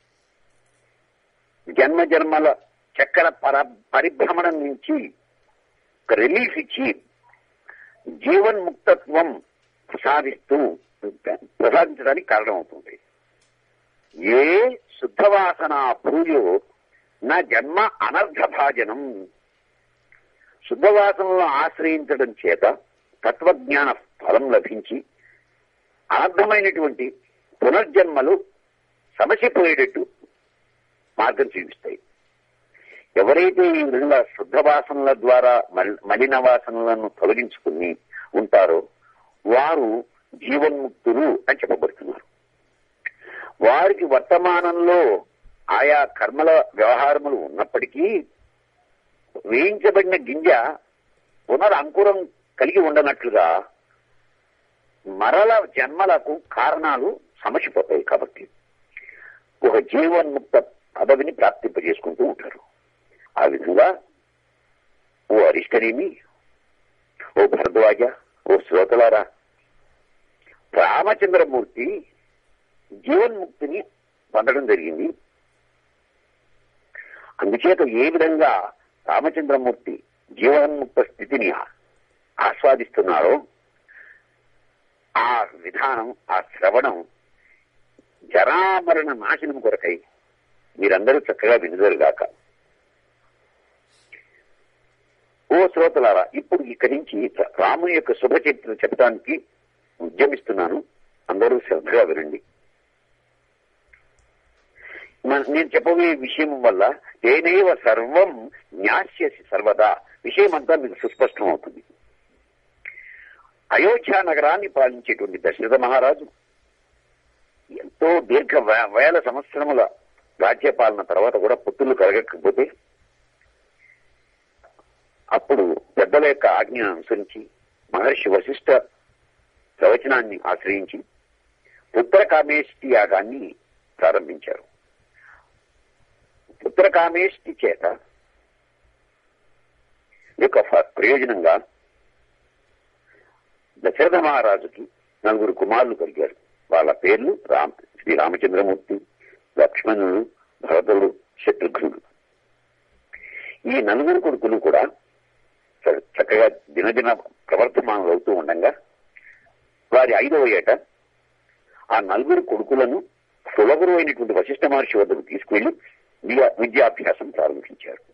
జన్మ జన్మల చక్ర పర పరిభ్రమణం నుంచి ఒక రిలీఫ్ ఇచ్చి జీవన్ముక్తత్వం ప్రసాదిస్తూ ప్రసాదించడానికి కారణమవుతుంది ఏ శుద్ధవాసన పూజో నా జన్మ అనర్థ భాజనం శుద్ధవాసనలను ఆశ్రయించడం చేత తత్వజ్ఞాన ఫలం లభించి అనర్థమైనటువంటి పునర్జన్మలు సమసిపోయేటట్టు మార్గం చూపిస్తాయి ఎవరైతే ఈ విధంగా శుద్ధ వాసనల ద్వారా మల్- మలిన వాసనలను తొలగించుకుని ఉంటారో వారు జీవన్ముక్తులు అని చెప్పబడుతున్నారు వారికి వర్తమానంలో ఆయా కర్మల వ్యవహారములు ఉన్నప్పటికీ వేయించబడిన గింజ పునరంకురం కలిగి ఉండనట్లుగా మరల జన్మలకు కారణాలు సమసిపోతాయి కాబట్టి ఒక జీవన్ముక్త పదవిని ప్రాప్తింపజేసుకుంటూ ఉంటారు ఆ విధంగా ఓ అరిష్టనేమి ఓ భరద్వాజ ఓ శ్రోతలారా రామచంద్రమూర్తి జీవన్ముక్తిని పొందడం జరిగింది అందుచేత ఏ విధంగా రామచంద్రమూర్తి జీవన్ముక్త స్థితిని ఆస్వాదిస్తున్నారో ఆ విధానం ఆ శ్రవణం జరామరణ నాశనం కొరకై మీరందరూ చక్కగా వినుదరుగాక ఓ శ్రోతలారా ఇప్పుడు ఇక్కడి నుంచి రాముని యొక్క శుభ చరిత్ర చెప్పడానికి ఉద్యమిస్తున్నాను అందరూ శ్రద్ధగా వినండి మన- నేను చెప్పబోయే విషయం వల్ల ఏనైవ సర్వం న్యాస్యసి సర్వదా విషయం అంతా మీకు సుస్పష్టం అవుతుంది అయోధ్య నగరాన్ని పాలించేటువంటి దశరథ మహారాజు ఎంతో దీర్ఘ వే- వేల సంవత్సరముల రాజ్యపాలన తర్వాత కూడా పుత్రులు కలగకపోతే అప్పుడు పెద్దల యొక్క ఆజ్ఞను అనుసరించి మహర్షి వశిష్ఠ ప్రవచనాన్ని ఆశ్రయించి పుత్రకామేష్టి యాగాన్ని ప్రారంభించారు పుత్రకామేష్టి చేత యొక్క ఫ- ప్రయోజనంగా దశరథ మహారాజుకి నలుగురు కుమారులు కలిగారు వాళ్ళ పేర్లు రామ శ్రీ రామచంద్రమూర్తి లక్ష్మణుడు భరతుడు శత్రుఘ్నుడు ఈ నలుగురు కొడుకులు కూడా చ- చక్కగా దినదిన ప్రవర్తమానం అవుతూ ఉండగా వారి ఐదవ ఏట ఆ నలుగురు కొడుకులను సులభరు అయినటువంటి వశిష్ఠ మహర్షి వద్దకు తీసుకువెళ్లి విద్యా- విద్యాభ్యాసం ప్రారంభించారు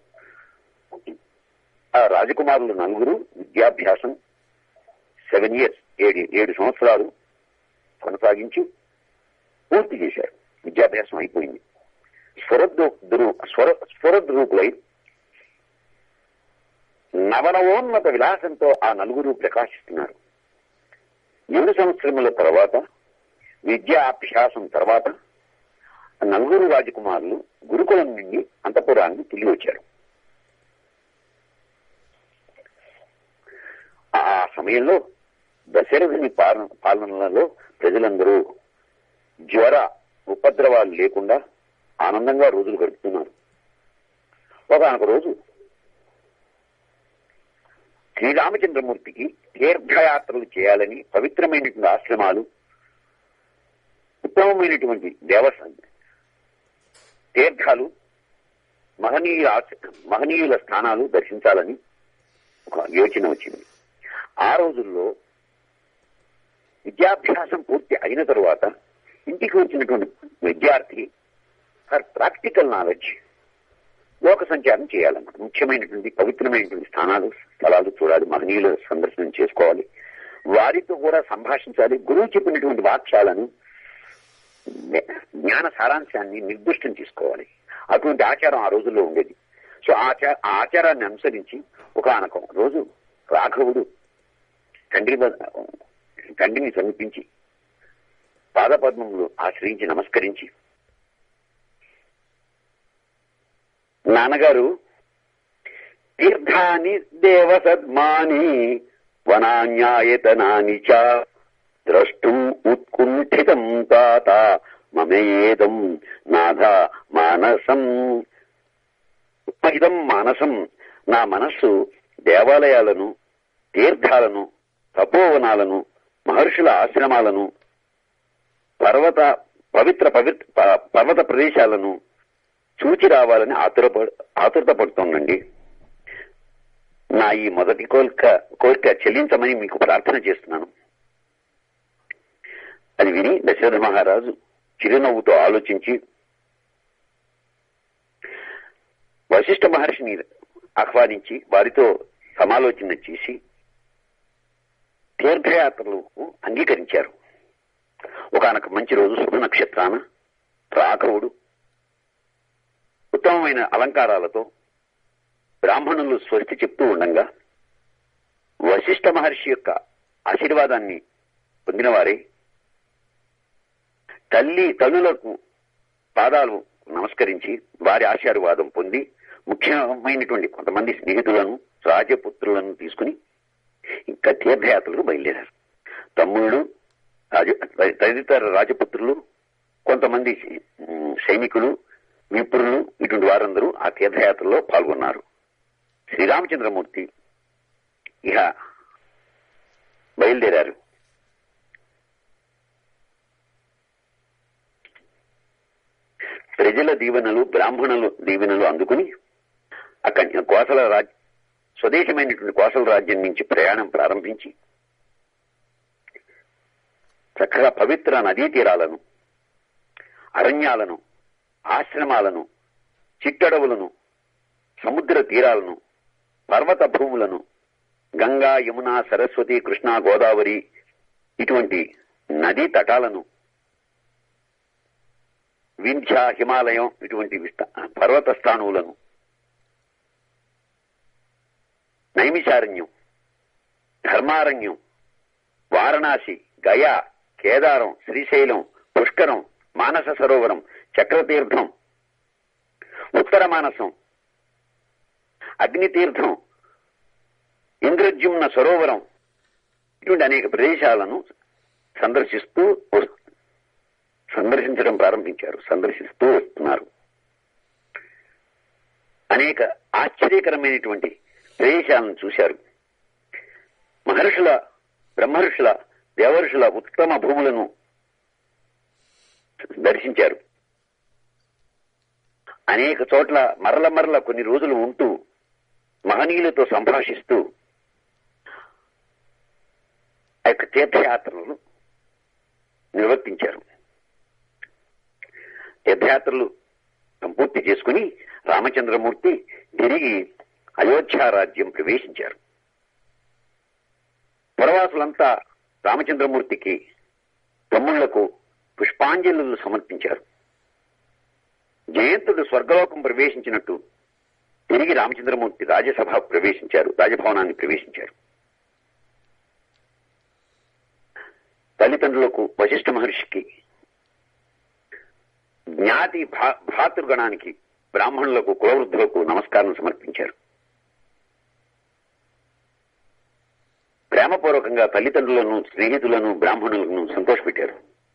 ఆ రాజకుమారులు నలుగురు విద్యాభ్యాసం సెవెన్ ఇయర్స్ ఏడు ఏడు సంవత్సరాలు కొనసాగించి పూర్తి చేశారు విద్యాభ్యాసం అయిపోయింది స్వరద్రు స్వర స్వరద్రూపులై నవనవోన్నత విలాసంతో ఆ నలుగురు ప్రకాశిస్తున్నారు ఏడు సంవత్సరముల తర్వాత విద్యాభ్యాసం తర్వాత ఆ నలుగురు రాజకుమారులు గురుకులం నుండి అంతపురాన్ని తిరిగి వచ్చారు ఆ సమయంలో దశరథుని పాలన పాలనలో ప్రజలందరూ జ్వర ఉపద్రవాలు లేకుండా ఆనందంగా రోజులు గడుపుతున్నారు ఒకనొక రోజు శ్రీరామచంద్రమూర్తికి తీర్థయాత్రలు చేయాలని పవిత్రమైనటువంటి ఆశ్రమాలు ఉత్తమమైనటువంటి దేవస్థ తీర్థాలు మహనీయుల ఆశ్ర- మహనీయుల స్థానాలు దర్శించాలని ఒక యోచన వచ్చింది ఆ రోజుల్లో విద్యాభ్యాసం పూర్తి అయిన తరువాత ఇంటికి వచ్చినటువంటి విద్యార్థి ఫర్ ప్రాక్టికల్ నాలెడ్జ్ లోక సంచారం చేయాలన్నమాట ముఖ్యమైనటువంటి పవిత్రమైనటువంటి స్థానాలు స్థలాలు చూడాలి మహనీయుల సందర్శనం చేసుకోవాలి వారితో కూడా సంభాషించాలి గురువు చెప్పినటువంటి వాక్యాలను జ్ఞాన సారాంశాన్ని నిర్దిష్టం చేసుకోవాలి అటువంటి ఆచారం ఆ రోజుల్లో ఉండేది సో ఆచార ఆ ఆచారాన్ని అనుసరించి ఒక రోజు రాఘవుడు తండ్రి వద్ద- తండ్రిని సమీపించి పాదపద్మములు ఆశ్రయించి నమస్కరించి నాన్నగారు తీర్థాని దేవసద్మాని వనాన్యాయతనాని చ ద్రష్టుం ఉత్కుంఠితం తాత మమేదం నాథ మానసం ఇదం మానసం నా మనస్సు దేవాలయాలను తీర్థాలను తపోవనాలను మహర్షుల ఆశ్రమాలను పర్వత పవిత్ర పవిత్ర ప- పర్వత ప్రదేశాలను చూచి రావాలని ఆతురప ఆతురతపడుతోందండి నా ఈ మొదటి కోరిక కోరిక చెల్లించమని మీకు ప్రార్థన చేస్తున్నాను అది విని దశరథ మహారాజు చిరునవ్వుతో ఆలోచించి వశిష్ఠ మహర్షిని ఆహ్వానించి వారితో సమాలోచన చేసి తీర్థయాత్రలకు అంగీకరించారు ఒకనొక మంచి రోజు శుభ నక్షత్రాన రాఘవుడు ఉత్తమమైన అలంకారాలతో బ్రాహ్మణులు స్వస్తి చెప్తూ ఉండంగా వశిష్ఠ మహర్షి యొక్క ఆశీర్వాదాన్ని పొందిన వారే తల్లి తల్లులకు పాదాలు నమస్కరించి వారి ఆశీర్వాదం పొంది ముఖ్యమైనటువంటి కొంతమంది స్నేహితులను రాజపుత్రులను తీసుకుని ఇంకా తీర్థయాత్రలకు బయలుదేరారు తమ్ముళ్ళు రాజ తదితర రాజపుత్రులు కొంతమంది ఉమ్, సైనికులు విప్రులు ఇటువంటి వారందరూ ఆ తీర్థయాత్రలో పాల్గొన్నారు శ్రీరామచంద్రమూర్తి ఇహ బయలుదేరారు ప్రజల దీవెనలు బ్రాహ్మణులు దీవెనలు అందుకుని అక్కడి కోసల రాజ్ స్వదేశమైనటువంటి కోసల రాజ్యం నుంచి ప్రయాణం ప్రారంభించి చక్కగా పవిత్ర నదీ తీరాలను అరణ్యాలను ఆశ్రమాలను చిట్టడవులను సముద్ర తీరాలను పర్వత భూములను గంగా యమున సరస్వతి కృష్ణా గోదావరి ఇటువంటి నదీ తటాలను వింధ్య హిమాలయం ఇటువంటి విస్త- పర్వత స్థానువులను నైమిషారణ్యం ధర్మారణ్యం వారణాసి గయా కేదారం శ్రీశైలం పుష్కరం మానస సరోవరం చక్రతీర్థం ఉత్తర మానసం అగ్నితీర్థం ఇంద్రజ్యుమ్న సరోవరం ఇటువంటి అనేక ప్రదేశాలను సందర్శిస్తూ వస్తు- సందర్శించడం ప్రారంభించారు సందర్శిస్తూ వస్తున్నారు అనేక ఆశ్చర్యకరమైనటువంటి ప్రదేశాలను చూశారు మహర్షుల బ్రహ్మర్షుల దేవర్షుల ఉత్తమ భూములను దర్శించారు అనేక చోట్ల మరల మరల కొన్ని రోజులు ఉంటూ మహనీయులతో సంభాషిస్తూ ఆ యొక్క తీర్థయాత్రలను నిర్వర్తించారు తీర్థయాత్రలు సంపూర్తి చేసుకుని రామచంద్రమూర్తి తిరిగి అయోధ్య రాజ్యం ప్రవేశించారు పురవాసులంతా రామచంద్రమూర్తికి తమ్ముళ్లకు పుష్పాంజలులు సమర్పించారు జయంతుడు స్వర్గలోకం ప్రవేశించినట్టు తిరిగి రామచంద్రమూర్తి రాజ్యసభ ప్రవేశించారు రాజభవనాన్ని ప్రవేశించారు తల్లిదండ్రులకు వశిష్ఠ మహర్షికి జ్ఞాతి భా- భ్రాతృగణానికి బ్రాహ్మణులకు కులవృద్ధులకు నమస్కారం సమర్పించారు ప్రేమపూర్వకంగా తల్లిదండ్రులను స్నేహితులను బ్రాహ్మణులను సంతోషపెట్టారు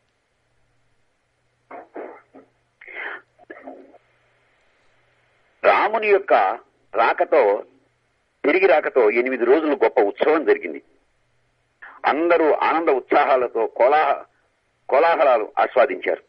రాముని యొక్క రాకతో తిరిగి రాకతో ఎనిమిది రోజులు గొప్ప ఉత్సవం జరిగింది అందరూ ఆనంద ఉత్సాహాలతో కోలాహ కోలాహలాలు ఆస్వాదించారు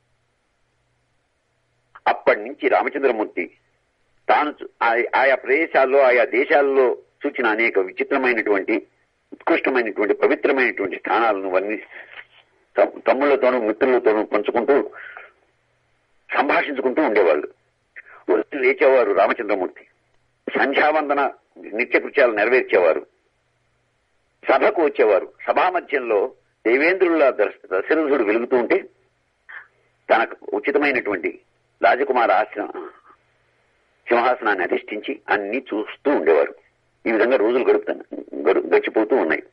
అప్పటి నుంచి రామచంద్రమూర్తి తాను చూ- ఆ- ఆయా ప్రదేశాల్లో ఆయా దేశాల్లో చూచిన అనేక విచిత్రమైనటువంటి ఉత్కృష్టమైనటువంటి పవిత్రమైనటువంటి స్థానాలను వర్ణి తమ్- తమ్ముళ్లతోనూ మిత్రులతోనూ పంచుకుంటూ సంభాషించుకుంటూ ఉండేవాళ్ళు ఉదయం లేచేవారు రామచంద్రమూర్తి సంధ్యావందన నిత్యకృత్యాలు నెరవేర్చేవారు సభకు వచ్చేవారు సభా మధ్యంలో దేవేంద్రుల దర్శ- దశరథుడు వెలుగుతూ ఉంటే తనకు ఉచితమైనటువంటి రాజకుమార ఆశ్రమ సింహాసనాన్ని అధిష్ఠించి అన్ని చూస్తూ ఉండేవారు ఈ విధంగా రోజులు గడుపుతాను గడు- గడిచిపోతూ ఉన్నాయి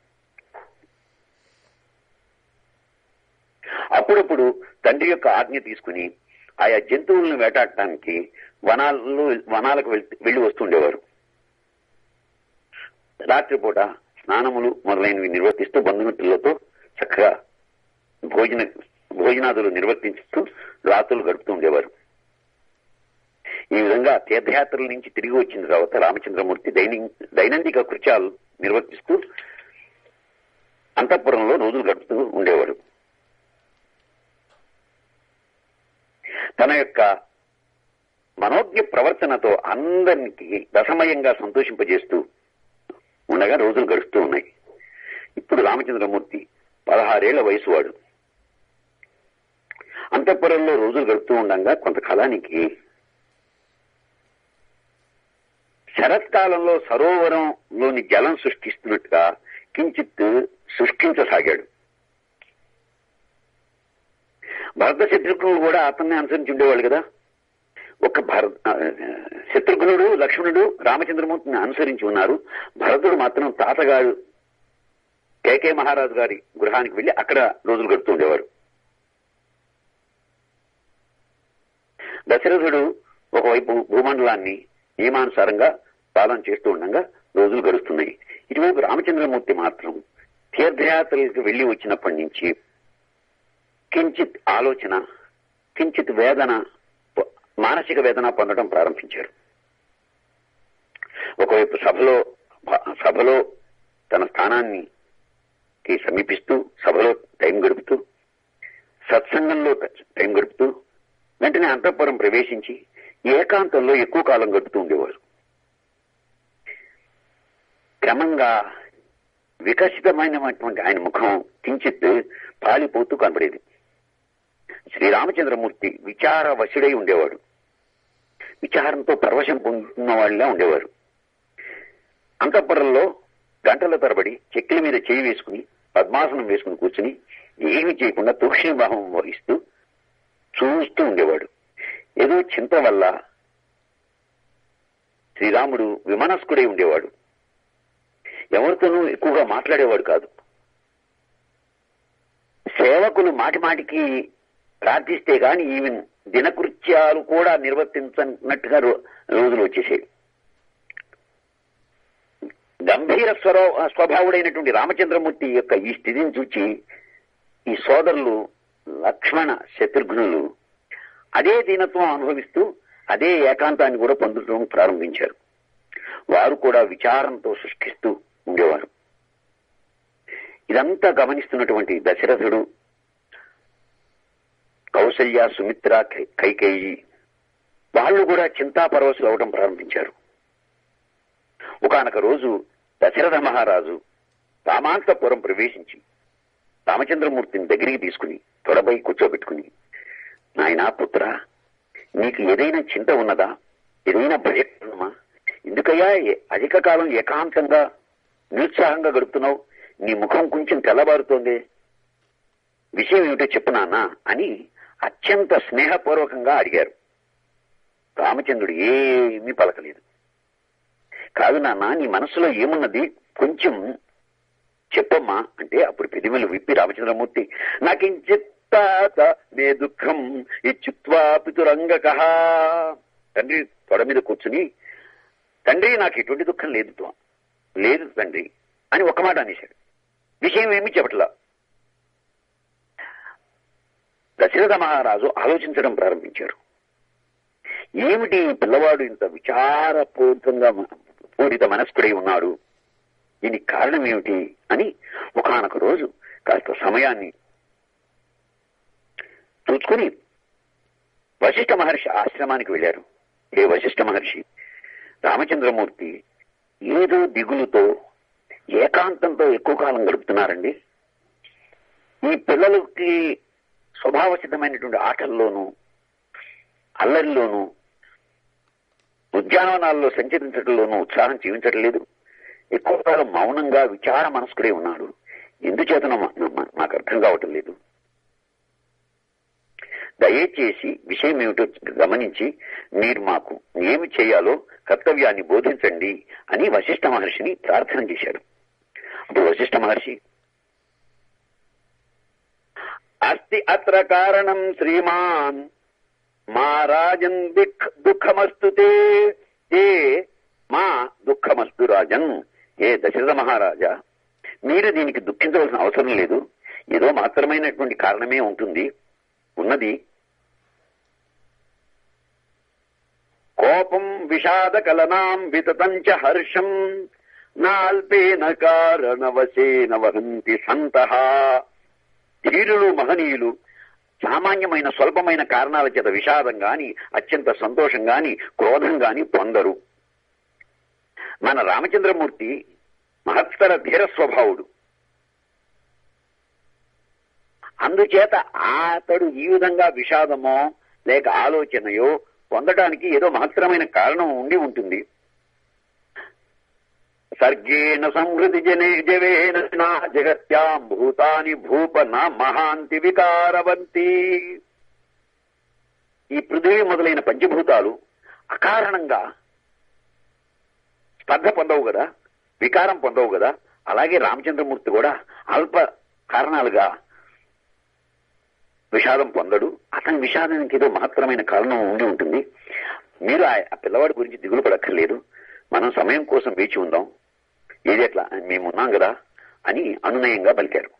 అప్పుడప్పుడు తండ్రి యొక్క ఆజ్ఞ తీసుకుని ఆయా జంతువులను వేటాడటానికి వనాల్లో వనాలకు వెళ్- వెళ్లి వస్తుండేవారు రాత్రిపూట స్నానములు మొదలైనవి నిర్వర్తిస్తూ బంధుమిత్రులతో చక్కగా భోజన భోజనాదులు నిర్వర్తిస్తూ రాత్రులు గడుపుతూ ఉండేవారు ఈ విధంగా తీర్థయాత్రల నుంచి తిరిగి వచ్చిన తర్వాత రామచంద్రమూర్తి దైని దైనందిక కృత్యాలు నిర్వర్తిస్తూ అంతఃపురంలో రోజులు గడుపుతూ ఉండేవాడు తన యొక్క మనోజ్ఞ ప్రవర్తనతో అందరికి రసమయంగా సంతోషింపజేస్తూ ఉండగా రోజులు గడుస్తూ ఉన్నాయి ఇప్పుడు రామచంద్రమూర్తి పదహారేళ్ల వయసు వాడు అంతఃపురంలో రోజులు గడుపుతూ ఉండగా కొంతకాలానికి శరత్కాలంలో సరోవరంలోని జలం సృష్టిస్తున్నట్టుగా కించిత్ సృష్టించసాగాడు భరత శత్రుఘ్నులు కూడా అతన్ని అనుసరించి ఉండేవాళ్ళు కదా ఒక భరత ఆ, శత్రుఘ్నుడు లక్ష్మణుడు రామచంద్రమూర్తిని అనుసరించి ఉన్నారు భరతుడు మాత్రం తాతగారు కేకే మహారాజు గారి గృహానికి వెళ్లి అక్కడ రోజులు గడుపుతూ ఉండేవారు దశరథుడు ఒకవైపు భూమండలాన్ని నియమానుసారంగా పాలన చేస్తూ ఉండగా రోజులు గడుస్తున్నాయి ఇటువైపు రామచంద్రమూర్తి మాత్రం తీర్థయాత్రలకు వెళ్లి వచ్చినప్పటి నుంచి కించిత్ ఆలోచన కించిత్ వేదన మానసిక వేదన పొందడం ప్రారంభించారు ఒకవైపు సభలో సభలో తన స్థానాన్ని కి సమీపిస్తూ సభలో టైం గడుపుతూ సత్సంగంలో టైం గడుపుతూ వెంటనే అంతఃపురం ప్రవేశించి ఏకాంతంలో ఎక్కువ కాలం గడుపుతూ ఉండేవారు క్రమంగా వికసితమైనటువంటి ఆయన ముఖం కించిత్ పాలిపోతూ కనబడేది శ్రీరామచంద్రమూర్తి విచార వశుడై ఉండేవాడు విచారంతో పరవశం పొందుతున్న వాళ్ళ ఉండేవారు అంతఃపురంలో గంటల తరబడి చెక్కిల మీద చేయి వేసుకుని పద్మాసనం వేసుకుని కూర్చుని ఏమీ చేయకుండా తూక్ష్మ భావం వహిస్తూ చూస్తూ ఉండేవాడు ఏదో చింత వల్ల శ్రీరాముడు విమనస్కుడై ఉండేవాడు ఎవరితోనూ ఎక్కువగా మాట్లాడేవాడు కాదు సేవకులు మాటి మాటికి ప్రార్థిస్తే గాని ఈవెన్ దినకృత్యాలు కూడా నిర్వర్తించనట్టుగా రో- రోజులు వచ్చేసాయి గంభీర స్వర స్వభావుడైనటువంటి రామచంద్రమూర్తి యొక్క ఈ స్థితిని చూచి ఈ సోదరులు లక్ష్మణ శత్రుఘ్నులు అదే దీనత్వం అనుభవిస్తూ అదే ఏకాంతాన్ని కూడా పొందడం ప్రారంభించారు వారు కూడా విచారంతో సృష్టిస్తూ ఉండేవారు ఇదంతా గమనిస్తున్నటువంటి దశరథుడు కౌసల్య సుమిత్ర కై- కైకేయి వాళ్ళు కూడా చింతాపరవశులు అవడం ప్రారంభించారు ఒకనొక రోజు దశరథ మహారాజు రామాంతపురం ప్రవేశించి రామచంద్రమూర్తిని దగ్గరికి తీసుకుని తొడపై కూర్చోబెట్టుకుని నాయనా పుత్ర నీకు ఏదైనా చింత ఉన్నదా ఏదైనా భయకరణమా ఎందుకయ్యా ఏ- అధిక కాలం ఏకాంతంగా నిరుత్సాహంగా గడుపుతున్నావు నీ ముఖం కొంచెం తెల్లబారుతోంది విషయం ఏమిటో చెప్పు నాన్న అని అత్యంత స్నేహపూర్వకంగా అడిగారు రామచంద్రుడు ఏమీ పలకలేదు కాదు నాన్న నీ మనసులో ఏమున్నది కొంచెం చెప్పమ్మా అంటే అప్పుడు పెదిమలు విప్పి రామచంద్రమూర్తి నాకించిత్తాత నే దుఃఖం ఇచ్చుత్వా పితురంగక తండ్రి తొడ మీద కూర్చుని తండ్రి నాకు ఎటువంటి దుఃఖం లేదు త్వా. లేదు తండ్రి అని ఒక మాట అనేశాడు విషయం ఏమీ చెప్పట్లా దశరథ మహారాజు ఆలోచించడం ప్రారంభించారు ఏమిటి ఈ పిల్లవాడు ఇంత విచారపూరితంగా మ- పూరిత మనస్కుడై ఉన్నాడు దీనికి కారణం ఏమిటి అని ఒకనొక రోజు కాస్త సమయాన్ని చూసుకుని వశిష్ఠ మహర్షి ఆశ్రమానికి వెళ్లారు ఏ వశిష్ఠ మహర్షి రామచంద్రమూర్తి ఏదో దిగులుతో ఏకాంతంతో ఎక్కువ కాలం గడుపుతున్నారండి ఈ పిల్లలకి స్వభావసిద్ధమైనటువంటి ఆటల్లోనూ అల్లరిలోనూ ఉద్యానవనాల్లో సంచరించడంలోనూ ఉత్సాహం జీవించడం లేదు ఎక్కువ కాలం మౌనంగా విచార మనస్కుడే ఉన్నాడు ఎందుచేతనో మా- మా- మాకు అర్థం కావటం లేదు దయచేసి విషయం ఏమిటో గమనించి మీరు మాకు ఏమి చేయాలో కర్తవ్యాన్ని బోధించండి అని వశిష్ఠ మహర్షిని ప్రార్థన చేశారు అప్పుడు వశిష్ఠ మహర్షి అస్తి అత్ర కారణం శ్రీమాన్ మా రాజన్ దిక్ దుఃఖమస్తు తే తే మా దుఃఖమస్తు రాజన్ ఏ దశరథ మహారాజా మీరు దీనికి దుఃఖించవలసిన అవసరం లేదు ఏదో మాత్రమైనటువంటి కారణమే ఉంటుంది ఉన్నది కోపం విషాద కలనాం వితతం చ హర్షం నాల్పేన కారణవశేన వహంతి సంతః ధీరులు మహనీయులు సామాన్యమైన స్వల్పమైన కారణాల చేత విషాదం గాని అత్యంత సంతోషం గాని క్రోధం గాని పొందరు మన రామచంద్రమూర్తి మహత్తర ధీర స్వభావుడు అందుచేత అతడు ఈ విధంగా విషాదమో లేక ఆలోచనయో పొందడానికి ఏదో మహత్తరమైన కారణం ఉండి ఉంటుంది సర్గేణ సంహృతి జనే జవేన నా జగత్యాం భూతాని భూప నా మహాంతి వికారవంతి ఈ పృథివీ మొదలైన పంచభూతాలు అకారణంగా స్పర్ధ పొందవు కదా వికారం పొందవు కదా అలాగే రామచంద్రమూర్తి కూడా అల్ప కారణాలుగా విషాదం పొందడు అతని విషాదానికి ఏదో మహత్తరమైన కారణం ఉండి ఉంటుంది మీరు ఆ ఆ పిల్లవాడి గురించి దిగులు పడక్కర్లేదు మనం సమయం కోసం వేచి ఉందాం ఏది ఎట్లా మేము ఉన్నాం కదా అని అనునయంగా పలికారు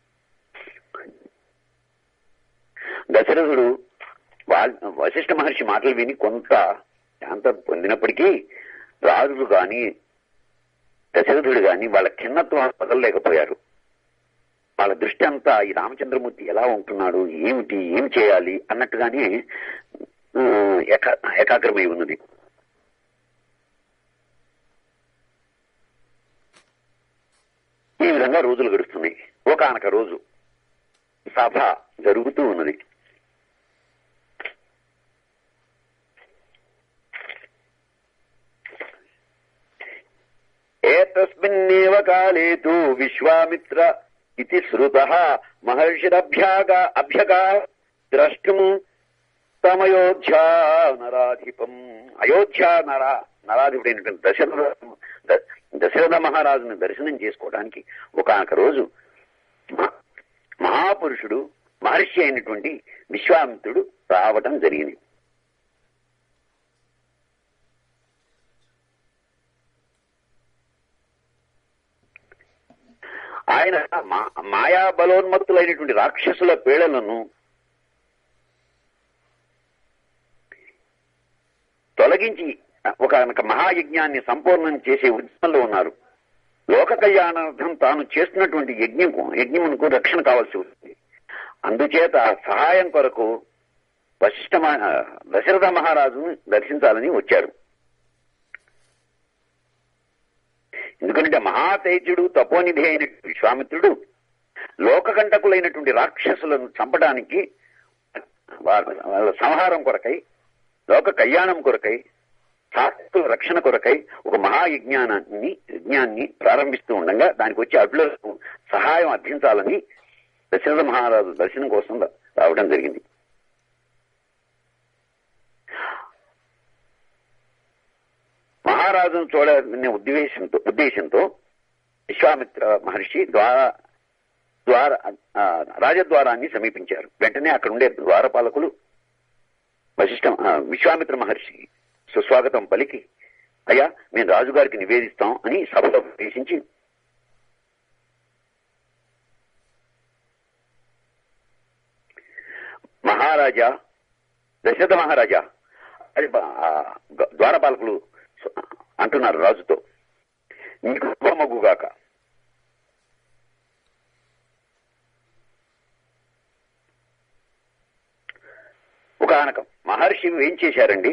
దశరథుడు వాల్ వశిష్ఠ మహర్షి మాటలు విని కొంత శాంత పొందినప్పటికీ రాజులు గాని దశరథుడు గాని వాళ్ళ ఖిన్నత్వం వదలలేకపోయారు వాళ్ళ దృష్టి అంతా ఈ రామచంద్రమూర్తి ఎలా ఉంటున్నాడు ఏమిటి ఏం చేయాలి అన్నట్టుగానే ఆ, ఏకా ఏకాగ్రమై ఉన్నది ఈ విధంగా రోజులు గడుస్తున్నాయి ఒకనొక రోజు సభ జరుగుతూ ఉన్నది ఏతస్మిన్నేవ కాలే తు విశ్వామిత్ర ఇది శ్రుత మహర్షిరభ్యాగ అభ్యగా ద్రష్టుం తమయోధ్యా నరాధిపం అయోధ్యా నర నరాధిపుడైనటువంటి దశరథ ద- దశరథ మహారాజుని దర్శనం చేసుకోవడానికి ఒకనొక రోజు మ- మహాపురుషుడు మహర్షి అయినటువంటి విశ్వామిత్రుడు రావటం జరిగింది ఆయన మా- మాయా బలోన్మత్తులైనటువంటి రాక్షసుల పీడలను తొలగించి ఒక ఒక మహాయజ్ఞాన్ని సంపూర్ణం చేసే ఉద్యమంలో ఉన్నారు లోక కళ్యాణార్థం తాను చేస్తున్నటువంటి యజ్ఞం యజ్ఞమునకు రక్షణ కావాల్సి ఉంటుంది అందుచేత సహాయం కొరకు వశిష్ఠ మహా- దశరథ మహారాజును దర్శించాలని వచ్చారు ఎందుకంటే మహాతేజుడు తపోనిధి అయిన విశ్వామిత్రుడు లోకకంటకులైనటువంటి రాక్షసులను చంపడానికి వాళ్ళ వాళ్ళ సంహారం కొరకై లోక కళ్యాణం కొరకై శాస్త్రుల రక్షణ కొరకై ఒక మహాయజ్ఞానాన్ని యజ్ఞాన్ని ప్రారంభిస్తూ ఉండగా దానికి వచ్చి అడ్లకు సహాయం అర్థించాలని దశరథ మహారాజు దర్శనం కోసం రావడం జరిగింది మహారాజును చూడాలనే ఉద్దేశంతో ఉద్దేశంతో విశ్వామిత్ర మహర్షి ద్వార ద్వార ఆ, రాజద్వారాన్ని సమీపించారు వెంటనే అక్కడ ఉండే ద్వారపాలకులు వశిష్ఠ ఆ, విశ్వామిత్ర మహర్షి సుస్వాగతం పలికి అయ్యా మేము రాజుగారికి నివేదిస్తాం అని సభలో ప్రవేశించి మహారాజా దశరథ మహారాజా అది బ- ఆ గ- ద్వారపాలకులు స- అంటున్నారు రాజుతో నీకు శుభమగుగాక ఒక ఆనకం మహర్షి ఏం చేశారండి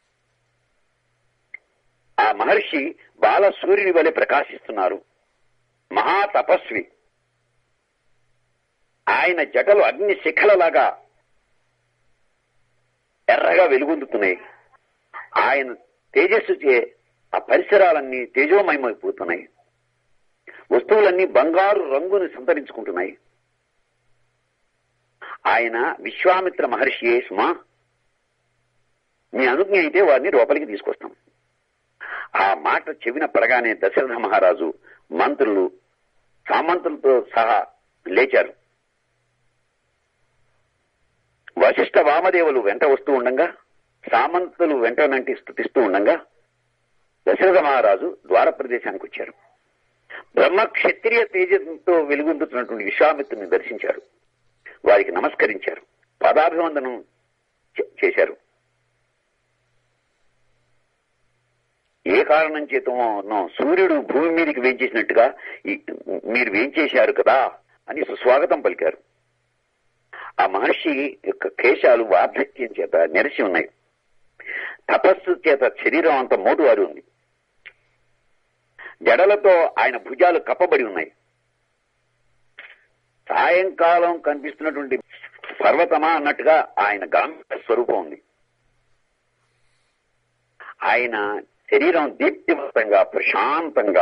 ఆ మహర్షి బాల సూర్యుని వలె ప్రకాశిస్తున్నారు మహా తపస్వి ఆయన జటలు అగ్ని శిఖలలాగా ఎర్రగా వెలుగొందుతున్నాయి ఆయన తేజస్సు చే ఆ పరిసరాలన్నీ తేజోమయమైపోతున్నాయి వస్తువులన్నీ బంగారు రంగుని సంతరించుకుంటున్నాయి ఆయన విశ్వామిత్ర మహర్షియే సుమా మీ అనుజ్ఞ అయితే వారిని లోపలికి తీసుకొస్తాం ఆ మాట చెవిన పడగానే దశరథ మహారాజు మంత్రులు సామంతులతో సహా లేచారు వశిష్ఠ వామదేవులు వెంట వస్తూ ఉండగా సామంతులు వెంట నంటి స్థుతిస్తూ ఉండగా దశరథ మహారాజు ద్వార ప్రదేశానికి వచ్చారు బ్రహ్మ క్షత్రియ తేజంతో వెలుగొందుతున్నటువంటి విశ్వామిత్రుని దర్శించారు వారికి నమస్కరించారు పదాభివందనం చే- చేశారు ఏ కారణం చేతనో సూర్యుడు భూమి మీదకి వేంచేసినట్టుగా ఈ- మీరు వేంచేశారు కదా అని సుస్వాగతం పలికారు ఆ మహర్షి యొక్క కేశాలు వార్ధక్యం చేత నెరిసి ఉన్నాయి తపస్సు చేత శరీరం అంత మోటువారి ఉంది జడలతో ఆయన భుజాలు కప్పబడి ఉన్నాయి సాయంకాలం కనిపిస్తున్నటువంటి పర్వతమా అన్నట్టుగా ఆయన గాంభీర్య స్వరూపం ఉంది ఆయన శరీరం దీప్తివంతంగా ప్రశాంతంగా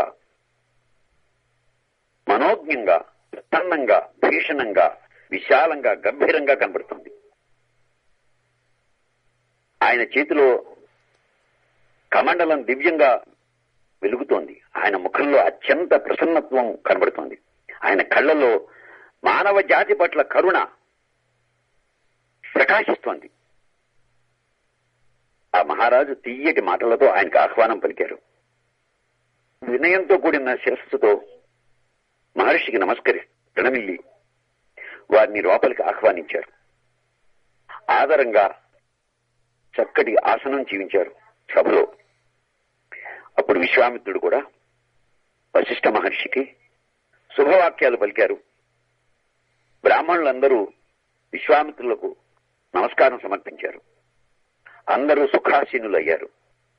మనోజ్ఞంగా ప్రసన్నంగా భీషణంగా విశాలంగా గంభీరంగా కనబడుతుంది ఆయన చేతిలో కమండలం దివ్యంగా వెలుగుతోంది ఆయన ముఖంలో అత్యంత ప్రసన్నత్వం కనబడుతోంది ఆయన కళ్ళలో మానవ జాతి పట్ల కరుణ ప్రకాశిస్తోంది ఆ మహారాజు తీయటి మాటలతో ఆయనకు ఆహ్వానం పలికారు వినయంతో కూడిన శిరస్సుతో మహర్షికి నమస్కరి ప్రణమిల్లి వారిని లోపలికి ఆహ్వానించారు ఆదరంగా చక్కటి ఆసనం జీవించారు సభలో అప్పుడు విశ్వామిత్రుడు కూడా వశిష్ఠ మహర్షికి శుభవాక్యాలు పలికారు బ్రాహ్మణులందరూ విశ్వామిత్రులకు నమస్కారం సమర్పించారు అందరూ సుఖాసీనులయ్యారు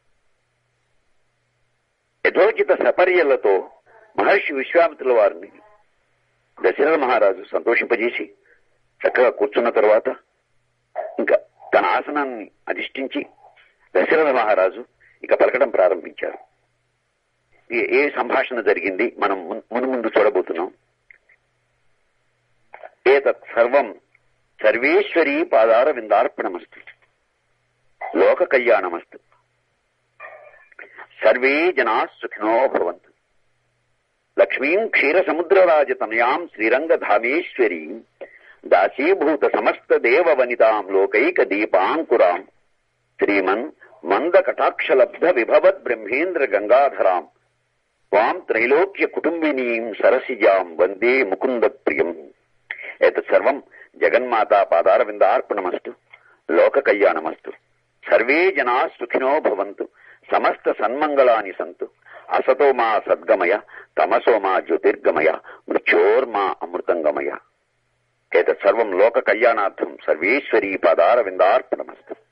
యథోచిత సపర్యలతో మహర్షి విశ్వామిత్రుల వారిని దశరథ మహారాజు సంతోషింపజేసి చక్కగా కూర్చున్న తరువాత ఇంకా తన ఆసనాన్ని అధిష్ఠించి దశరథ మహారాజు ఇక పలకడం ప్రారంభించారు ఏ- ఏ సంభాషణ జరిగింది మనం మున్- మునుముందు చూడబోతున్నాం ఏతత్ సర్వం సర్వేశ్వరీ పాదార విందార్పణమస్తు లోక కళ్యాణమస్తు సర్వే జనా సుఖినో భవంతు లక్ష్మీం క్షీరసముద్రరాజతనయాం శ్రీరంగధామేశ్వరీ దాసీభూత సమస్త దేవ వనితాం లోకైక దీపాంకురాం శ్రీమన్ మంద కటాక్షలబ్ధ విభవద్ బ్రహ్మేంద్ర గంగాధరాం వాం త్రైలోక్య కుటుంబినీం సరసిజాం వందే ముకుంద ప్రియం ఏతత్ సర్వం జగన్మాతా పాదారవిందార్పణమస్తు లోక కళ్యాణమస్తు సర్వే జనా సుఖినో భవంతు సమస్త సన్మంగళాని సంతు అసతో మా సద్గమయ తమసో మా జ్యోతిర్గమయ మృత్యోర్మా అమృతంగమయ ఏతత్ సర్వం లోక కళ్యాణార్థం సర్వేశ్వరీ పాదారవిందార్పణమస్తు